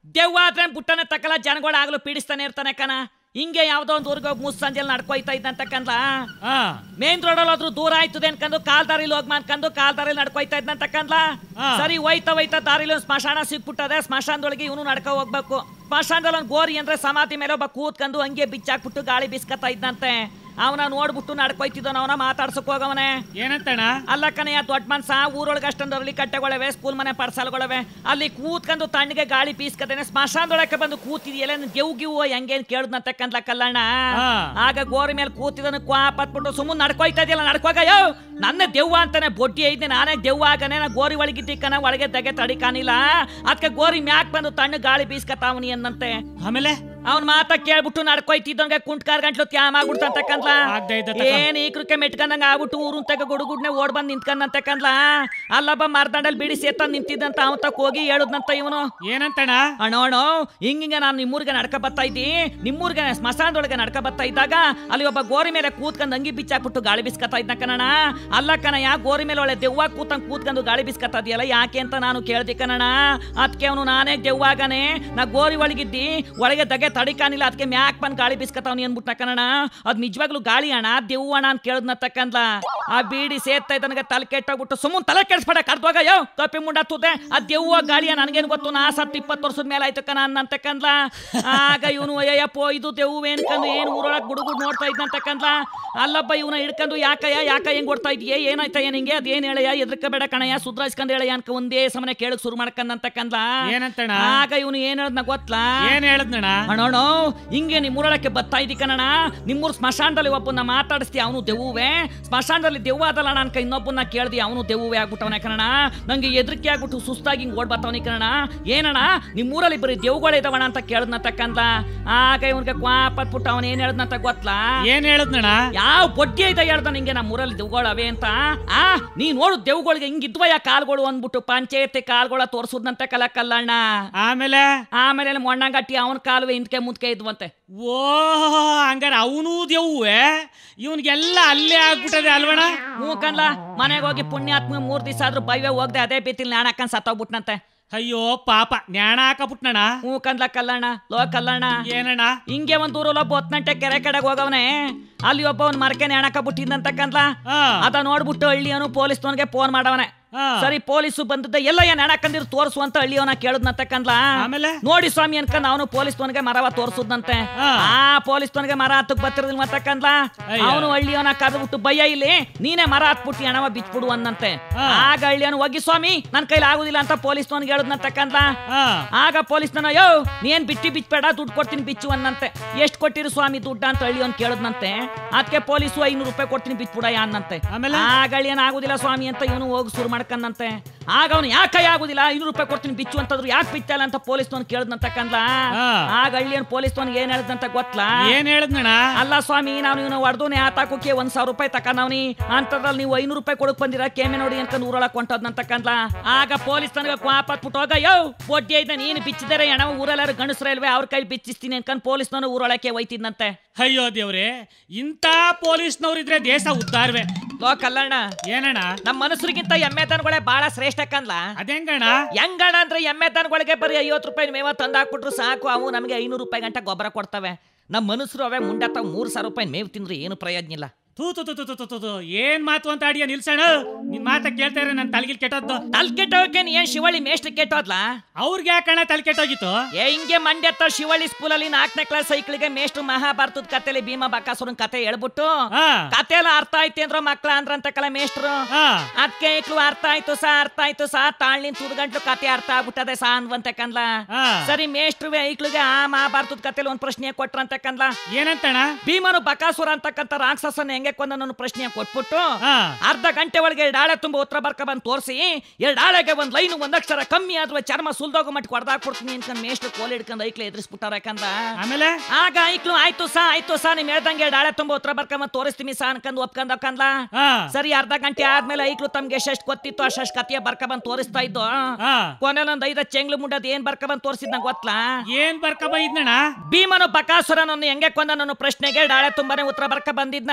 ದೆವ್ವ ಆದ್ರೆ ಬುಟ್ಟನೆ ತಕ್ಕಲ ಜನಗಳು ಆಗ್ಲೂ ಪೀಡಿಸ್ತಾನೆ ಇರ್ತಾನೆ ಕಣ ಹಿಂಗೆ ಯಾವ್ದೋ ಒಂದು ಊರಿಗೆ ಹೋಗಿ ಮೂಸ್ ಸಂಜೆಲ್ ನಡ್ಕೊಯ್ತಾ ಇದ್ದಂತಕ್ಕಂದ ಹಾ ಮೇನ್ ರೋಡಲ್ಲಿ ಹೋದ್ರು ದೂರ ಆಯ್ತದೆ ಅನ್ಕಂದು ಕಾಲ್ ದಾರಿಲಿ ಹೋಗ್ ಅನ್ಕಂದು ಕಾಲ್ ದಾರಿಲಿ ನಡ್ಕೊಯ್ತಾ ಇದ್ದಂತಕ್ಕಂದ ಹಾ. ಸರಿ ಹೋಯ್ತಾ ಹೋಯ್ತಾ ದಾರಿಲಿ ಒಂದು ಸ್ಮಶಾನ ಸಿಕ್ಬಿಟ್ಟದೆ ಸ್ಮಶಾನದೊಳಗೆ ಇವನು ನಡ್ಕೊ ಹೋಗ್ಬೇಕು ಸ್ಮಶಾನದಲ್ಲಿ ಒಂದು ಗೋರಿ ಅಂದ್ರೆ ಸಮಾಧಿ ಮೇಲೆ ಒಬ್ಬ ಕೂತ್ಕೊಂಡು ಹಂಗೆ ಬಿಚ್ಚಾಕ್ಬಿಟ್ಟು ಗಾಳಿ ಬಿಸ್ಕತ್ತಾ ಇದ್ದಂತೆ ಅವನ ನೋಡ್ಬಿಟ್ಟು ನಡ್ಕೊಯ್ತಿದ್ದವನ ಅವನ ಮಾತಾಡ್ಸಕ್ ಹೋಗವನೆ ಏನಂತಣ್ಣ ಅಲ್ಲ ಕಣಯ್ಯ ದೊಡ್ಡ ಮನ್ಸ ಊರೊಳಗೆ ಅಷ್ಟೊಂದು ಅರಳಿ ಕಟ್ಟೆಗೊಳವೆ ಸ್ಕೂಲ್ ಮನೆ ಪರ್ಸಲ್ಗೊಳವೆ ಅಲ್ಲಿ ಕೂತ್ಕೊಂಡು ತಣ್ಣಗೆ ಗಾಳಿ ಬೀಸ್ಕತೇನೆ ಸ್ಮಶಾನದೊಳಕ್ಕೆ ಬಂದು ಕೂತಿದೆಯಲ್ಲ ಗೆವ್ ಗಿವ್ ಹೆಂಗೇನ್ ಕೇಳ್ದಂತ ಕಂದ್ಲ ಕಲ್ಲಣ್ಣ ಹಾ. ಆಗ ಗೋರಿ ಮೇಲೆ ಕೂತಿದನು ಕ್ವಾಪತ್ಬಿಟ್ಟು ಸುಮ್ಮನೆ ನಡ್ಕೊಯ್ತಾ ಇದೆಯಲ್ಲ ನಡ್ಕೋಗ ಯೋ ನನ್ನ ದೆವ್ವ ಅಂತಾನೆ ಬೊಡ್ಡಿ ಐತೆ ನಾನೇ ದೆವ್ವ ಆಗನೆ ನಾ ಗೋರಿ ಒಳಗಿದ್ದಿಕ್ಕನ ಒಳಗೆ ತೆಗೆ ತಡಿ ಕಾಣಿಲ್ಲ ಅದಕ್ಕೆ ಗೋರಿ ಮ್ಯಾಕ್ ಬಂದು ತಣ್ಣ ಗಾಳಿ ಬೀಸ್ಕತಾವನಿ ಅನ್ನಂತೆ ಆಮೇಲೆ ಅವ್ನ ಮಾತ ಕೇಳ್ಬಿಟ್ಟು ನಡ್ಕೊಯ್ತಿದ್ದಂಗೆ ಕುಂಟ್ಕಾರ್ ಗಂಟ್ಲು ತ್ಯಾಮ ಆಗ್ಬಿಡ್ತಂತಕ್ಕಂದ್ಲ ಆಗ್ದೇ ಇದ್ದ ತಕ. ಏನ್ ಈ ಕೃಕೆ ಮೆಟ್ಕಂದಂಗ ಆಗ್ಬಿಟ್ಟು ಊರು ತಗ ಗುಡುಗುಡ್ನೆ ಓಡ್ ಬಂದ್ ನಿಂತ್ಕಂದಂತಕ್ಕಂದ್ಲ ಅಲ್ಲಬ್ಬ ಮರ್ದಂಡಲ್ ಬಿಡಿ ಸೇತ ನಿಂತಿದ್ದಂತ ಅವನ್ ತಕ್ ಹೋಗಿ ಹೇಳುದ್ನಂತ ಇವನು ಏನಂತಣ್ಣ ಅಣ್ಣ ಅಣ್ಣ ಹಿಂಗಿಂಗ ನಾನು ನಿಮ್ಮೂರಿಗೆ ನಡ್ಕ ಬರ್ತಾ ಇದ್ದಿ ನಿಮ್ಮೂರಿಗೆ ಸ್ಮಶಾನದೊಳಗೆ ನಡ್ಕ ಬರ್ತಾ ಇದ್ದಾಗ ಅಲ್ಲಿ ಒಬ್ಬ ಗೋರಿ ಮೇಲೆ ಕೂತ್ಕೊಂಡು ಅಂಗಿ ಬಿಚ್ಚಾಕ್ಬಿಟ್ಟು ಗಾಳಿ ಬಿಸ್ಕತ್ತಾ ಇದ್ದ ಕಣಣ್ಣ ಅಲ್ಲ ಕಣ ಯಾ ಗೋರಿ ಮೇಲೆ ಒಳ್ಳೆ ದೆವ್ವ ಕೂತಂಗ್ ಕೂತ್ಕೊಂಡು ಗಾಳಿ ಬಿಸ್ಕತ್ತಾ ಇದೆಯಲ್ಲ ಯಾಕೆ ಅಂತ ನಾನು ಕೇಳ್ದೆ ಕಣಣ್ಣ ಅದಕ್ಕೆ ಅವನು ನಾನೇ ದೆವ್ವಾಗನೆ ನಾ ಗೋರಿ ಒಳಗಿದ್ದಿ ಒಳಗೆ ದಗೆ ತಡಿಕಾನಿಲ್ಲ ಅದಕ್ಕೆ ಮ್ಯಾಕ್ ಬಂದ್ ಗಾಳಿ ಬಿಸ್ಕತ್ತಾವನಿ ಅನ್ಬಿಟ್ಟ ಕಣಣ್ಣ ಅದ್ ನಿಜವಾಗ್ಲೂ ಗಾಳಿ ಅಣ್ಣ ದೆವ್ವ ಅಣ್ಣ ಅಂತ ಕೇಳದ್ನ ತಕ್ಕಂದ್ಲ ಆ ಬೀಡಿ ಸೇರ್ತಾ ಇದ್ದನಿಗೆ ತಲೆ ಕೆಟ್ಟೋಗ್ಬಿಟ್ಟು ಸುಮ್ಮನೆ ತಲೆ ಕೆಡ್ಸ್ಬೇಡ ಕರ್ದೋಗ ಯೋ ಕಪ್ಪಿ ಮುಂಡ ತೂತೆ ಆ ದೆವ್ವ ಗಾಳಿಯ ನನಗೇನು ಗೊತ್ತು ನಾ ಸತ್ತು ಇಪ್ಪತ್ತು ವರ್ಷದ ಮೇಲೆ ಆಯ್ತು ಕಣ ಅನ್ನಂತಕ್ಕಂದ್ಲ ಆಗ ಇವನು ಅಯ್ಯಪ್ಪ ಇದು ದೆವ್ವ ಏನ್ಕಂದು ಏನು ಊರೊಳಗೆ ಗುಡುಗುಡ್ ನೋಡ್ತಾ ಇದ್ದಂತಕ್ಕಂದ್ಲ ಅಲ್ಲಪ್ಪ ಇವನ ಹಿಡ್ಕೊಂಡು ಯಾಕಯ್ಯ ಯಾಕ ಹೆಂಗ್ ಓಡ್ತಾ ಇದೆಯೇ ಏನಾಯ್ತ ಏನ್ ಹಿಂಗೆ ಅದೇನ್ ಹೇಳಯ್ಯ ಎದ್ರಕ ಬೇಡ ಕಣಯ್ಯ ಸುಧಾರಿಸ್ಕೊಂಡ್ ಹೇಳಯ್ಯ ಅನ್ಕ ಒಂದೇ ಸಮನೆ ಕೇಳಕ್ ಶುರು ಮಾಡ್ಕಂದಂತಕ್ಕಂದ್ಲ ಏನಂತಣ್ಣ ಆಗ ಇವನು ಏನ್ ಹೇಳದ್ನ ಗೊತ್ತಾ ಏನ್ ಹೇಳದ್ನಣ್ಣ ಅಣ್ಣೋಣ ಹಿಂಗೆ ನಿಮ್ಮೂರೊಳಕ್ಕೆ ಬರ್ತಾ ಇದ್ದಿ ಕಣಣ ನಿಮ್ಮೂರ್ ಸ್ಮಶಾನದಲ್ಲಿ ಒಬ್ಬನ ಮಾತಾಡಿಸ್ತಿ ಅವನು ದೆವ್ವೇ ಸ್ಮಶಾನದಲ್ಲಿ ದೆವ್ವ ಅದಲ್ಲ ನಾನು ಕೈ ಇನ್ನೊಬ್ಬನ ಕೇಳ್ದಿ ಅವನು ದೆವ್ವೇ ಆಗ್ಬಿಟ್ಟವನೇ ಕಣಣ ನಂಗೆ ಎದ್ರಿಕೆ ಆಗ್ಬಿಟ್ಟು ಸುಸ್ತಾಗಿ ಹಿಂಗ್ ಓಡ್ ಬರ್ತಾವನಿ ಕಣಣ ಏನಣ್ಣ ನಿಮ್ಮೂರಲ್ಲಿ ಬರೀ ದೆವ್ವಗಳೇ ಇದಾವಣ ಅಂತ ಕೇಳದ್ನ ತಕ್ಕಂತ ಆಗ ಇವನ್ಗೆ ಕ್ವಾಪತ್ಬಿಟ್ಟು ಅವನ್ ಏನ್ ಹೇಳದ್ನಂತ ಗೊತ್ತಾ ಏನ್ ಹೇಳದ್ನಣ್ಣ ಯಾವ ಬಡ್ಡಿ ಐತ ಹೇಳ್ದ ನಿಂಗೆ ನಮ್ಮ ಊರಲ್ಲಿ ದೆವ್ಗಳು ಅವೆ ಅಂತ ಆ ನೀ ನೋಡು ದೆವ್ಗಳಿಗೆ ಹಿಂಗಿದ್ವಯ್ಯ ಕಾಲ್ಗಳು ಅಂದ್ಬಿಟ್ಟು ಪಂಚಾಯತಿ ಕಾಲ್ಗಳ ತೋರ್ಸುದ್ನಂತೆ ಕಲ ಕಲ್ಲಣ್ಣ ಆಮೇಲೆ ಆಮೇಲೆ ಮೊಣ್ಣಂಗಟ್ಟಿ ಅವನ ಕಾಲುವೆ ಹಿಂದ್ಕೆ ಮುಂದ್ಕೆ ಇದ್ವಂತೆ ಓ ಹಂಗಾರ ಅವನೂ ದೆವ್ವೇ ಇವನ್ಗೆಲ್ಲ ಅಲ್ಲೇ ಆಗ್ಬಿಟ್ಟದೆ ಅಲ್ವಣ ಮೂಕನ್ಲ ಮನೆಗೆ ಹೋಗಿ ಪುಣ್ಯಾತ್ಮ ಮೂರ್ ದಿವಸ ಆದ್ರೂ ಬೈವೆ ಹೋಗ್ದೆ ಅದೇ ಬೀತಿಲ್ ನಾಣಕ್ಕನ್ ಸತ್ತೋಗ್ಬಿಟ್ನಂತೆ ಅಯ್ಯೋ ಪಾಪ ನ್ಯಾಣ ಹಾಕಬಿಟ್ನಣ್ಣ ಮೂಕನ್ಲ ಕಲ್ಲಣ್ಣ ಲೋ ಕಲ್ಲಣ್ಣ ಏನಣ್ಣ ಹಿಂಗೆ ಒಂದ್ ಊರಲ್ಲಿ ಒಬ್ಬ ಹೊತ್ನಂಟೆ ಕೆರೆ ಕಡೆಗೆ ಹೋಗವನೆ ಅಲ್ಲಿ ಒಬ್ಬ ಅವ್ನ ಮರಕೆ ನ್ಯಾಣಕ ಬಿಟ್ಟಿದ್ದಂತಕ್ಕಂದ್ಲ ಹಾ ಅದ ನೋಡ್ಬಿಟ್ಟು ಹಳ್ಳಿಯವನು ಪೊಲೀಸ್ನವನ್ಗೆ ಫೋನ್ ಮಾಡವನೆ ಹಾ. ಸರಿ ಪೊಲೀಸು ಬಂದದ್ದ ಎಲ್ಲ ಏನ್ ಹೆಣಕಂದಿರು ತೋರ್ಸು ಅಂತ ಹಳ್ಳಿಯವನ ಕೇಳದ್ನಂತಕ್ಕಂದ್ಲ ಆಮೇಲೆ ನೋಡಿ ಸ್ವಾಮಿ ಅನ್ಕಂದ್ ಅವನು ಪೊಲೀಸ್ನವನ್ಗೆ ಮರವ ತೋರ್ಸುದಂತೆ ಹಾ. ಆ ಪೊಲೀಸ್ನವನ್ಗೆ ಮರ ಹತ್ತಕ್ ಬತ್ತಿರದಿಲ್ಲ ಮತ್ತಕ್ಕಂದ್ಲ ಅಯ್ಯ. ಅವನು ಹಳ್ಳಿಯವನ ಕರೆದ್ಬಿಟ್ಟು ಭಯ ಇಲ್ಲಿ ನೀನೇ ಮರ ಹತ್ಬಿಟ್ಟು ಹೆಣವ ಬಿಚ್ಬಿಡು ಅನ್ನಂತೆ ಹಾ. ಆಗ ಹಳ್ಳಿಯವನು ಹೋಗಿ ಸ್ವಾಮಿ ನನ್ ಕೈಲಿ ಆಗುದಿಲ್ಲ ಅಂತ ಪೊಲೀಸ್ನವನ್ಗೆ ಹೇಳದ್ನಂತಕ್ಕಂದ್ಲ ಹಾ ಆಗ ಪೊಲೀಸ್ನವ ಯೋ ನೀನ್ ಬಿಟ್ಟಿ ಬಿಚ್ಬೇಡ ದುಡ್ಡು ಕೊಡ್ತೀನಿ ಬಿಚ್ಚು ಅನ್ನಂತೆ ಎಷ್ಟು ಕೊಟ್ಟಿರು ಸ್ವಾಮಿ ದುಡ್ಡ ಅಂತ ಹಳ್ಳಿಯವನ್ ಕೇಳದ್ನಂತೆ ಅದಕ್ಕೆ ಪೊಲೀಸು ಐನೂರು ರೂಪಾಯಿ ಕೊಡ್ತೀನಿ ಬಿಚ್ಬಿಡಯ್ಯ ಅನ್ನಂತೆ ಆಮೇಲೆ? ಆಗ ಹಳ್ಳಿಯನ್ ಆಗುದಿಲ್ಲ ಸ್ವಾಮಿ ಅಂತ ಇವನು ಹೋಗಿ ಶುರು ಮಾಡ್ಕಂದಂತೆ ಆಗ ಅವನು ಯಾಕೆ ಆಗುದಿಲ್ಲ ಐನೂರು ರೂಪಾಯಿ ಕೊಡ್ತೀನಿ ಬಿಚ್ಚು ಅಂತಂದ್ರು ಯಾಕೆ ಬಿಚ್ಚಲ್ಲ ಅಂತ ಪೊಲೀಸ್ನವನ್ ಕೇಳದ್ನಂತಕ್ಕಂದ್ಲ ಹಾ. ಆಗ ಹಳ್ಳಿಯನ್ ಪೊಲೀಸ್ನವನ್ಗೆ ಏನ್ ಹೇಳ್ದಂತ ಗೊತ್ತಾ ಏನ್ ಹೇಳದ್ನಣ್ಣ ಅಲ್ಲ ಸ್ವಾಮಿ ನಾನು ಇವನು ಹೊಡೆದು ಆತಾಕೋಕೆ ಒಂದ್ ಸಾವಿರ ರೂಪಾಯಿ ತಕೊಂಡವ್ನಿ ಅಂತದ್ರಲ್ಲಿ ನೀವು ಐನೂರು ರೂಪಾಯಿ ಕೊಡಕ್ ಬಂದಿರ ಕೇಮೆ ನೋಡಿ ಅಂತ ಊರೊಳಗೆ ಕೊಂಟದ್ನಂತಕ್ಕಂದ್ಲ ಆಗ ಪೊಲೀಸ್ ನನಗೆ ಕ್ವಾಪತ್ಬಿಟ್ಟು ಹೋಗ ಯೋ ಬೊಡ್ಡಿ ಐತೆ ನೀನು ಬಿಚ್ಚಿದರೆ ಎಣ ಊರೆಲ್ಲಾರು ಗಂಡಸ್ರ ಇಲ್ವೇ ಅವ್ರ ಕೈ ಬಿಚ್ಚಿಸ್ತೀನಿ ಅನ್ಕೊಂಡ್ ಪೊಲೀಸ್ನವನು ಊರೊಳಕ್ಕೆ ಒಯ್ತಿದ್ನಂತೆ ಅಯ್ಯೋ ದೇವ್ರೆ ಇಂಥ ಪೊಲೀಸ್ನವ್ರಿದ್ರೆ ದೇಶ ಉದ್ದಾರ್ವೆ ಲೋ ಕಲ್ಲಣ್ಣ ಏನಣ್ಣ ನಮ್ಮ ಮನುಷ್ಯರಿಗಿಂತ ಎಮ್ಮೆ ದನಗಳೇ ಬಹಳ ಶ್ರೇಷ್ಠ ಕನ್ಲ ಅದೆಂಗಣ್ಣ ಹೆಂಗಣ ಅಂದ್ರೆ ಎಮ್ಮೆ ದನಗಳಿಗೆ ಬರೀ ಐವತ್ತು ರೂಪಾಯಿ ಮೇವ ತಂದಾಕ್ಬಿಟ್ರು ಸಾಕು ಅವು ನಮಗೆ ಐನೂರು ರೂಪಾಯಿ ಗಂಟೆ ಗೊಬ್ಬರ ಕೊಡ್ತವೆ ನಮ್ಮ ಮನುಷ್ಯರು ಅವೇ ಮುಂಡತ್ತಾವ ಮೂರು ಸಾವಿರ ರೂಪಾಯಿ ಮೇವು ತಿಂದ್ರೆ ಏನು ಪ್ರಯೋಜನ ಇಲ್ಲ ತೂ ತು ತು ತು ತು ತು ತು ತು. ಏನ್ ಮಾತು ಅಂತ ಆಡಿಯ ನಿಲ್ಸಣ ನಿನ್ ಮಾತ ಕೇಳ್ತಾ ಇದ್ರೆ ನನ್ ತಲೆಗಿಲ್ ಕೆಟ್ಟದ್ದು ತಲ್ ಕೆಟ್ಟೋಕೆ ನೀ ಏನ್ ಶಿವಳ್ಳಿ ಮೇಷ್ಟ್ರು ಕೆಟ್ಟೋದ್ಲಾ ಅವ್ರಿಗೆ ಯಾಕಣ್ಣ ತಲೆ ಕೆಟ್ಟೋಗಿತ್ತು ಏ ಹಿಂಗೆ ಮಂಡ್ಯ ಹತ್ರ ಶಿವಳ್ಳಿ ಸ್ಕೂಲಲ್ಲಿ ನಾಲ್ಕನೇ ಕ್ಲಾಸ್ ಸೈಕ್ಳಿಗೆ ಮೇಷ್ಟ್ರು ಮಹಾಭಾರತದ ಕಥೆಲಿ ಭೀಮ ಬಕಾಸುರನ್ ಕತೆ ಹೇಳ್ಬಿಟ್ಟು ಹಾ ಕತೆ ಎಲ್ಲ ಅರ್ಥ ಆಯ್ತು ಅಂದ್ರ ಮಕ್ಳ ಅಂದ್ರಂತ ಕಲ ಮೇಷ್ಟ್ರು ಹಾ ಅದಕ್ಕೆ ಇಕ್ಳು ಅರ್ಥ ಆಯ್ತು ಸಾ ಅರ್ಥ ಆಯ್ತು ಸಾ ತಾಳ್ನಿನ್ ತುಡ್ಗಂಟ್ಲು ಕತೆ ಅರ್ಥ ಆಗ್ಬಿಟ್ಟದೆ ಸಾ ಅನ್ವಂತೆ ಕನ್ಲ ಹಾ. ಸರಿ ಮೇಷ್ಟ್ರುವೆ ಐಕ್ಳಿಗೆ ಆ ಮಹಾಭಾರತದ ಕಥೆಲಿ ಒಂದ್ ಪ್ರಶ್ನೆ ಕೊಟ್ರಂತ ಕನ್ಲ ಏನಂತಣ್ಣ ಭೀಮನು ಬಕಾಸುರ ಅಂತಕ್ಕಂಥ ರಾಕ್ಷಸನ ಹೆಂಗೆ ಕೊಂದ ನನ್ನ ಪ್ರಶ್ನೆ ಕೊಟ್ಬಿಟ್ಟು ಹಾ ಅರ್ಧ ಗಂಟೆ ಒಳಗೆ ಎರಡು ಆಳೆ ತುಂಬ ಉತ್ತರ ಬರ್ಕ ಬಂದು ತೋರಿಸಿ ಎರಡು ಆಳೆಗೆ ಒಂದ್ ಲೈನ್ ಒಂದ್ ಅಕ್ಷರ ಕಮ್ಮಿ ಆದ್ರೂ ಚರ್ಮ ಸುಲ್ದೋಗ ಮಟ್ಟ ಕೊಡ್ದಾಕ್ಬಿಡ್ತೀನಿ ಅಂತ ಮೇಷ್ಟ್ರು ಕೋಲ್ ಹಿಡ್ಕೊಂಡು ಐಕ್ಲೆ ಎದುರಿಸ್ಬಿಟ್ಟಾರ ಯಾಕಂದ ಆಮೇಲೆ ಆಗ ಐಕ್ಲು ಆಯ್ತು ಸಾ ಆಯ್ತು ಸಾ ನಿಮ್ ಹೇಳ್ದಂಗೆ ಎರಡು ಆಳೆ ತುಂಬ ಉತ್ತರ ಬರ್ಕ ಬಂದು ತೋರಿಸ್ತೀನಿ ಸಾ ಅನ್ಕಂದು ಒಪ್ಕೊಂಡ್ ಒಪ್ಕಂದ್ಲ ಹಾ ಸರಿ ಅರ್ಧ ಗಂಟೆ ಆದ್ಮೇಲೆ ಐಕ್ಲು ತಮ್ಗೆ ಎಷ್ಟೆಷ್ಟು ಗೊತ್ತಿತ್ತು ಅಷ್ಟು ಕತಿಯ ಬರ್ಕ ಬಂದು ತೋರಿಸ್ತಾ ಇದ್ದು ಹಾ ಕೊನೆಲ ಒಂದ್ ಐದ ಚೆಂಗ್ಲು ಮುಂಡದ್ ಏನ್ ಬರ್ಕ ಬಂದು ತೋರಿಸಿದ್ ನಂಗೆ ಗೊತ್ತಾ ಏನ್ ಬರ್ಕ ಬೈದ್ನಣ್ಣ ಭೀಮನು ಬಕಾಸುರನನ್ನು ಹೆಂಗೆ ಕೊಂದ ನನ್ನ ಪ್ರಶ್ನೆಗೆ ಡಾಳೆ ತುಂಬಾನೇ ಉತ್ತರ ಬರ್ಕ ಬಂದಿದ್ನ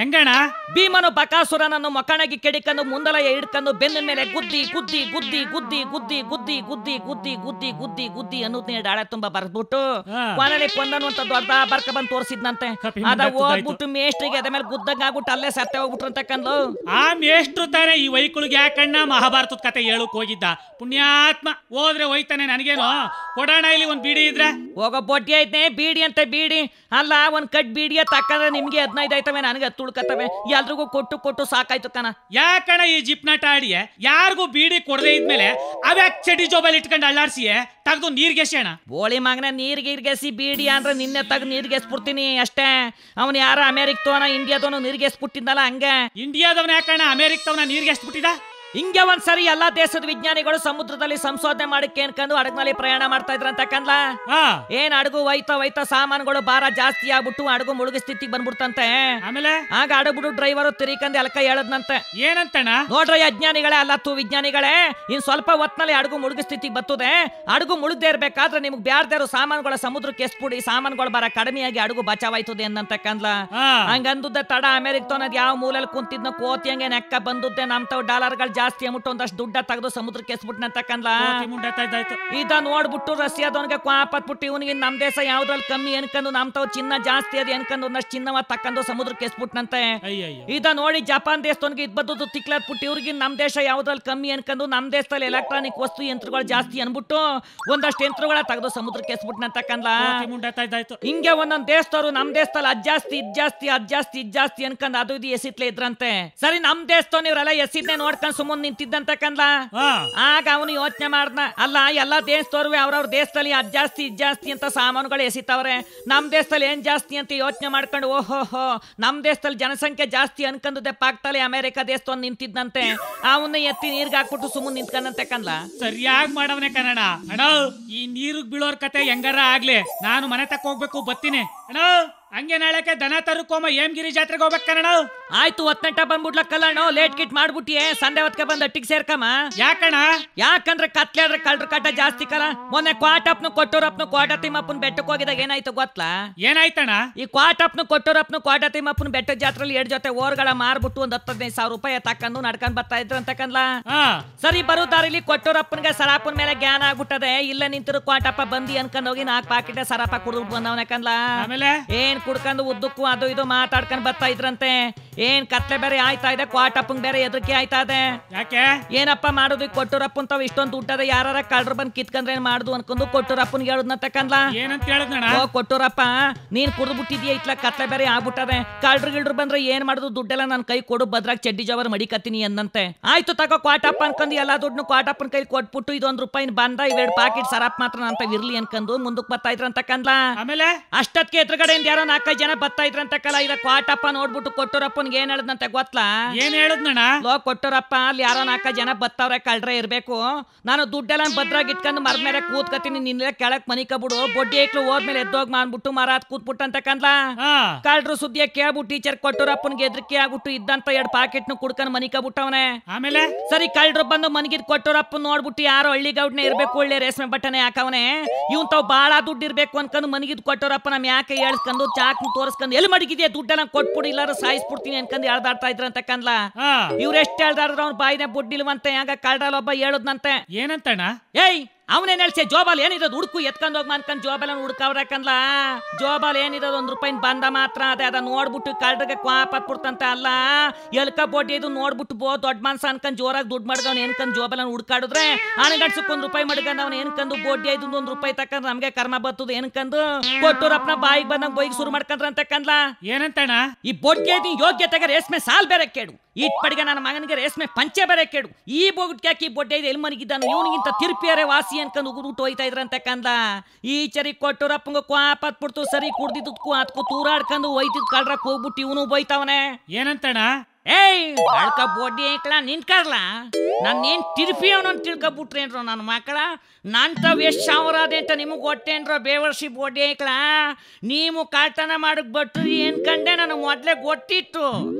ಹೆಂಗಣ ಭೀಮನು ಬಕಾಸುರನನ್ನು ಮೊಕಣಗಿ ಕೆಡಿಕೊಂಡು ಮುಂದಲಯ ಹಿಡ್ಕೊಂಡು ಬೆನ್ನ ಮೇಲೆ ಗುದ್ದಿ ಗುದ್ದಿ ಗುದ್ದಿ ಗುದ್ದಿ ಗುದ್ದಿ ಗುದ್ದಿ ಗುದ್ದಿ ಗುದ್ದಿ ಗುದ್ದಿ ಗುದ್ದಿ ಗುದ್ದಿ ಅನ್ನೋದನ್ನ ಡಾಳ ತುಂಬಾ ಬರ್ದ್ಬಿಟ್ಟು ಹಾ. ಕೊನೆಯಲ್ಲಿ ಕೊಂದನು ಅಂತ ದೊಡ್ಡ ಬರ್ಕ ಬಂದು ತೋರಿಸಿದ್ನಂತೆ ಕಪಿ ಅದ ಮುಂದೆ ತುದ್ದಾಯ್ತು. ಓದ್ಬಿಟ್ಟು ಮೇಷ್ಟ್ರಿಗೆ ಅದ ಮೇಲೆ ಗುದ್ದಂಗ ಆಗ್ಬಿಟ್ಟು ಅಲ್ಲೇ ಸತ್ತೆ ಹೋಗ್ಬಿಟ್ರು ಅಂತ ಕಂದ್ಲು ಆ ಮೇಷ್ಟ್ರು ತಾನೆ ಈ ವೈಕುಳಿಗೆ ಯಾಕಣ್ಣ ಮಹಾಭಾರತದ ಕತೆ ಹೇಳಕ್ ಹೋಗಿದ್ದ ಪುಣ್ಯಾತ್ಮ ಹೋದ್ರೆ ಹೋಯ್ತಾನೆ ನನಗೇನು ಕೊಡೋಣ ಇಲ್ಲಿ ಒಂದ್ ಬಿಡಿ ಇದ್ರೆ ಹೋಗೋ ಬೊಡ್ಡಿ ಐತೆ ಬೀಡಿ ಅಂತ ಬೀಡಿ ಅಲ್ಲ ಒಂದ್ ಕಟ್ ಬೀಡಿಯ ತಕ್ಕಂದ್ರೆ ನಿಮ್ಗೆ ಹದಿನೈದು ಆಯ್ತವೆ ನನಗೆ ಹತ್ತು ಉಳ್ಕತ್ತವೆ ಎಲ್ರಿಗೂ ಕೊಟ್ಟು ಕೊಟ್ಟು ಸಾಕಾಯ್ತು ಕಣ ಯಾಕಣ ಈ ಜಿಪ್ನಾಟ ಆಡಿಯೆ ಯಾರಿಗೂ ಬೀಡಿ ಕೊಡದೆ ಇದ್ಮೇಲೆ ಅವ್ಯಾಕ್ ಚಡಿ ಜೋಬಲ್ ಇಟ್ಕೊಂಡು ಅಳ್ಳಾಡ್ಸಿಯೆ ತೆಗ್ದು ನೀರ್ಗೆ ಎಸೆಯೋಣ ಬೋಳಿ ಮಗನ ನೀರ್ಗೆ ಇರ್ಗೆಸಿ ಬೀಡಿ ಅಂದ್ರೆ ನಿನ್ನೆ ತಗ ನೀರ್ಗೆ ಎಸ್ಬಿಡ್ತೀನಿ ಅಷ್ಟೇ ಅವನು ಯಾರ ಅಮೆರಿಕ್ತವನ ಇಂಡಿಯಾದವನು ನೀರ್ಗೆ ಎಸ್ಬಿಟ್ಟಿದ್ದಲ್ಲ ಹಂಗೆ ಇಂಡಿಯಾದವನ ಯಾಕಣ್ಣ ಅಮೆರಿಕದವನ ನೀರ್ಗೆ ಎಸ್ಬಿಟ್ಟಿದ ಹಿಂಗೆ ಒಂದ್ಸರಿ ಎಲ್ಲಾ ದೇಶದ ವಿಜ್ಞಾನಿಗಳು ಸಮುದ್ರದಲ್ಲಿ ಸಂಶೋಧನೆ ಮಾಡಕ್ಕೆ ಅನ್ಕೊಂಡು ಹಡಗ್ನಲ್ಲಿ ಪ್ರಯಾಣ ಮಾಡ್ತಾ ಇದ್ರಂತ ಕಂದ್ಲ ಹಾ ಏನ್ ಹಡಗು ಒಯ್ತಾ ಒಯ್ತಾ ಸಾಮಾನುಗಳು ಭಾರ ಜಾಸ್ತಿ ಆಗ್ಬಿಟ್ಟು ಹಡಗು ಮುಳುಗೋ ಸ್ಥಿತಿಗೆ ಬಂದ್ಬಿಡ್ತಂತೆ ಆಮೇಲೆ ಆಗ ಹಡಗ್ಬಿಟ್ಟು ಡ್ರೈವರ್ ತಿರಿಕಂದು ಎಲ್ಕ ಹೇಳದ್ನಂತೆ ಏನಂತಣ್ಣ ನೋಡ್ರಿ ಅಜ್ಞಾನಿಗಳೇ ಅಲ್ಲತ್ತು ವಿಜ್ಞಾನಿಗಳೇ ಇನ್ ಸ್ವಲ್ಪ ಹೊತ್ನಲ್ಲಿ ಹಡಗು ಮುಳುಗೋ ಸ್ಥಿತಿಗೆ ಬರ್ತದೆ ಹಡಗು ಮುಳುಗದೆ ಇರ್ಬೇಕಾದ್ರೆ ನಿಮ್ಗೆ ಬ್ಯಾರ್ದಾರು ಸಾಮಾನುಗಳ ಸಮುದ್ರಕ್ಕೆ ಎಸ್ಬಿಡಿ ಸಾಮಾನುಗಳು ಬರ ಕಡಿಮೆಯಾಗಿ ಹಡಗು ಬಚಾವಾಯ್ತದೆ ಅನ್ನಂತ ಕಂದ್ಲ ಹಾ ಹಂಗಂದುದ್ದೆ ತಡ ಅಮೆರಿಕ ತೋನದ್ ಯಾವ ಮೂಲೆಯಲ್ಲಿ ಕುಂತಿದ್ನ ಕೋತಿ ಹಂಗೆ ನೆಕ್ಕ ಬಂದುದ್ದೆ ನಮ್ ತಾವ್ ಡಾಲರ್ಗಳು ಜಾಸ್ತಿ ಅಂದ್ಬಿಟ್ಟು ಒಂದಷ್ಟು ದುಡ್ಡ ತೆಗೆದು ಸಮುದ್ರಕ್ಕೆ ಎಸ್ಬಿಟ್ನಂತ ಕಂದ್ಲ ಕೋತಿ ಮುಂಡಾತ ಇದ್ದಾಯ್ತು ಇದ ನೋಡ್ಬಿಟ್ಟು ರಷ್ಯಾದವನಿಗೆ ಕ್ವಾಪತ್ಬಿಟ್ಟು ಇವನಿಗೆ ನಮ್ ದೇಶ ಯಾವ್ದ್ರಲ್ಲಿ ಕಮ್ಮಿ ಅನ್ಕೊಂಡು ನಮ್ ತಾವ್ ಚಿನ್ನ ಜಾಸ್ತಿ ಅದ ಅನ್ಕೊಂಡು ಒಂದಷ್ಟು ಚಿನ್ನವ ತಕ್ಕಂದು ಸಮುದ್ರಕ್ಕೆ ಎಸ್ಬಿಟ್ನಂತೆ ಅಯ್ಯಯ್ಯೋ ಇದ ನೋಡಿ ಜಪಾನ್ ದೇಶದವನಿಗೆ ಇದ್ ಬದ್ದು ತಿಕ್ಲಾತ್ಬಿಟ್ಟು ಇವ್ರಿಗೆ ನಮ್ ದೇಶ ಯಾವ್ದ್ರಲ್ಲಿ ಕಮ್ಮಿ ಅನ್ಕೊಂಡು ನಮ್ ದೇಶದಲ್ಲಿ ಎಲೆಕ್ಟ್ರಾನಿಕ್ ವಸ್ತು ಯಂತ್ರಗಳು ಜಾಸ್ತಿ ಅನ್ಬಿಟ್ಟು ಒಂದಷ್ಟು ಯಂತ್ರಗಳ ತೆಗೆದು ಸಮುದ್ರಕ್ಕೆ ಎಸ್ಬಿಟ್ನಂತ ಕಂದ್ಲ ಕೋತಿ ಮುಂಡಾತ ಇದ್ದಾಯ್ತು ಹಿಂಗೆ ಒಂದೊಂದ್ ದೇಶದವ್ರು ನಮ್ ದೇಶದಲ್ಲಿ ಅದ್ ಜಾಸ್ತಿ ಇದ್ ಜಾಸ್ತಿ ಅದ್ ಜಾಸ್ತಿ ಇದ್ ಜಾಸ್ತಿ ಅನ್ಕೊಂಡ್ ಅದು ಇದು ಎಸಿತ್ಲೆ ಇದ್ರಂತೆ ಸರಿ ನಮ್ ದೇಶದವ್ರು ಇವರೆಲ್ಲ ಎಸಿದ್ನೆ ನೋಡ್ಕೊಂಡ್ ಸುಮ್ಮನೆ ನಿಂತಿದ್ದಂತ ಕಂದ್ಲ ಹಾ ಆಗ ಅವನು ಯೋಚನೆ ಮಾಡ್ದ ಅಲ್ಲ ಎಲ್ಲಾ ದೇಶದವ್ರು ಅವ್ರವ್ರ ದೇಶದಲ್ಲಿ ಅದ್ ಜಾಸ್ತಿ ಇದ್ ಜಾಸ್ತಿ ಅಂತ ಸಾಮಾನುಗಳು ಎಸಿತವ್ರೆ ನಮ್ ದೇಶದಲ್ಲಿ ಏನ್ ಜಾಸ್ತಿ ಅಂತ ಯೋಚನೆ ಮಾಡ್ಕೊಂಡು ಓಹೋ ನಮ್ ದೇಶದಲ್ಲಿ ಜನಸಂಖ್ಯೆ ಜಾಸ್ತಿ ಅನ್ಕೊಂಡದೆ ಪಾಕ್ತಲೆ ಅಮೆರಿಕ ದೇಶದವ್ನು ನಿಂತಿದ್ದಂತೆ ಅವನ್ನ ಎತ್ತಿ ನೀರ್ಗೆ ಹಾಕ್ಬಿಟ್ಟು ಸುಮ್ಮನೆ ನಿಂತ್ಕೊಂಡಂತೆ ಕಂದ್ಲ ಸರಿಯಾಗಿ ಮಾಡವನೆ ಕನ್ನಡ ಅಣ್ಣ ಈ ನೀರಿಗೆ ಬೀಳೋರ್ ಕತೆ ಹೆಂಗಾರ ಆಗ್ಲಿ ನಾನು ಮನೆ ತಕ್ಕ ಹೋಗ್ಬೇಕು ಬತ್ತೀನಿ ಅಣ್ಣ ಹಂಗೆ ನಾಳೆಗೆ ದನ ತರುಕೋಮ ಹೇಮಗಿರಿ ಜಾತ್ರೆಗೆ ಹೋಗ್ಬೇಕು ಕನ್ನಡ ಆಯ್ತು ಹೊತ್ನಂಟ ಬಂದ್ಬಿಡ್ಲ ಕಲ್ಲಣ್ಣ ಲೇಟ್ ಕಿಟ್ ಮಾಡ್ಬಿಟ್ಟಿಯೇ ಸಂಡೆ ಹೊತ್ಕ ಬಂದ್ ಅಟ್ಟಿಗೆ ಸೇರ್ಕಮ್ಮ ಯಾಕಣ್ಣ ಯಾಕಂದ್ರೆ ಕತ್ಲಾಡ್ರೆ ಕಳ್ರ ಕಟ್ಟ ಜಾಸ್ತಿ ಕಲ ಮೊನ್ನೆ ಕ್ವಾಟಪ್ನು ಕೊಟ್ಟೋರಪ್ನು ಕೋಟ ತಿಮ್ಮಪ್ಪನ ಬೆಟ್ಟಕ್ಕೆ ಹೋಗಿದಾಗ ಏನಾಯ್ತು ಗೊತ್ತಾ ಏನಾಯ್ತಣ್ಣ ಈ ಕ್ವಾಟಪ್ನು ಕೊಟ್ಟೋರಪ್ನು ಕೋಟ ತಿಮ್ಮಪ್ಪನ ಬೆಟ್ಟ ಜಾತ್ರೆಲಿ ಎರಡ್ ಜೊತೆ ಓರ್ಗಳ ಮಾರ್ಬಿಟ್ಟು ಒಂದ್ ಹತ್ತು ಹದಿನೈದು ಸಾವಿರ ರೂಪಾಯಿ ತಕೊಂಡು ನಡ್ಕೊಂಡ್ ಬರ್ತಾ ಇದ್ರು ಅಂತ ಕನ್ಲ ಹಾ ಸರಿ ಬರೋ ದಾರಿಲಿ ಕೊಟ್ಟೋರಪ್ಪನ್ಗೆ ಸರಾಪನ ಮೇಲೆ ಜ್ಞಾನ ಆಗ್ಬಿಟ್ಟದೆ ಇಲ್ಲ ನಿಂತಿರು ಕ್ವಾಟಪ್ಪ ಬಂದಿ ಅನ್ಕೊಂಡ್ ಹೋಗಿ ನಾಲ್ಕು ಪಾಕಿಟ ಸರಾಪ ಕುಡಿದ್ಬಿಟ್ಟು ಬಂದವನ ಕನ್ಲ ಆಮೇಲೆ ಏನ್ ಕುಡ್ಕೊಂಡು ಉದ್ದಕ್ಕೂ ಅದು ಇದು ಮಾತಾಡ್ಕೊಂಡ್ ಬರ್ತಾ ಇದ್ರಂತೆ ಏನ್ ಕತ್ಲೆ ಬೇರೆ ಆಯ್ತಾ ಇದೆ ಕ್ವಾಟಪ್ಪಂಗ್ ಬೇರೆ ಎದಕ್ಕೆ ಆಯ್ತಾ ಇದೆ ಯಾಕೆ ಏನಪ್ಪ ಮಾಡುದು ಈ ಕೊಟ್ಟೂರಪ್ಪನ್ ತಾವ್ ಇಷ್ಟೊಂದು ದುಡ್ಡದ ಯಾರ ಕಳ್ರು ಬಂದ್ ಕಿತ್ಕಂದ್ರೆ ಏನ್ ಮಾಡುದು ಅನ್ಕೊಂಡು ಕೊಟ್ಟೂರಪ್ಪನ್ಗೆ ಹೇಳುದ್ನ ತಕಂದ್ಲ ಏನಂತ ಹೇಳದ್ನಣ್ಣ ಓ ಕೊಟ್ಟೂರಪ್ಪ ನೀನ್ ಕುಡ್ದು ಬಿಟ್ಟಿದ್ಯಾ ಇತ್ಲ ಕತ್ಲೆ ಬೇರೆ ಆಗ್ಬಿಟ್ಟದೆ ಕಳ್ರು ಗಿಳ್ರು ಬಂದ್ರೆ ಏನ್ ಮಾಡುದು ದುಡ್ಡೆಲ್ಲ ನನ್ ಕೈ ಕೊಡು ಬದ್ರಾಗ್ ಚಡ್ಡಿ ಜವರ್ ಮಡಿಕತ್ತೀನಿ ಅಂದಂತೆ ಆಯ್ತು ತಗೋ ಕ್ವಾಟಪ್ಪ ಅನ್ಕೊಂಡು ಎಲ್ಲಾ ದುಡ್ಡು ಕ್ವಾಟಪ್ಪನ ಕೈ ಕೊಟ್ಬಿಟ್ಟು ಇದೊಂದ್ ರೂಪಾಯಿ ಬಂದ ಇವೆರಡು ಪಾಕೆಟ್ ಸರಾಪ್ ಮಾತ್ರ ಅಂತ ಇರ್ಲಿ ಅನ್ಕೊಂಡು ಮುಂದಕ್ ಬರ್ತಾ ಇದ್ರಂತ ಕಂದ್ಲ ಆಮೇಲೆ ಅಷ್ಟೊತ್ತಿಗೆ ಎದುರುಗಡೆಯಿಂದ ಯಾರೋ ನಾಲ್ಕೈದು ಜನ ಬರ್ತಾ ಇದ್ರಂತ ಕಲ ಇದ ಕ್ವಾಟಪ್ಪ ನೋಡ್ಬಿಟ್ಟು ಕೊಟ್ಟೂರಪ್ಪನ್ಗೆ ಏನ್ ಹೇಳದ್ನಂತೆ ಗೊತ್ತಾ ಏನ್ ಹೇಳದ್ನಣ್ಣ ಲೋ ಕೊಟ್ಟರಪ್ಪ ಅಲ್ಲಿ ಯಾರೋ ನಾಲ್ಕ ಜನ ಬತ್ತವ್ರೆ ಕಳ್ರೆ ಇರ್ಬೇಕು ನಾನು ದುಡ್ಡೆಲ್ಲ ಭದ್ರಾಗಿ ಇಟ್ಕೊಂಡು ಮರದ ಮೇಲೆ ಕೂತ್ಕತೀನಿ ನಿನ್ನೆ ಕೆಳಕ್ ಮನಿಕ ಬಿಡು ಬೊಡ್ಡಿ ಐಕ್ಳು ಹೋದ್ಮೇಲೆ ಎದ್ದೋಗ್ ಮಾಡ್ಬಿಟ್ಟು ಮರ ಹತ್ ಕೂತ್ಬಿಟ್ಟು ಅಂತ ಕಂದ್ಲ ಹಾ ಕಳ್ರು ಸುದ್ದಿಯ ಕೇಳ್ಬಿಟ್ಟು ಟೀಚರ್ ಕೊಟ್ಟರಪ್ಪನ್ಗೆ ಎದ್ರಿಕೆ ಆಗ್ಬಿಟ್ಟು ಇದ್ದಂತ ಎರಡ್ ಪಾಕೆಟ್ನು ಕುಡ್ಕೊಂಡು ಮನಿಕ ಬಿಟ್ಟವನೆ ಆಮೇಲೆ ಸರಿ ಕಳ್ರು ಬಂದು ಮನ್ಗಿದ್ ಕೊಟ್ಟರಪ್ಪ ನೋಡ್ಬಿಟ್ಟು ಯಾರೋ ಹಳ್ಳಿ ಗೌಡ್ನೆ ಇರ್ಬೇಕು ಒಳ್ಳೆ ರೇಷ್ಮೆ ಬಟ್ಟನೆ ಹಾಕವನೆ ಇವ್ನ್ ತಾವ್ ಬಾಳ ದುಡ್ಡು ಇರ್ಬೇಕು ಅನ್ಕೊಂಡು ಮನ್ಗಿದ್ ಕೊಟ್ಟರಪ್ಪ ನಮ್ ಯಾಕೆ ಹೇಳ್ಸ್ಕೊಂಡು ಚಾಕ್ ತೋರಿಸ್ಕೊಂಡು ಎಲ್ಲಿ ಮಡಗಿದ್ಯಾ ದುಡ್ಡೆಲ್ಲ ಕೊಟ್ಬಿಡು ಇಲ್ಲಾರ ಸಾಯಿಸ್ಬಿಡ್ತೀನಿ ಅನ್ಕೊಂಡು ಹೇಳ್ದಾಡ್ತಾ ಇದ್ರಂತ ಕಂದ್ಲ ಹಾ ಇವ್ರು ಎಷ್ಟ್ ಹೇಳ್ದಾಡ್ರು ಅವ್ನ ಬಾಯಿನ ಬುಡ್ಡಿಲ್ವಂತೆ ಹಂಗ ಕಳ್ರಲ್ಲಿ ಒಬ್ಬ ಹೇಳುದ್ನಂತೆ ಏನಂತಣ್ಣ ಏಯ್ ಅವನೇನ್ ಹೇಳ್ಸೆ ಜೋಬಾಲ್ ಏನಿರೋದು ಹುಡುಕು ಎತ್ಕೊಂಡ್ ಹೋಗ್ ಅನ್ಕೊಂಡ್ ಜೋಬಾಲ ಹುಡ್ಕವ್ರಕಂದ್ಲ ಜೋಬಾಲ್ ಏನಿರೋದು ಒಂದ್ ರೂಪಾಯಿನ ಬಂದ ಮಾತ್ರ ಅದೇ ಅದ ನೋಡ್ಬಿಟ್ಟು ಕಳ್ರಿಗೆ ಕ್ವಾಪತ್ ಬಿಡ್ತಂತ ಅಲ್ಲ ಎಲ್ಕ ಬೋಟಿ ಇದು ನೋಡ್ಬಿಟ್ಟು ಬೋ ದೊಡ್ಡ ಮನ್ಸ ಅನ್ಕೊಂಡ್ ಜೋರಾಗಿ ದುಡ್ಡು ಮಾಡ್ದವ್ನ ಏನ್ಕಂದ್ ಜೋಬಾಲ ಹುಡ್ಕಾಡಿದ್ರೆ ಅಣಗಡ್ಸಕ್ ಒಂದ್ ರೂಪಾಯಿ ಮಡ್ಕೊಂಡ್ ಅವ್ನ ಏನ್ಕಂದು ಬೋಟಿ ಐದು ಒಂದ್ ರೂಪಾಯಿ ತಕೊಂಡ್ ನಮ್ಗೆ ಕರ್ಮ ಬರ್ತದ ಏನ್ಕಂದು ಕೊಟ್ಟೂರಪ್ಪನ ಬಾಯಿಗೆ ಬಂದಂಗ್ ಬೈಗ್ ಶುರು ಮಾಡ್ಕೊಂಡ್ರಂತ ಕಂದ್ಲ ಏನಂತಣ್ಣ ಈ ಬೊಡ್ಗೆ ಯೋಗ್ಯತೆಗೆ ರೇಷ್ಮೆ ಸಾಲ್ ಬೇರೆ ಕೇಡು ಈ ಪಡಿಗೆ ನನ್ನ ಮಗನಿಗೆ ರೇಷ್ಮೆ ಪಂಚೆ ಬೇರೆ ಕೇಡು ಈ ಬೋಗುಟ್ಕ್ಯಾಕಿ ಈ ಬೊಡ್ಡೆ ಎಲ್ಲಿ ಮನಗಿದ್ದಾನು ಇವನಿಗಿಂತ ತಿರುಪಿಯರೆ ವಾಸಿ ಅನ್ಕೊಂಡು ಉಗುರುಟ್ಟು ಹೋಯ್ತಾ ಇದ್ರಂತೆ ಕಂದ ಈ ಚರಿ ಕೊಟ್ಟೂರಪ್ಪಂಗ ಕ್ವಾಪತ್ ಬಿಡ್ತು ಸರಿ ಕುಡ್ದಿದ್ದಕ್ಕೂ ಅದಕ್ಕೂ ತೂರಾಡ್ಕೊಂಡು ಒಯ್ತಿದ್ ಕಳ್ರಕ್ ಹೋಗ್ಬಿಟ್ಟು ಇವನು ಬೈತಾವನೆ ಏನಂತಣ್ಣ ಏಯ್ ಅಳ್ಕ ಬೊಡ್ಡಿ ಐಕ್ಲ ನಿಂತ್ಕರ್ಲ ನಾನೇನ್ ತಿರುಪಿ ಅವನನ್ನು ತಿಳ್ಕೊಬಿಟ್ರೇನ್ರೋ ನನ್ನ ಮಕ್ಕಳ ನಂತವ್ ಎಷ್ಟು ಸಾವಿರ ಅದೇ ಅಂತ ನಿಮಗೆ ಗೊತ್ತೇನ್ರೋ ಬೇವರ್ಸಿ ಬೊಡ್ಡಿ ಐಕ್ಲ ನೀವು ಕಾಟನ ಮಾಡಕ್ ಬಟ್ರಿ ಏನ್ ಕಂಡೆ ನನಗೆ ಮೊದ್ಲೇ ಗೊತ್ತಿತ್ತು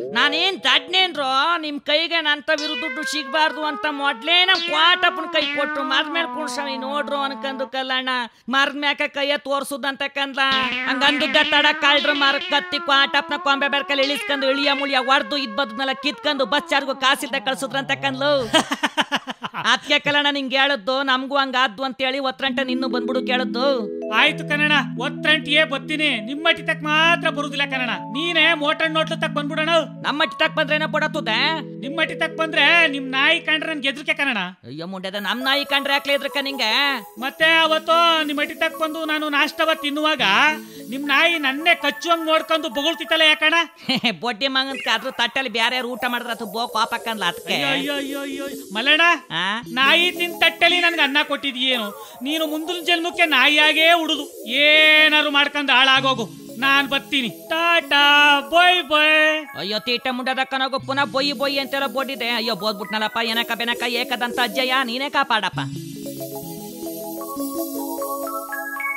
ನಾನೇನ್ ದಡ್ನೇನ್ರೋ ನಿಮ್ ಕೈಗೆ ನಂತ ದುಡ್ಡು ಸಿಗ್ಬಾರ್ದು ಅಂತ ಮೊದ್ಲೇ ನಮ್ ಕ್ವಾಟಪ್ಪನ ಕೈ ಕೊಟ್ರು ಮರ್ದ ಮೇಲೆ ಕುಣ್ಸವಿ ನೋಡ್ರು ಅನ್ಕಂದು ಕಲ್ಲಣ್ಣ ಮರ್ದ ಮ್ಯಾಕ ಕೈಯ ತೋರ್ಸುದಂತ ಕಂದ್ಲ ಹಂಗಂದುದ್ದ ತಡ ಕಾಳ್ರ ಮರ ಕತ್ತಿ ಕ್ವಾಟಪ್ಪನ ಕೊಂಬೆ ಬೆರ್ಕಲ್ಲಿ ಇಳಿಸ್ಕೊಂಡು ಇಳಿಯ ಮುಳಿಯ ಹೊಡ್ದು ಇದ್ ಬದ್ನೆಲ್ಲ ಕಿತ್ಕೊಂಡು ಬಸ್ ಚಾರ್ಗು ಕಾಸಿಲ್ದ ಕಳ್ಸುದ್ರಂತ ಕಂದ್ಲು ಅದಕ್ಕೆ ಕಲ್ಲಣ್ಣ ನಿಂಗೆ ಹೇಳದ್ದು ನಮ್ಗೂ ಹಂಗಾದ್ದು ಅಂತೇಳಿ ಒತ್ತರಂಟ ನಿನ್ನು ಬಂದ್ಬಿಡು ಕೇಳದ್ದು ಆಯ್ತು ಕನ್ನಡ ಒತ್ತಂಟಿಯೇ ಬತ್ತೀನಿ ನಿಮ್ಮಟ್ಟಿ ತಕ್ ಮಾತ್ರ ಬರುದಿಲ್ಲ ಕನ್ನಡ ನೀನೇ ಮೋಟರ್ ನೋಟ್ಲು ತಕ್ ಬಂದ್ಬಿಡೋಣ ನಮ್ಮ ತಕ್ ಬಂದ್ರೇನ ಪಡತುದೆ ನಿಮ್ಮಟ್ಟಿ ತಕ್ ಬಂದ್ರೆ ನಿಮ್ ನಾಯಿ ಕಂಡ್ರೆ ನನ್ಗೆ ಎದ್ರಿಕೆ ಕನ್ನಡ ಅಯ್ಯೋ ಮುಂಡೆದ ನಮ್ ನಾಯಿ ಕಂಡ್ರೆ ಹಾಕ್ಲಿ ಇದ್ರಕ್ಕ ನಿಂಗೆ ಮತ್ತೆ ಅವತ್ತು ನಿಮ್ಮ ಅಟ್ಟಿ ತಕ್ ಬಂದು ನಾನು ನಾಷ್ಟವ ತಿನ್ನುವಾಗ ನಿಮ್ ನಾಯಿ ನನ್ನೇ ಕಚ್ಚುವಂಗ್ ನೋಡ್ಕೊಂಡು ಬೊಗಳ್ತಿತ್ತಲ್ಲ ಯಾಕಣ ಬೊಡ್ಡಿ ಮಂಗಂತ ಅದ್ರ ತಟ್ಟಲ್ಲಿ ಬ್ಯಾರೆ ಯಾರು ಊಟ ಮಾಡಿದ್ರ ಅದು ಬೋ ಕಾಪಕ್ಕಂದ್ಲ ಅದಕ್ಕೆ ಅಯ್ಯೋ ಅಯ್ಯೋ ಅಯ್ಯೋ ಅಯ್ಯೋ ಮಲ್ಲಣ್ಣ ಆ ನಾಯಿ ತಿನ್ ತಟ್ಟಲಿ ನನ್ಗೆ ಅನ್ನ ಕೊಟ್ಟಿದ್ಯೇನು ನೀನು ಮುಂದಿನ ಜನ್ಮಕ್ಕೆ ನಾಯಿಯಾಗೇ ಉಡುದು ಏನಾರು ಮಾಡ್ಕೊಂಡು ಹಾಳಾಗೋಗು ನಾನ್ ಬರ್ತೀನಿ ಟಾಟಾ ಬಾಯ್ ಬಾಯ್ ಅಯ್ಯೋ ತೀಟ ಮುಂಡದ ಕನಗು ಪುನಃ ಬೊಯ್ಯಿ ಬೊಯ್ಯಿ ಅಂತೆಲ್ಲ ಬೋಡಿದೆ ಅಯ್ಯೋ ಬೋದ್ಬಿಟ್ನಲ್ಲಪ್ಪ ಏನಕ ಬೆನಕ ಏಕದಂತ ಅಜ್ಜಯ್ಯ ನೀನೇ ಕಾಪಾಡಪ್ಪ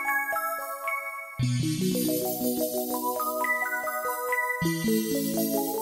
Thank